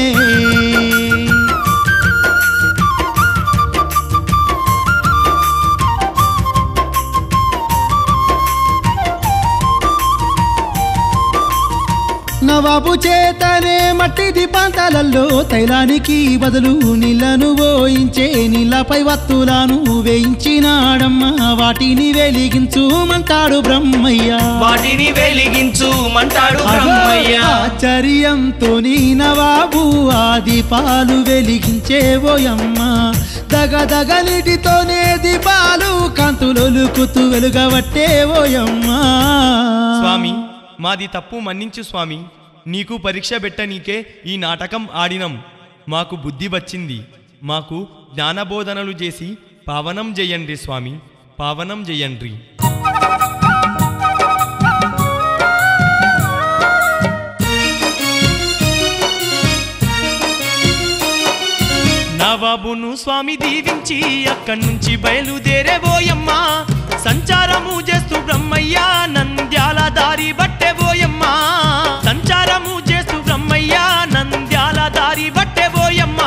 నవాబు చేతనే మట్టి దీపాంతాలలో తైలానికి బదులు నీళ్లను పోయించే నీళ్లపై వత్తులను వేయించినాడమ్మ వాటిని వెలిగించుమంటాడు బ్రహ్మయ్య వాటిని వెలిగించుమంటాడు బ్రహ్మయ్య ఆశ్చర్యంతో నీ నవాబు ఆ దీపాలు వెలిగించే ఓయమ్మ దగ దగ నీటితోనే దీపాలు కాంతులొలుకుతూ వెలుగబట్టే ఓయమ్మ స్వామి మాది తప్పు మన్నించు స్వామి నీకు పరీక్ష పెట్ట నీకే ఈ నాటకం ఆడినం మాకు బుద్ధి వచ్చింది మాకు జ్ఞానబోధనలు చేసి పావనం చెయ్యండి స్వామి పావనం చెయ్యండి నవాబును స్వామి దీవించి అక్కడి నుంచి బయలుదేరే బోయమ్మా సంచారము చేస్తూ బ్రహ్మయ్య నంద్యాల దారి బట్టే బోయమ్మా సంచారము చేస్తూ బ్రహ్మయ్య నంద్యాల దారి బట్టే బోయమ్మా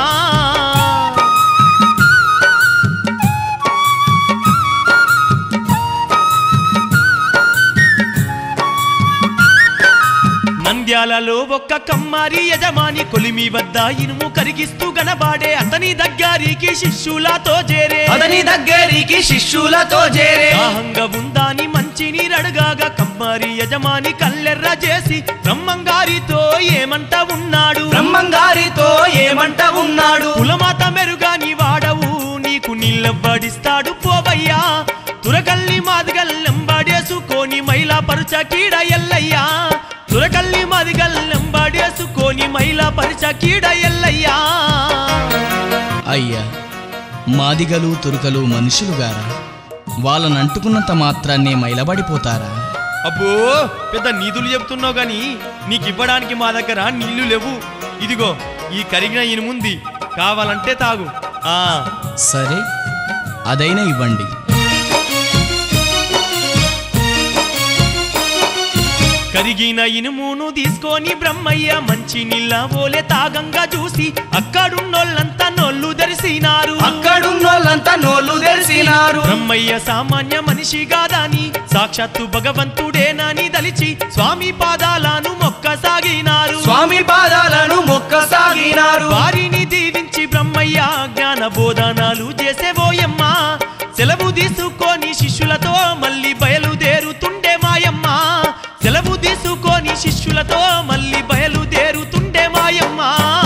నంద్యాలలో ఒక్క కమ్మారి యజమాని కొలిమి వద్ద ఇనుము కరిగిస్తూ గనబాడే అతని దగ్గరికి శిష్యులతో చేరే అతని దగ్గరికి శిష్యులతో చేరే దాహంగా ఉందాని మంచి నీరడుగాగా కమ్మారి యజమాని కల్లెర్ర చేసి బ్రహ్మంగారితో ఏమంట ఉన్నాడు బ్రహ్మంగారితో ఏమంట ఉన్నాడు కులమాత మెరుగాని వాడవు నీకు నీళ్ళవ్వడిస్తాడు పోవయ్యా తురకల్లి మాదిగల్లెంబడేసుకొని మైలా పరుచ కీడ ఎల్లయ్యా తురకల్లి మాదిగల్లెంబడేసుకొని మైలా పరుచ కీడ ఎల్లయ్యా అయ్యా మాదిగలు తురుకలు మనుషులుగారా వాళ్ళనంటుకున్నంత మాత్రాన్నే మైలబడిపోతారా అబ్బో పెద్ద నీతులు చెప్తున్నావు గాని నీకు ఇవ్వడానికి మా దగ్గర నీళ్లు లేవు ఇదిగో ఈ కరిగిన ఇనుముంది కావాలంటే తాగు ఆ సరే అదైనా ఇవ్వండి కరిగిన ఇనుమును తీసుకొని బ్రహ్మయ్య మంచి నీళ్ళ ఓలే తాగంగా చూసి అక్కడున్నోళ్ళంతా నోళ్ళు తెరిసినారు అక్కడున్నోళ్ళంతా నోళ్ళు తెరిసినారు బ్రహ్మయ్య సామాన్య మనిషి కాదని సాక్షాత్తు భగవంతుడేనని దలిచి స్వామి పాదాలను మొక్కసాగినారు స్వామి పాదాలను మొక్కసాగినారు వారిని దీవించి బ్రహ్మయ్య జ్ఞాన బోధనాలు చేసేవోయమ్మ సెలవు తీసుకొని శిష్యులతో మళ్ళీ బయలుదేరుతుండే మాయమ్మ సెలవు తీసుకొని శిష్యులతో మళ్ళీ బయలుదేరుతుండే మాయమ్మ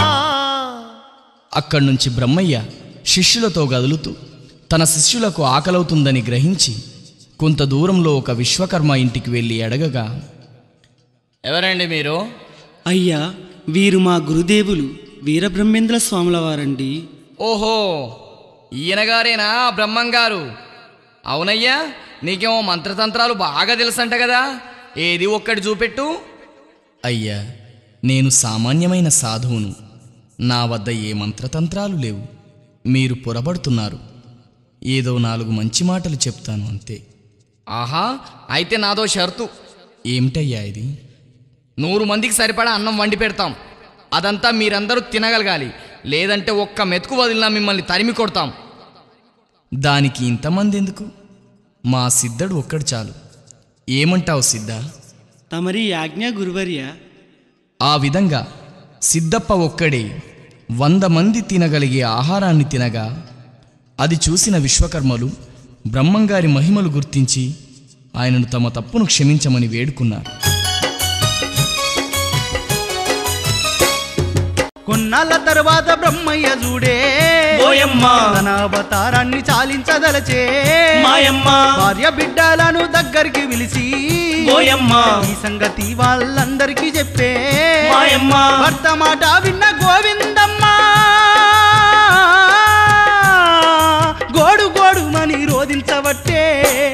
అక్కడి నుంచి బ్రహ్మయ్య శిష్యులతో గదులుతూ తన శిష్యులకు ఆకలవుతుందని గ్రహించి కొంత దూరంలో ఒక విశ్వకర్మ ఇంటికి వెళ్ళి అడగగా ఎవరండి మీరు అయ్యా వీరు మా గురుదేవులు వీరబ్రహ్మేంద్ర స్వాముల వారండి ఓహో ఈయనగారేనా బ్రహ్మంగారు అవునయ్యా నీకేమో మంత్రతంత్రాలు బాగా తెలుసంట కదా ఏది ఒక్కటి చూపెట్టు అయ్యా నేను సామాన్యమైన సాధువును నా వద్ద ఏ మంత్రతంత్రాలు లేవు మీరు పొరబడుతున్నారు ఏదో నాలుగు మంచి మాటలు చెప్తాను అంతే ఆహా అయితే నాదో షరతు ఏమిటయ్యా ఇది నూరు మందికి సరిపడా అన్నం వండి పెడతాం అదంతా మీరందరూ తినగలగాలి లేదంటే ఒక్క మెతుకు వదిలినా మిమ్మల్ని తరిమి కొడతాం దానికి ఇంతమంది ఎందుకు మా సిద్ధడు ఒక్కడు చాలు ఏమంటావు సిద్ధ తమరి యాజ్ఞ గురువర్య ఆ విధంగా సిద్ధప్ప ఒక్కడే వంద మంది తినగలిగే ఆహారాన్ని తినగా అది చూసిన విశ్వకర్మలు బ్రహ్మంగారి మహిమలు గుర్తించి ఆయనను తమ తప్పును క్షమించమని వేడుకున్నారు కొన్నాళ్ళ తర్వాత బ్రహ్మయ్య చూడే ఓయమ్మ. తన అవతారాన్ని చాలించదలచే మాయమ్మ. భార్య బిడ్డలను దగ్గరికి పిలిచి ఓయమ్మ. ఈ సంగతి వాళ్ళందరికీ చెప్పే మాయమ్మ. భర్త మాట విన్న గోవిందమ్మ గోడు గోడు మని రోధించబట్టే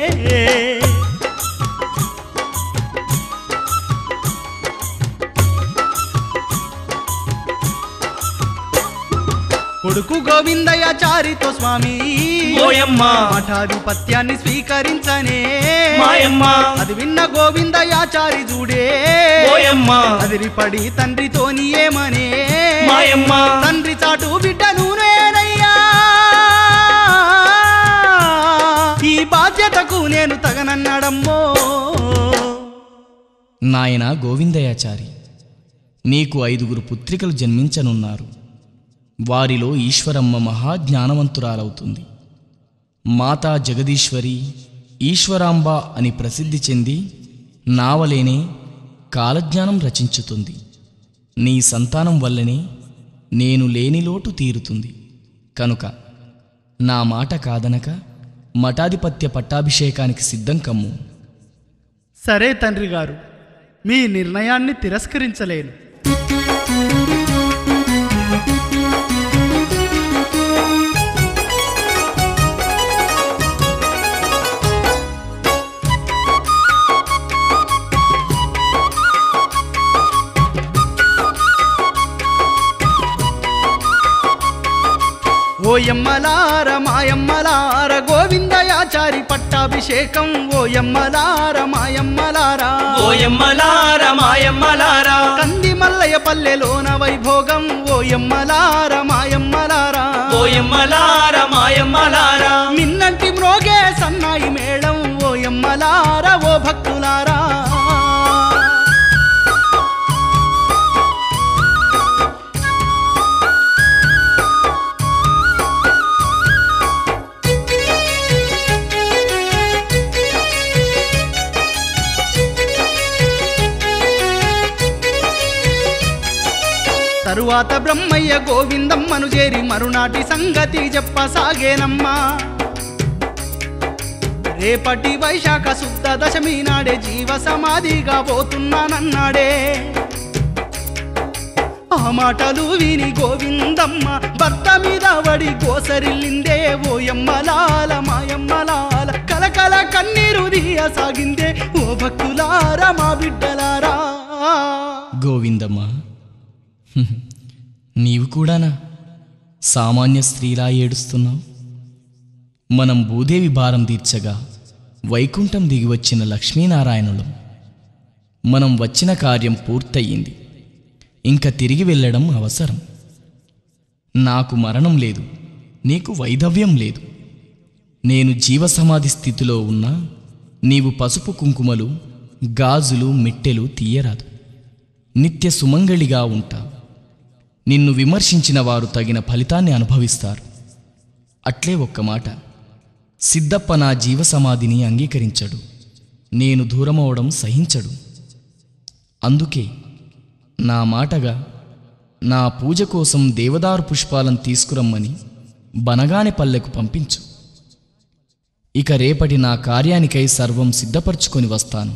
కొడుకు గోవిందయాచారితో స్వామి ఓయమ్మ. మఠాధిపత్యాన్ని స్వీకరించనే మాయమ్మ. అది విన్న గోవిందయాచారి చూడే ఓయమ్మ. అదిరిపడి తండ్రితోని ఏమనే మాయమ్మ. తండ్రి చాటు బిడ్డను నేనయ్యా ఈ బాధ్యతకు నేను తగనన్నాడమ్మో నాయన గోవిందయాచారి నీకు ఐదుగురు పుత్రికలు జన్మించనున్నారు వారిలో ఈశ్వరమ్మ మహాజ్ఞానవంతురాలవుతుంది మాతా జగదీశ్వరి ఈశ్వరాంబ అని ప్రసిద్ధి చెంది నావలేనే కాలజ్ఞానం రచించుతుంది నీ సంతానం వల్లనే నేను లేని లోటు తీరుతుంది కనుక నా మాట కాదనక మఠాధిపత్య పట్టాభిషేకానికి సిద్ధం కమ్ము సరే తండ్రి గారు మీ నిర్ణయాన్ని తిరస్కరించలేను ఓయమ్మలార మాయమ్మలార గోవిందయాచారి పట్టాభిషేకం ఓయమ్మలార మాయమ్మలారా ఓయమ్మలార మాయమ్మలారా కంది మల్లయ్య పల్లెలోన వైభోగం ఓయమ్మలార మాయమ్మలారా ఓయమ్మలార మాయమ్మలారా మిన్నంటి మ్రోగే సన్నాయి మేళం ఓయమ్మలార ఓ భక్తులారా తరువాత బ్రహ్మయ్య గోవిందమ్మను చేరి మరునాటి సంగతి చెప్పసాగేనమ్మా రేపటి వైశాఖ శుద్ధ దశమి నాడే జీవ సమాధిగా పోతున్నానన్నాడే ఆ మాటలు విని గోవిందమ్మ భర్త మీద వడి గోసరిల్లిందే ఓయమ్మలాల మాయమ్మలాల కల కలకల కన్నీరు తీయసాగిందే ఓ భక్తులారా మా బిడ్డలారా గోవిందమ్మ హ్మ్. నీవు కూడానా సామాన్య స్త్రీలా ఏడుస్తున్నావు మనం భూదేవి భారం తీర్చగా వైకుంఠం దిగి వచ్చిన లక్ష్మీనారాయణులం మనం వచ్చిన కార్యం పూర్తయింది ఇంకా తిరిగి వెళ్ళడం అవసరం నాకు మరణం లేదు నీకు వైధవ్యం లేదు నేను జీవసమాధి స్థితిలో ఉన్నా నీవు పసుపు కుంకుమలు గాజులు మిట్టెలు తీయరాదు నిత్య సుమంగళిగా ఉంటా నిన్ను విమర్శించిన వారు తగిన ఫలితాన్ని అనుభవిస్తారు అట్లే ఒక్క మాట సిద్ధప్ప నా జీవసమాధిని అంగీకరించడు నేను దూరమవడం సహించడు అందుకే నా మాటగా నా పూజ కోసం దేవదారు పుష్పాలను తీసుకురమ్మని బనగాని పల్లెకు పంపించు ఇక రేపటి నా కార్యానికై సర్వం సిద్ధపరచుకొని వస్తాను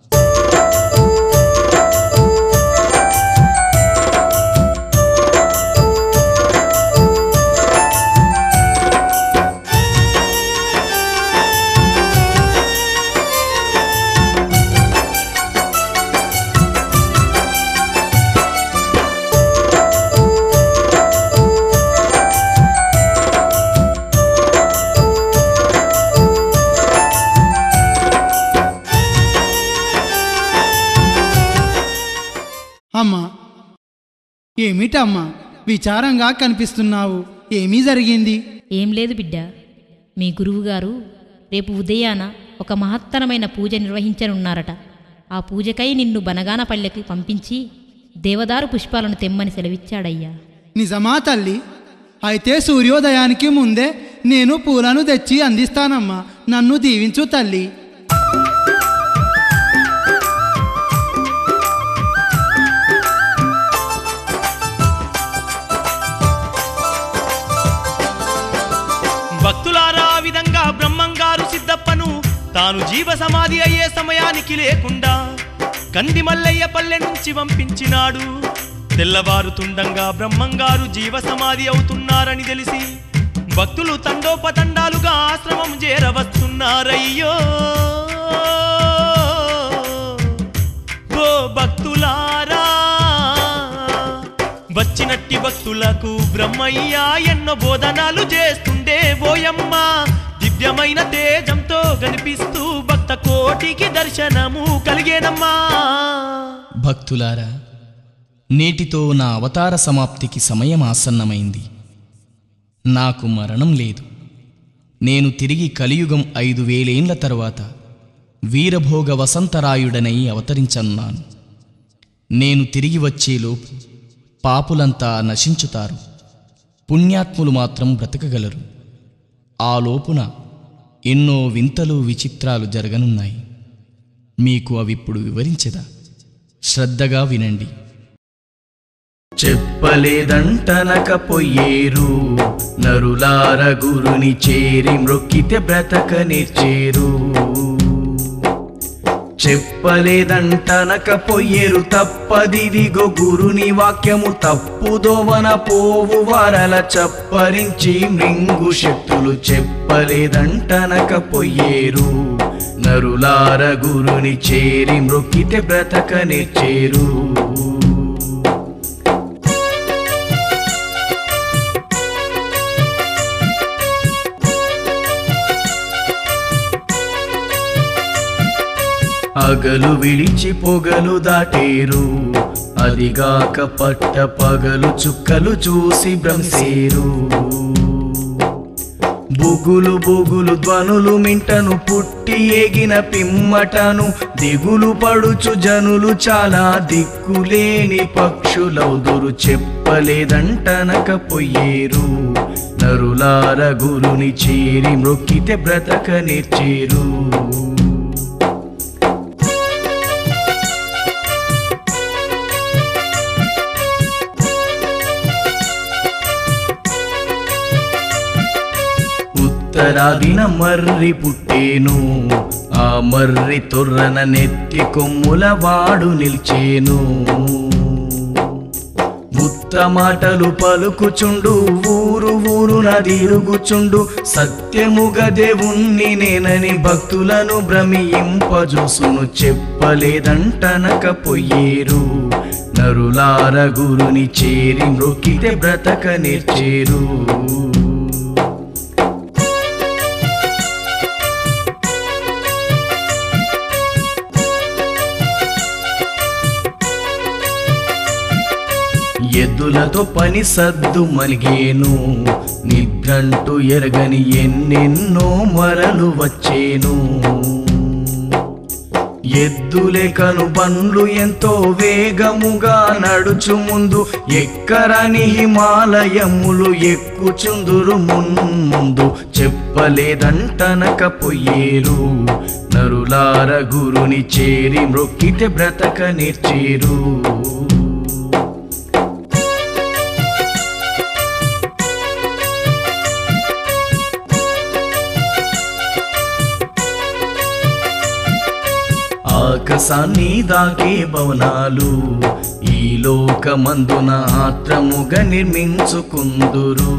అమ్మా ఏమిటమ్మా విచారంగా కనిపిస్తున్నావు ఏమీ జరిగింది ఏం లేదు బిడ్డ మీ గురువుగారు రేపు ఉదయాన ఒక మహత్తరమైన పూజ నిర్వహించనున్నారట ఆ పూజకై నిన్ను బనగానపల్లెకి పంపించి దేవదారు పుష్పాలను తెమ్మని సెలవిచ్చాడయ్యా నిజమా తల్లి అయితే సూర్యోదయానికి ముందే నేను పూలను తెచ్చి అందిస్తానమ్మా నన్ను దీవించు తల్లి భక్తులారా ఆ విధంగా బ్రహ్మంగారు సిద్ధప్పను తాను జీవ సమాధి అయ్యే సమయానికి లేకుండా కంది మల్లయ్య పల్లె నుంచి పంపించినాడు తెల్లవారుతుండంగా బ్రహ్మంగారు జీవ సమాధి అవుతున్నారని తెలిసి భక్తులు తండోపతండాలుగా ఆశ్రమం చేరవస్తున్నారయ్యో ఓ భక్తులారా వచ్చినట్టి భక్తులకు బ్రహ్మయ్య ఎన్నో బోధనాలు చేస్తుండే ఓయమ్మ దివ్యమైన తేజంతో కనిపిస్తూ భక్త కోటికి దర్శనము కలిగేనమ్మా భక్తులారా నేటితో నా అవతార సమాప్తికి సమయం ఆసన్నమైంది నాకు మరణం లేదు నేను తిరిగి కలియుగం ఐదు వేలేండ్ల తరువాత వీరభోగ వసంతరాయుడనై అవతరించనున్నాను నేను తిరిగి వచ్చేలోపు పాపులంతా నశించుతారు పుణ్యాత్ములు మాత్రం బ్రతకగలరు ఆ లోపున ఎన్నో వింతలు విచిత్రాలు జరగనున్నాయి మీకు అవిప్పుడు వివరించెదా శ్రద్ధగా వినండి చెప్పలేదంటనక పొయ్యేరు నరులార గురుని చేరి మ్రొక్కితే బ్రతకనిచ్చేరు చెప్పలేదంటనక పొయ్యేరు తప్పదిదిగో గురుని వాక్యము తప్పుదోవన పోవు వారల చప్పరించి మృంగు శక్తులు చెప్పలేదంటనక పొయ్యేరు నరులార గురుని చేరి మ్రొక్కితే బ్రతకనిచ్చేరు అగలు విడిచి పొగలు దాటేరు అదిగాక పట్ట పగలు చుక్కలు చూసి భ్రమసేరు బుగులు బుగులు ధ్వనులు మింటను పుట్టి ఎగిన పిమ్మటను దిగులు పడుచు జనులు చాలా దిక్కులేని పక్షులౌదురు చెప్పలేదంటనక పొయ్యేరు నరులార గురుని చేరి మ్రొక్కితే బ్రతకనిచ్చేరు ఉత్తరాదిన మర్రి పుట్టేను ఆ మర్రి తొర్రన నెత్తి కొమ్ముల వాడు నిల్చేను ఉత్తర ఉత్త మాటలు పలుకుచుండు ఊరు ఊరున తిరుగుచుండు సత్యముగ దేవుణ్ణి నేనని భక్తులను భ్రమింపజూసును చెప్పలేదంటనకపోయేరు నరులార గురుని చేరి మృక్కితే బ్రతక నేర్చేరు ఎద్దులతో పని సద్దు మలిగేను నిద్రంటూ ఎరగని ఎన్నెన్నో మరలు వచ్చేను ఎద్దులే కను బండ్లు ఎంతో వేగముగా నడుచు ముందు ఎక్కరని హిమాలయములు ఎక్కుచుందురు ముందు చెప్పలేదంటనకపోయేరు నరులార గురుని చేరి మ్రొక్కితే బ్రతక నేర్చేరు ఆకాశాన్ని దాకే భవనాలు ఈ లోకమందున ఆత్రముగా నిర్మించుకుందురు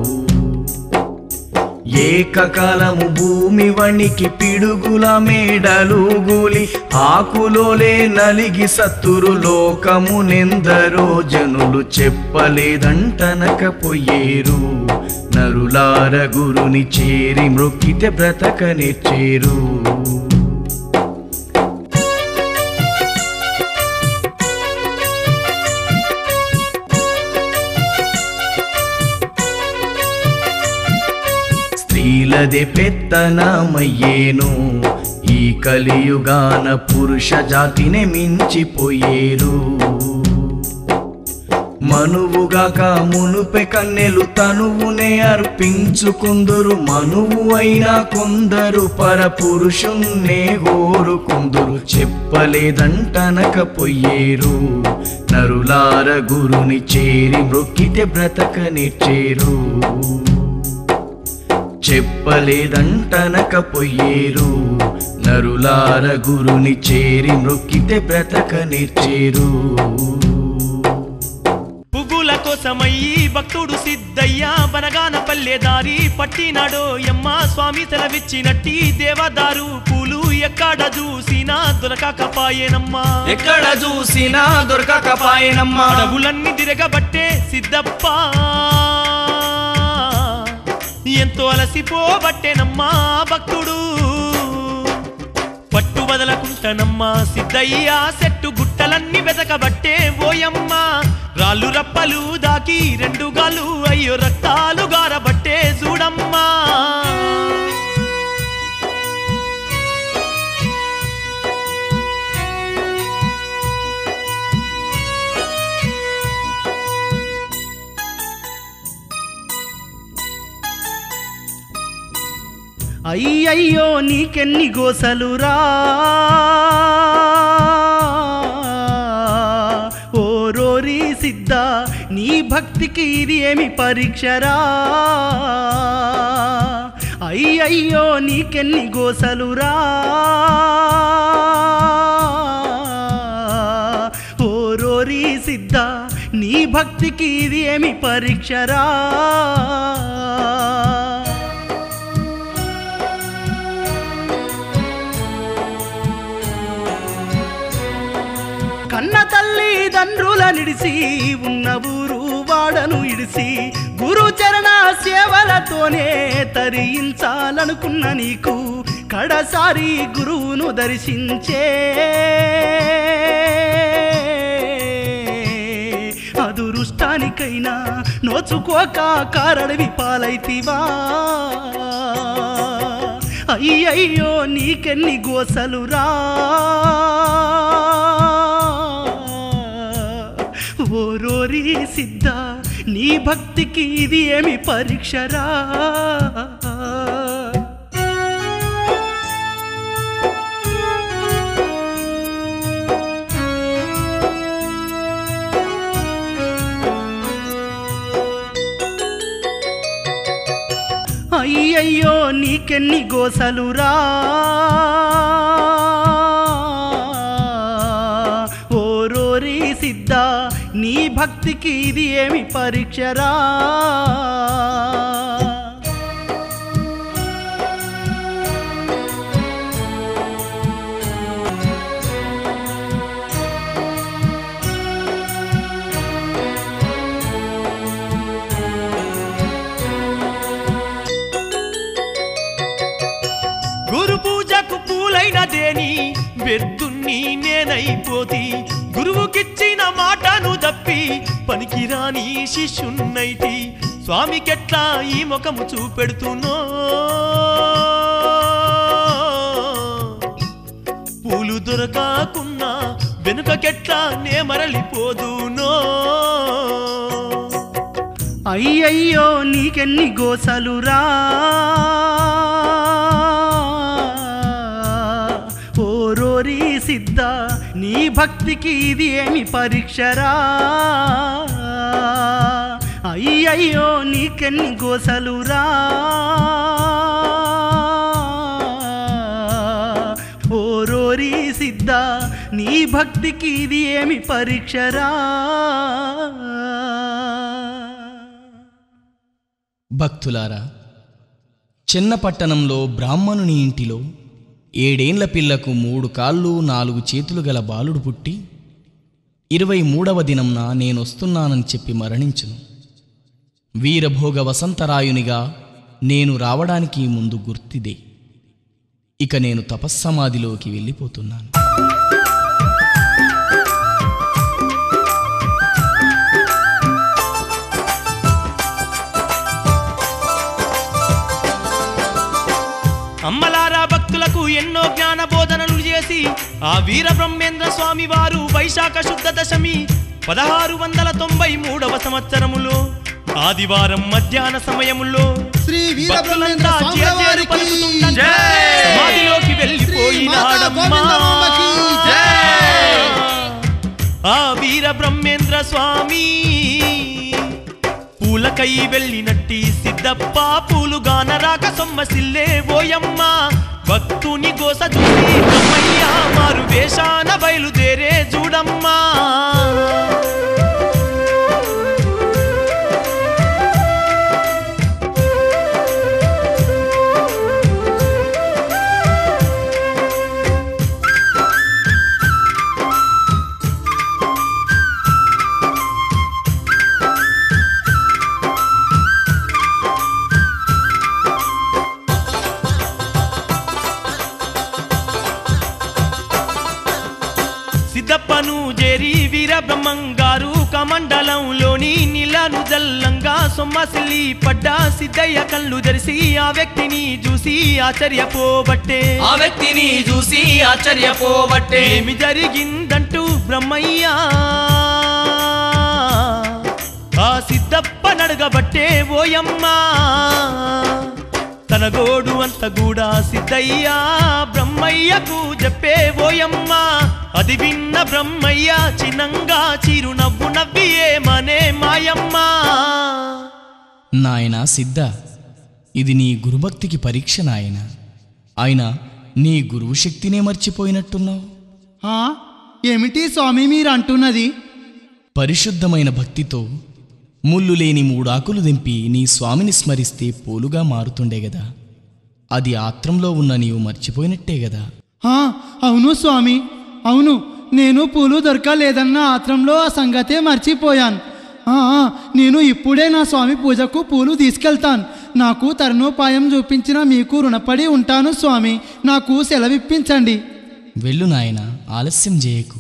ఏకకాలము భూమి వణికి పిడుగుల మేడలు గూలి ఆకులోలే నలిగి సత్తురు లోకము నెందరో జనులు చెప్పలేదంటనకపోయేరు నరులార గురుని చేరి మృక్కితే బ్రతక నేర్చేరు స్త్రీలదే పెత్తనమయ్యేను ఈ కలియుగాన పురుష జాతినే మించిపోయేరు మనువుగాక మునుపె కన్నెలు తనువునే అర్పించుకుందురు మనువు అయినా కొందరు పర పురుషున్నే కోరుకుందురు చెప్పలేదంటనకపోయేరు నరులార గురుని చేరి మృక్కితే బ్రతక నేర్చేరు చెప్పలేదంటనకపోయేరు నరులార గురుని చేరి మృక్కితే బ్రతక నేర్చేరు పువ్వుల కోసమయ్యి భక్తుడు సిద్ధయ్య బనగాన పల్లె దారి పట్టినాడో యమ్మ స్వామి సెలవిచ్చినట్టి దేవదారు పూలు ఎక్కడ చూసినా దొరకకపాయేనమ్మా ఎక్కడ చూసినా దొరకకపాయనమ్మా అడవులన్నీ తిరగబట్టే సిద్ధప్ప ఎంతో అలసిపోబట్టేనమ్మా భక్తుడు పట్టు వదలకుంటనమ్మా సిద్ధయ్య చెట్టు గుట్టలన్నీ వెతకబట్టే ఓయమ్మా రాళ్ళు రప్పలు దాకి రెండు గాలు అయ్యో రక్తాలు గారబట్టే చూడమ్మా అయ్యయ్యో నీకెన్ని గోసలురా ఓ రోరి సిద్ధ నీ భక్తికి ఇది ఏమి పరీక్షరా అయ్యయ్యో నీకెన్ని గోసలురా ఓ రోరి సిద్ధ నీ భక్తికి ఇది ఏమి పరీక్షరా కన్న తల్లి తండ్రుల నిడిసి ఉన్న ఊరు వాడను ఇడిసి గురు చరణ సేవలతోనే తరించాలనుకున్న నీకు కడసారి గురువును దర్శించే అదురుష్టానికైనా నోచుకోక కారడవి పాలైతివా అయ్యయ్యో నీకెన్ని గోసలురా ఓరోరి సిద్ధ నీ భక్తికి ఇది ఏమి పరీక్షరా అయ్యయ్యో నీకెన్ని గోసలురా ఓరోరి సిద్ధ నీ భక్తికి ఇది ఏమి పరీక్షరా గురు పూజకు పూలైన దేని వెద్దున్ని నేనైపోతి గురువుకిచ్చిన మాటను తప్పి పనికిరాని శిష్యున్నైతి స్వామికెట్లా ఈ ముఖము చూపెడుతున్నో పూలు దొరకాకున్నా వెనుకకెట్లా నే మరలిపోదునో అయ్యయ్యో నీకెన్ని గోసలురా ఓ రోరి సిద్ధ నీ భక్తికి ఇది ఏమి పరీక్షరా అయ్యయ్యో నీకెన్ని గోసలురా ఓ రోరి సిద్ధ నీ భక్తికి ఇది ఏమి పరీక్షరా భక్తులారా చిన్న పట్టణంలో బ్రాహ్మణుని ఇంటిలో ఏడేండ్ల పిల్లకు మూడు కాళ్ళు నాలుగు చేతులు గల బాలుడు పుట్టి ఇరవై మూడవ దినంన నేనొస్తున్నానని చెప్పి మరణించును వీరభోగ వసంతరాయునిగా నేను రావడానికి ముందు గుర్తిదే ఇక నేను తపస్సమాధిలోకి వెళ్ళిపోతున్నాను అమ్మలారా భక్తులకు ఎన్నో జ్ఞాన బోధనలు చేసి ఆ వీర బ్రహ్మేంద్ర స్వామి వారు వైశాఖ శుద్ధ దశమి పదహారు వందల తొంభై మూడవ సంవత్సరములో ఆదివారం మధ్యాహ్న సమయములో శ్రీ వీరబ్రహ్మేంద్ర భక్తులంతా స్వాముల జయజయలు వారికి పలుకుతుండగా జై! సమాధిలోకి శ్రీ మాతా వెళ్ళిపోయినాడమ్మా గోవిందమాంబకి జై! ఆ వీర బ్రహ్మేంద్ర స్వామి పూలకై వెళ్ళినట్టి సిద్ధప్ప పూలు గానరాక సొమ్మసిల్లే ఓయమ్మ భక్తుని గోస చూసి బ్రహ్మయ్య మారు వేషాన బయలుదేరే చూడమ్మా సిద్ధప్పను జేరి వీర బ్రహ్మంగారు కమండలంలోని నీళ్లను జల్లంగా సొమ్మసిల్లి పడ్డా సిద్ధయ్య కళ్ళు తెరిసి ఆ వ్యక్తిని చూసి ఆశ్చర్యపోబట్టే ఆ వ్యక్తిని చూసి ఆశ్చర్యపోబట్టే ఏమి జరిగిందంటూ బ్రహ్మయ్య ఆ సిద్ధప్ప నడగబట్టే ఓయమ్మా తన గోడు అంత కూడా సిద్ధయ్యా బ్రహ్మయ్యకు చెప్పే ఓయమ్మా అది విన్న బ్రహ్మయ్య చిన్నంగా చిరునవ్వు నవ్వి ఏమనే మాయమ్మా నాయనా సిద్ధ ఇది నీ గురుభక్తికి పరీక్ష నాయన ఆయన నీ గురువు శక్తినే మర్చిపోయినట్టున్నావు ఆ, ఏమిటి స్వామి మీరు అంటున్నది పరిశుద్ధమైన భక్తితో ముళ్ళు లేని మూడాకులు దింపి నీ స్వామిని స్మరిస్తే పోలుగా మారుతుండే గదా అది ఆత్రంలో ఉన్న నీవు మర్చిపోయినట్టే గదా ఆ, అవును స్వామి అవును నేను పూలు దొరకలేదన్న ఆత్రంలో ఆ సంగతే మర్చిపోయాను ఆ, ఆ, నేను ఇప్పుడే నా స్వామి పూజకు పూలు తీసుకెళ్తాను నాకు తరుణోపాయం చూపించిన మీకు రుణపడి ఉంటాను స్వామి నాకు సెలవిప్పించండి వెళ్ళు నాయన ఆలస్యం చేయకు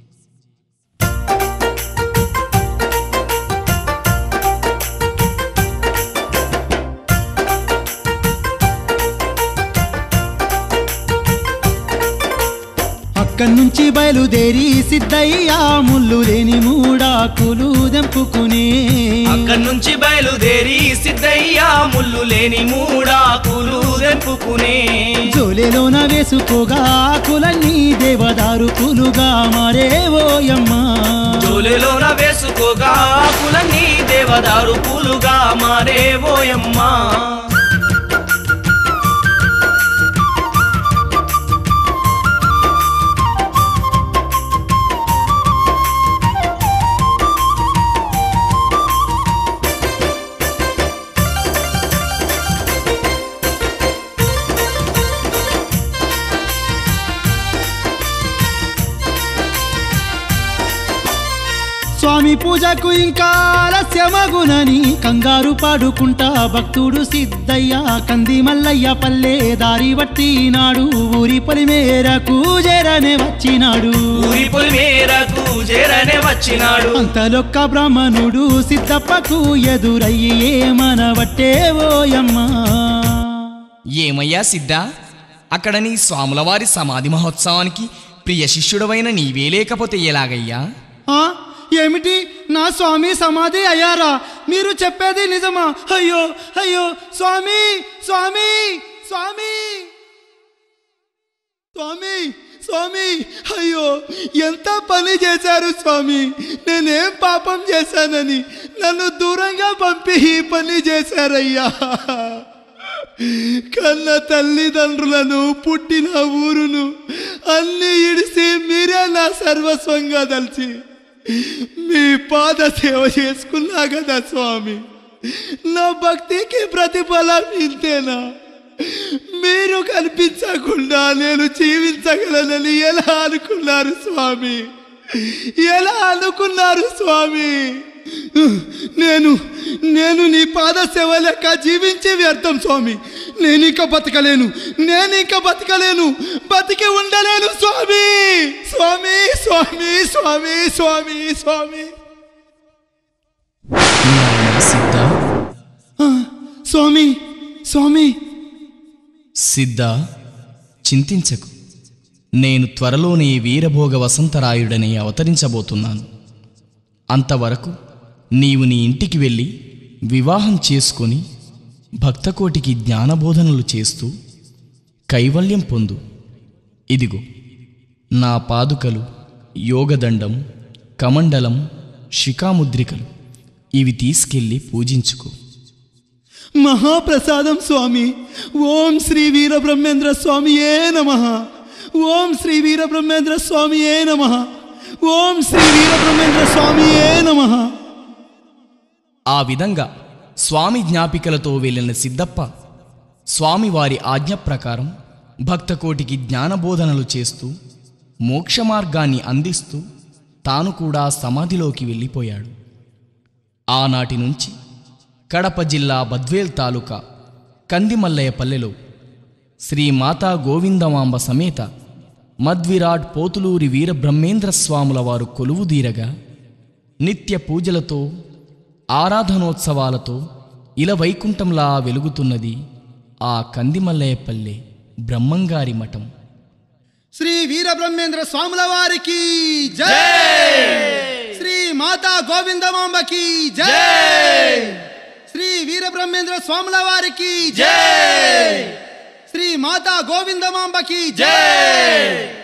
అక్కడి నుంచి బయలుదేరి సిద్ధయ్యా ముళ్ళు లేని మూడాకులు దెంపుకుని అక్కడి నుంచి బయలుదేరి సిద్ధయ్య ముళ్ళు లేని మూడాకులు దెంపుకునే జోలెలోన వేసుకోగా ఆకులన్నీ దేవదారు పూలుగా మారేవోయమ్మా జోలెలోన వేసుకోగా ఆకులన్నీ దేవదారు పూలుగా మారేవోయమ్మా స్వామి పూజకు ఇంకా ఆలస్యమగునని కంగారు పాడుకుంటా భక్తుడు సిద్ధయ్య కంది మల్లయ్య పల్లె దారి పట్టినాడు ఊరి పొలి మేరకు జరనే వచ్చినాడు ఊరి పొలి మేరకు చేరనే వచ్చినాడు అంతలొక్క బ్రాహ్మణుడు సిద్ధప్పకు ఎదురయ్యి ఏమనబట్టే ఓయమ్మా ఏమయ్యా సిద్ధా అక్కడ నీ స్వాముల వారి సమాధి మహోత్సవానికి ప్రియ శిష్యుడవైన నీవే లేకపోతే ఎలాగయ్యా ఆ ఏమిటి నా స్వామి సమాధి అయ్యారా మీరు చెప్పేది నిజమా అయ్యో అయ్యో స్వామి స్వామి స్వామి స్వామి స్వామి అయ్యో ఎంత పని చేశారు స్వామి నేనేం పాపం చేశానని నన్ను దూరంగా పంపి ఈ పని చేశారయ్యా కన్న తల్లిదండ్రులను పుట్టిన ఊరును అన్ని ఇడిసి మీరే నా సర్వస్వంగా దలిచి మీ పాద సేవ చేసుకున్నా కదా స్వామి నా భక్తికి ప్రతిఫలం ఇంతేనా మీరు కనిపించకుండా నేను జీవించగలనని ఎలా అనుకున్నారు స్వామి ఎలా అనుకున్నారు స్వామి నేను నేను నీ పాద సేవ లెక్క జీవించే వ్యర్థం స్వామి నేను ఇక బతకలేను నేను ఇక బతకలేను బతికి ఉండలేను స్వామి స్వామి స్వామి స్వామి స్వామి స్వామి నాయనా సిద్ధా ఆ, స్వామి స్వామి సిద్ధా చింతించకు నేను త్వరలోనే వీరభోగ వసంతరాయుడని అవతరించబోతున్నాను అంతవరకు నీవు నీ ఇంటికి వెళ్ళి వివాహం చేసుకొని భక్తకోటికి జ్ఞానబోధనలు చేస్తూ కైవల్యం పొందు ఇదిగో నా పాదుకలు యోగదండం కమండలం శిఖాముద్రికలు ఇవి తీసుకెళ్ళి పూజించుకో మహాప్రసాదం స్వామి ఓం శ్రీ వీరబ్రహ్మేంద్ర స్వామియే నమ ఓం శ్రీ వీరబ్రహ్మేంద్ర స్వామియే నమ ఓం శ్రీ వీరబ్రహ్మేంద్ర స్వామియే నమ ఆ విధంగా స్వామి జ్ఞాపికలతో వెళ్ళిన సిద్ధప్ప స్వామివారి ఆజ్ఞ ప్రకారం భక్తకోటికి జ్ఞానబోధనలు చేస్తూ మోక్ష మార్గాన్ని అందిస్తూ తాను కూడా సమాధిలోకి వెళ్ళిపోయాడు ఆనాటి నుంచి కడప జిల్లా బద్వేల్ తాలూకా కందిమల్లయ్యపల్లెలో శ్రీ మాతా గోవిందమాంబ సమేత మద్విరాట్ పోతులూరి వీరబ్రహ్మేంద్ర స్వాముల వారు కొలువుదీరగా నిత్య పూజలతో ఆరాధనోత్సవాలతో ఇల వైకుంఠంలా వెలుగుతున్నది ఆ కందిమల్లయ్యపల్లె బ్రహ్మంగారి మఠం శ్రీ వీరబ్రహ్మేంద్ర స్వాముల వారికి జై శ్రీ మాతా గోవిందమాంబకి జై శ్రీ వీరబ్రహ్మేంద్ర స్వాముల వారికి జై శ్రీ మాతా గోవిందమాంబకి జై